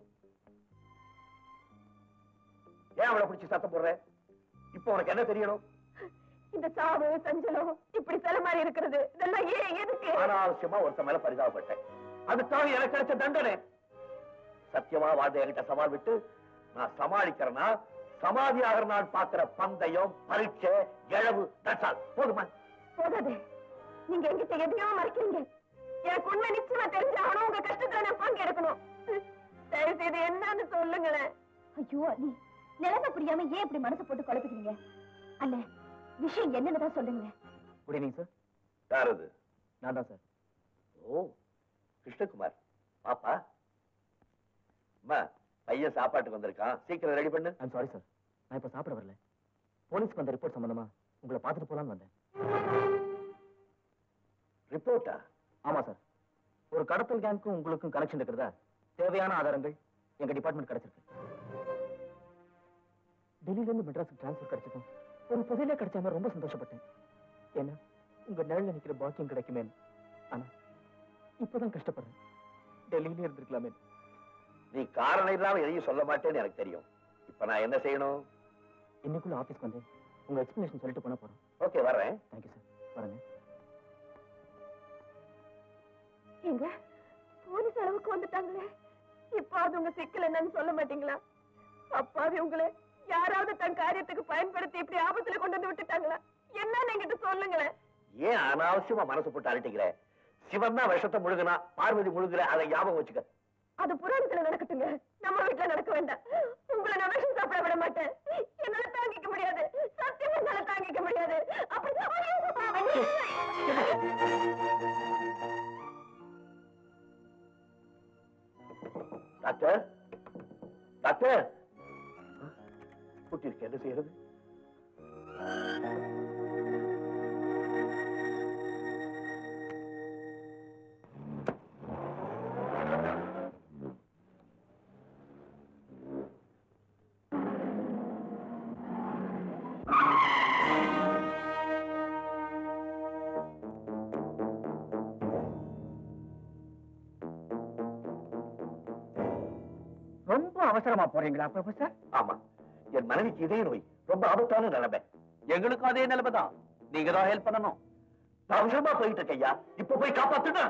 ஏன் அவளை பிடிச்சி சத்தம் போடுற இப்போ உனக்கு என்ன தெரியணும் இந்த சாவு சஞ்சலம் இப்படி சில மாதிரி இருக்கிறது இதெல்லாம் ஏன் எதுக்கு அனாவசியமா ஒருத்த மேல பரிதாபப்பட்டேன் அதுக்காக எனக்கு கிடைச்ச தண்டனை சத்தியமா வாழ்ந்த என்கிட்ட சவால் விட்டு நான் சமாளிக்கிறேன்னா சமாதி ஆகிற நாள் பாக்குற பந்தயம் பரீட்சை இழவு தட்டால் போதுமா போதாது நீங்க எங்கிட்ட எதையோ மறைக்கிறீங்க எனக்கு உண்மை நிச்சயமா தெரிஞ்சாகணும் உங்க கஷ்டத்துல நான் பங்கெடுக்கணும் தயவு செய்து என்னன்னு சொல்லுங்களேன் ஐயோ அண்ணி நிலைமை புரியாம ஏன் இப்படி மனசு போட்டு குழப்பிக்கிறீங்க அண்ணே விஷயம் என்னன்னு தான் சொல்லுங்களேன் குட் ஈவினிங் சார் யார் அது நான் தான் சார் ஓ கிருஷ்ணகுமார் பாப்பா அம்மா பையன் சாப்பாட்டுக்கு வந்திருக்கான் சீக்கிரம் ரெடி பண்ணு ஐம் சாரி சார் நான் இப்ப சாப்பிட வரல போலீஸ்க்கு வந்த ரிப்போர்ட் சம்பந்தமா உங்களை பார்த்துட்டு போலான்னு வந்தேன் ரிப்போர்ட்டா ஆமா சார் ஒரு கடத்தல் கேங்க்கும் உங்களுக்கும் கனெக்ஷன் இருக்கிறதா தேவையான ஆதாரங்கள் எங்க டிபார்ட்மெண்ட் கிடைச்சிருக்கு டெல்லியில இருந்து மெட்ராஸுக்கு டிரான்ஸ்ஃபர் கிடைச்சதும் ஒரு புதையில கிடைச்ச மாதிரி ரொம்ப சந்தோஷப்பட்டேன் ஏன்னா உங்க நிழல்ல நிக்கிற பாக்கியம் கிடைக்குமே ஆனா இப்பதான் கஷ்டப்படுறேன் டெல்லியிலே இருந்திருக்கலாமே நீ காரணம் இல்லாம எதையும் சொல்ல மாட்டேன்னு எனக்கு தெரியும் இப்ப நான் என்ன செய்யணும் இன்னைக்குள்ள ஆபீஸ்க்கு வந்து உங்க எக்ஸ்பிளேஷன் சொல்லிட்டு போனா போறோம் ஓகே வர்றேன் தேங்க்யூ சார் வரேங்க எங்க போலீஸ் அளவுக்கு வந்துட்டாங்களே இப்போ அது உங்க சிக்கல் என்னன்னு சொல்ல மாட்டீங்களா அப்பாவி உங்களை யாராவது தன் காரியத்துக்கு பயன்படுத்தி இப்படி ஆபத்துல கொண்டு வந்து விட்டுட்டாங்களா என்னன்னு என்கிட்ட சொல்லுங்களேன் ஏன் அனாவசியமா மனசு போட்டு அலட்டிக்கிற சிவன் தான் விஷத்தை முழுகுனா பார்வதி முழுகுற அதை ஞாபகம் வச்சுக்க அது புராணத்துல நடக்கட்டுங்க நம்ம வீட்டுல நடக்க வேண்டாம் உங்களை நான் விஷம் சாப்பிட விட மாட்டேன் என்னால தாங்கிக்க முடியாது சத்தியமா என்னால தாங்கிக்க முடியாது அப்படி டாக்டர் டாக்டர் கூட்டிருக்கு என்ன செய்யறது ரொம்ப அவசரமா போறீங்களா ப்ரொஃபசர் ஆமா என் மனைவிக்கு இதய நோய் ரொம்ப ஆபத்தான நிலைமை எங்களுக்கும் அதே நிலைமை தான் நீங்க தான் ஹெல்ப் பண்ணணும் நான் அவசரமா போயிட்டு இருக்கேன் ஐயா இப்ப போய் காப்பாத்துனா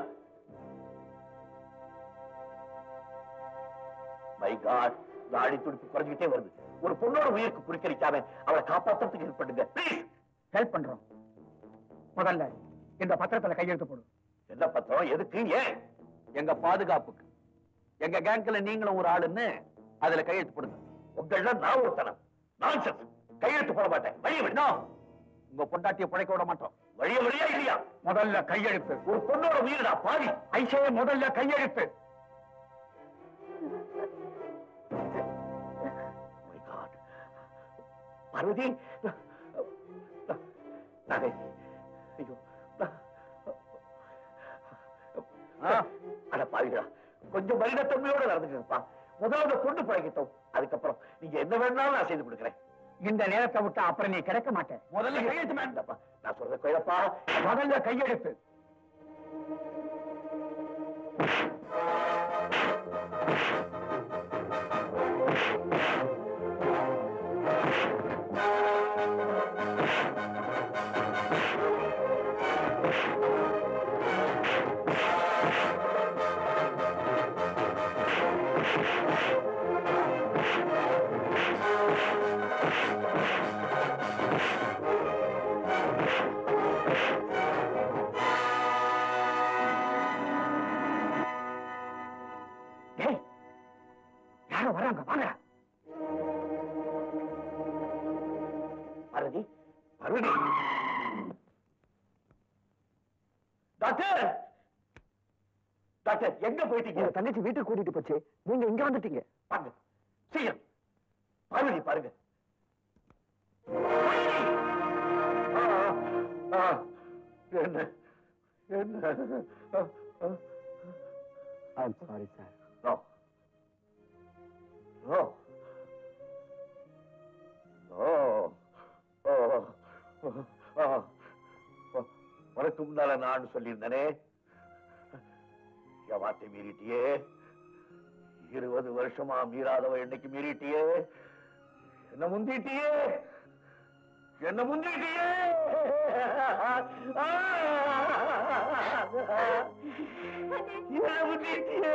மை காட் நாடி துடிப்பு குறைஞ்சிட்டே வருது ஒரு பொண்ணோட உயிருக்கு குறிக்கரிக்காம அவளை காப்பாத்துறதுக்கு ஹெல்ப் பண்ணுங்க ப்ளீஸ் ஹெல்ப் பண்றோம் முதல்ல இந்த பத்திரத்துல கையெழுத்து போடு என்ன பத்திரம் எதுக்கு ஏன் எங்க பாதுகாப்புக்கு எங்க கேங்க்ல நீங்களும் ஒரு ஆளுன்னு அதுல கையெழுத்து போடுங்க உங்கள நான் ஒருத்தனம் நான்சென்ஸ் கையெழுத்து போட மாட்டேன் வழிய விடா உங்க பொண்டாட்டியை பிழைக்க விட மாட்டோம் வழிய வழியா இல்லையா முதல்ல கையெழுத்து ஒரு பொண்ணோட உயிரடா பாவி ஐசே முதல்ல கையெழுத்து My God. பார்வதி நானே ஐயோ ஆ. அட பாவிகளா கொஞ்சம் மனிதத்தன்மையோட நடந்துக்கப்பா முதல்ல கொண்டு பழகிட்டோம் அதுக்கப்புறம் நீங்க என்ன வேணாலும் நான் செய்து கொடுக்குறேன் இந்த நேரத்தை விட்டா அப்புறம் நீ கிடைக்க மாட்டேன் முதல்ல கையெழுத்து வேண்டாப்பா நான் சொல்ற குழப்பா முதல்ல கையெழுத்து டேய் யாரோ வராங்க வாங்க பார்வதி பார்வதி டாக்டர் டாக்டர் எங்க போயிட்டீங்க தங்கச்சி வீட்டுக்கு கூட்டிட்டு போச்சு நீங்க இங்க வந்துட்டீங்க பாருங்க சீக்கிரம் பார்வதி பாருங்க ஆ, ஆ, என்ன என்ன ஆ, ஆ. I'm sorry sir No. No. Oh. Oh. Oh. Oh. வருஷத்துக்கு முன்னால நான் சொல்லியிருந்தனே என் வார்த்தை மீறிட்டியே இருபது வருஷமா மீறாதவ என்னைக்கு மீறிட்டியே என்ன முந்திட்டியே என்ன முந்திட்டியே என்ன முந்திட்டியே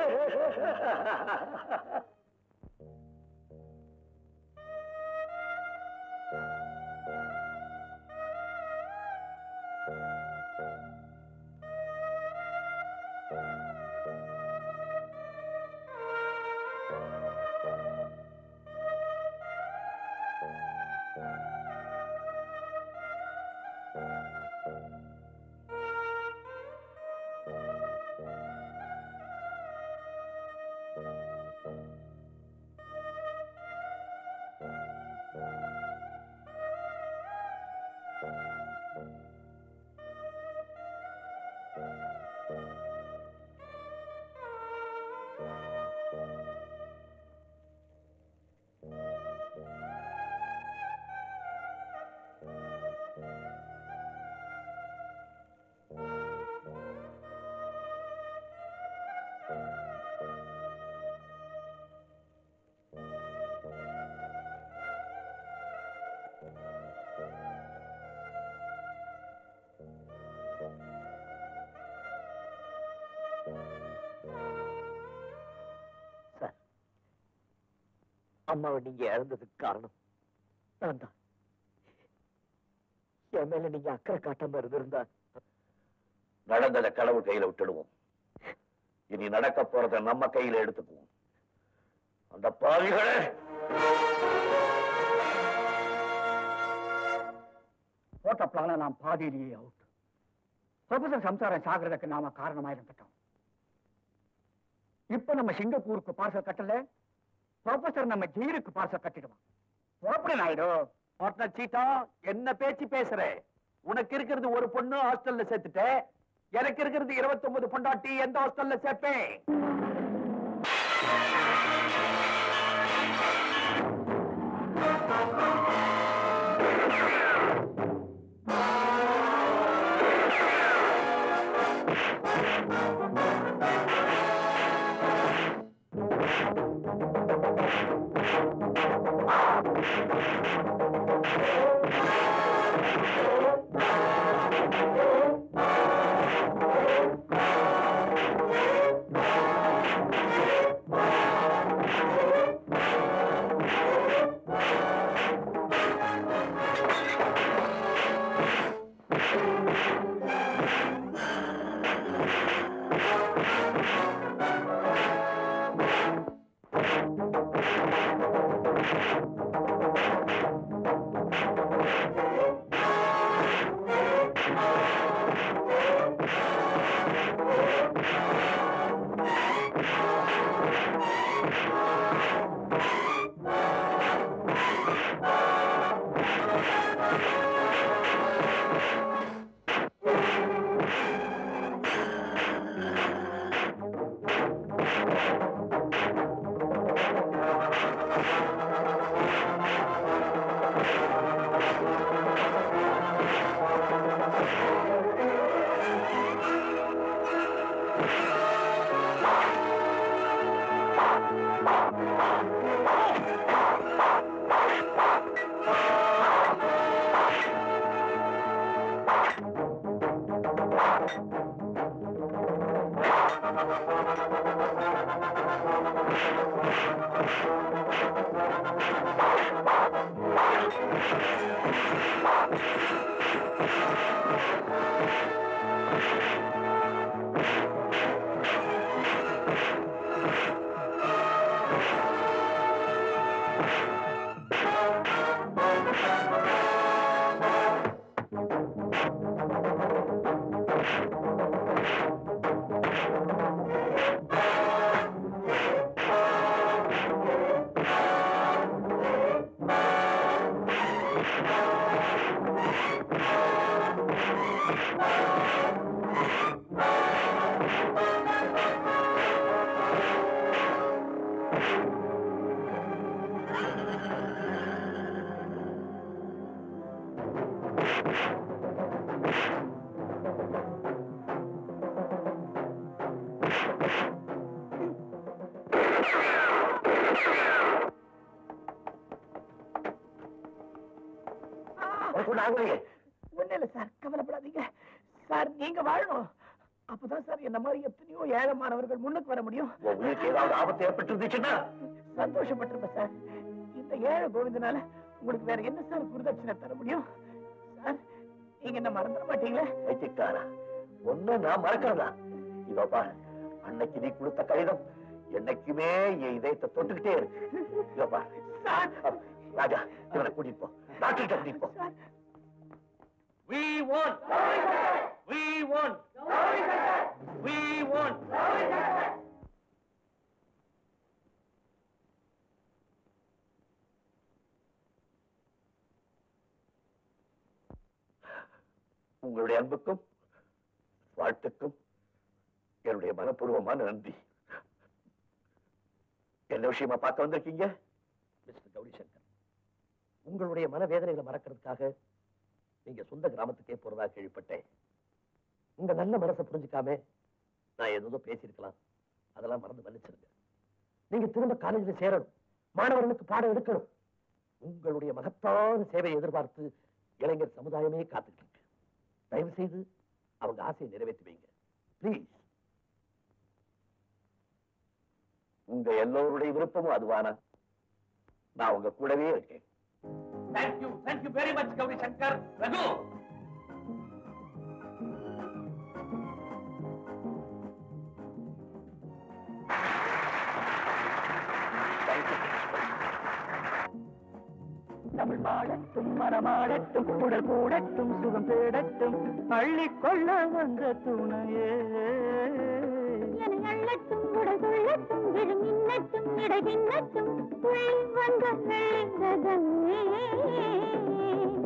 சார் அம்மாவை நீங்க இழந்ததுக்கு காரணம் நான் தான் என் மேல நீங்க அக்கறை காட்டாம இருந்திருந்தா நடந்ததை கடவுள் கையில விட்டுடுவோம் இனி நடக்க போறத நம்ம கையில எடுத்துக்குவோம் அந்த பாவிகளே போட்ட பிளான நாம் பாதியிலேயே அவுட் ப்ரொஃபசர் சம்சாரம் சாகிறதுக்கு நாம காரணமா இருந்துட்டோம் இப்ப நம்ம சிங்கப்பூருக்கு பார்சல் கட்டல ப்ரொஃபசர் நம்ம ஜெயிலுக்கு பார்சல் கட்டிடுவான் புறப்படு நாயுடு பார்ட்னர் சீட்டா என்ன பேச்சு பேசுற உனக்கு இருக்கிறது ஒரு பொண்ணு ஹாஸ்டல்ல சேர்த்துட்ட எனக்கு இருக்கிறது 29 பொண்டாட்டி எந்த ஹாஸ்டல்ல சேர்ப்பேன் உனக்கு ஒண்ணு ஆகலையே ஒண்ணு இல்ல சார் கவலைப்படாதீங்க சார் நீங்க வாழணும் அப்பதான் சார் என்ன மாதிரி எத்தனையோ ஏழமானவர்கள் முன்னுக்கு வர முடியும் உன் உயிருக்கு ஏதாவது ஆபத்து ஏற்பட்டு இருந்துச்சுன்னா சந்தோஷப்பட்டிருப்பேன் சார் இந்த ஏழை கோவிந்தனால உங்களுக்கு வேற என்ன சார் குருதட்சணை தர முடியும் சார் நீங்க என்ன மறந்துட மாட்டீங்களே வைத்தியக்காரா ஒண்ணு நான் மறக்கிறதா இதோ பாரு அன்னைக்கு நீ கொடுத்த கடிதம் என்னைக்குமே என் இதயத்தை தொட்டுக்கிட்டே இருக்கு இதோ பாரு சார் ராஜா இவனை கூட்டிட்டு போ டாக்டர் கூட்டிட்டு போ sir We won! We won! We won! உங்களுடைய அன்புக்கும் வாழ்த்துக்கும் என்னுடைய மனப்பூர்வமான நன்றி என்ன விஷயமா பார்க்க வந்திருக்கீங்க மிஸ்டர் கௌரி சங்கர் உங்களுடைய மனவேதனைகளை மறக்கிறதுக்காக நீங்க சொந்த கிராமத்துக்கே போறதா கேள்விப்பட்டேன் உங்க நல்ல மனசை புரிஞ்சுக்காம நான் ஏதோ பேசியிருக்கலாம் அதெல்லாம் மறந்து மன்னிச்சிருங்க நீங்க திரும்ப காலேஜில் சேரணும் மாணவர்களுக்கு பாடம் எடுக்கணும் உங்களுடைய மகத்தான சேவையை எதிர்பார்த்து இளைஞர் சமுதாயமே காத்துட்டு இருக்கு தயவு செய்து அவங்க ஆசையை நிறைவேற்றி வைங்க ப்ளீஸ் உங்க எல்லோருடைய விருப்பமும் அதுவானா நான் உங்க கூடவே இருக்கேன் Thank you, thank you very much, Gauri Shankar. Raghu! Tamil மாடட்டும் மரமாடட்டும் உடல் கூடட்டும் சுகம் தேடட்டும் அள்ளிக்கொள்ள வந்த துணையே என அள்ளட்டும் உடல் கொள்ளட்டும் விழும் இன்னட்டும் இடை பின்னட்டும் துள்ளி வந்த வெள்ளை ரதமே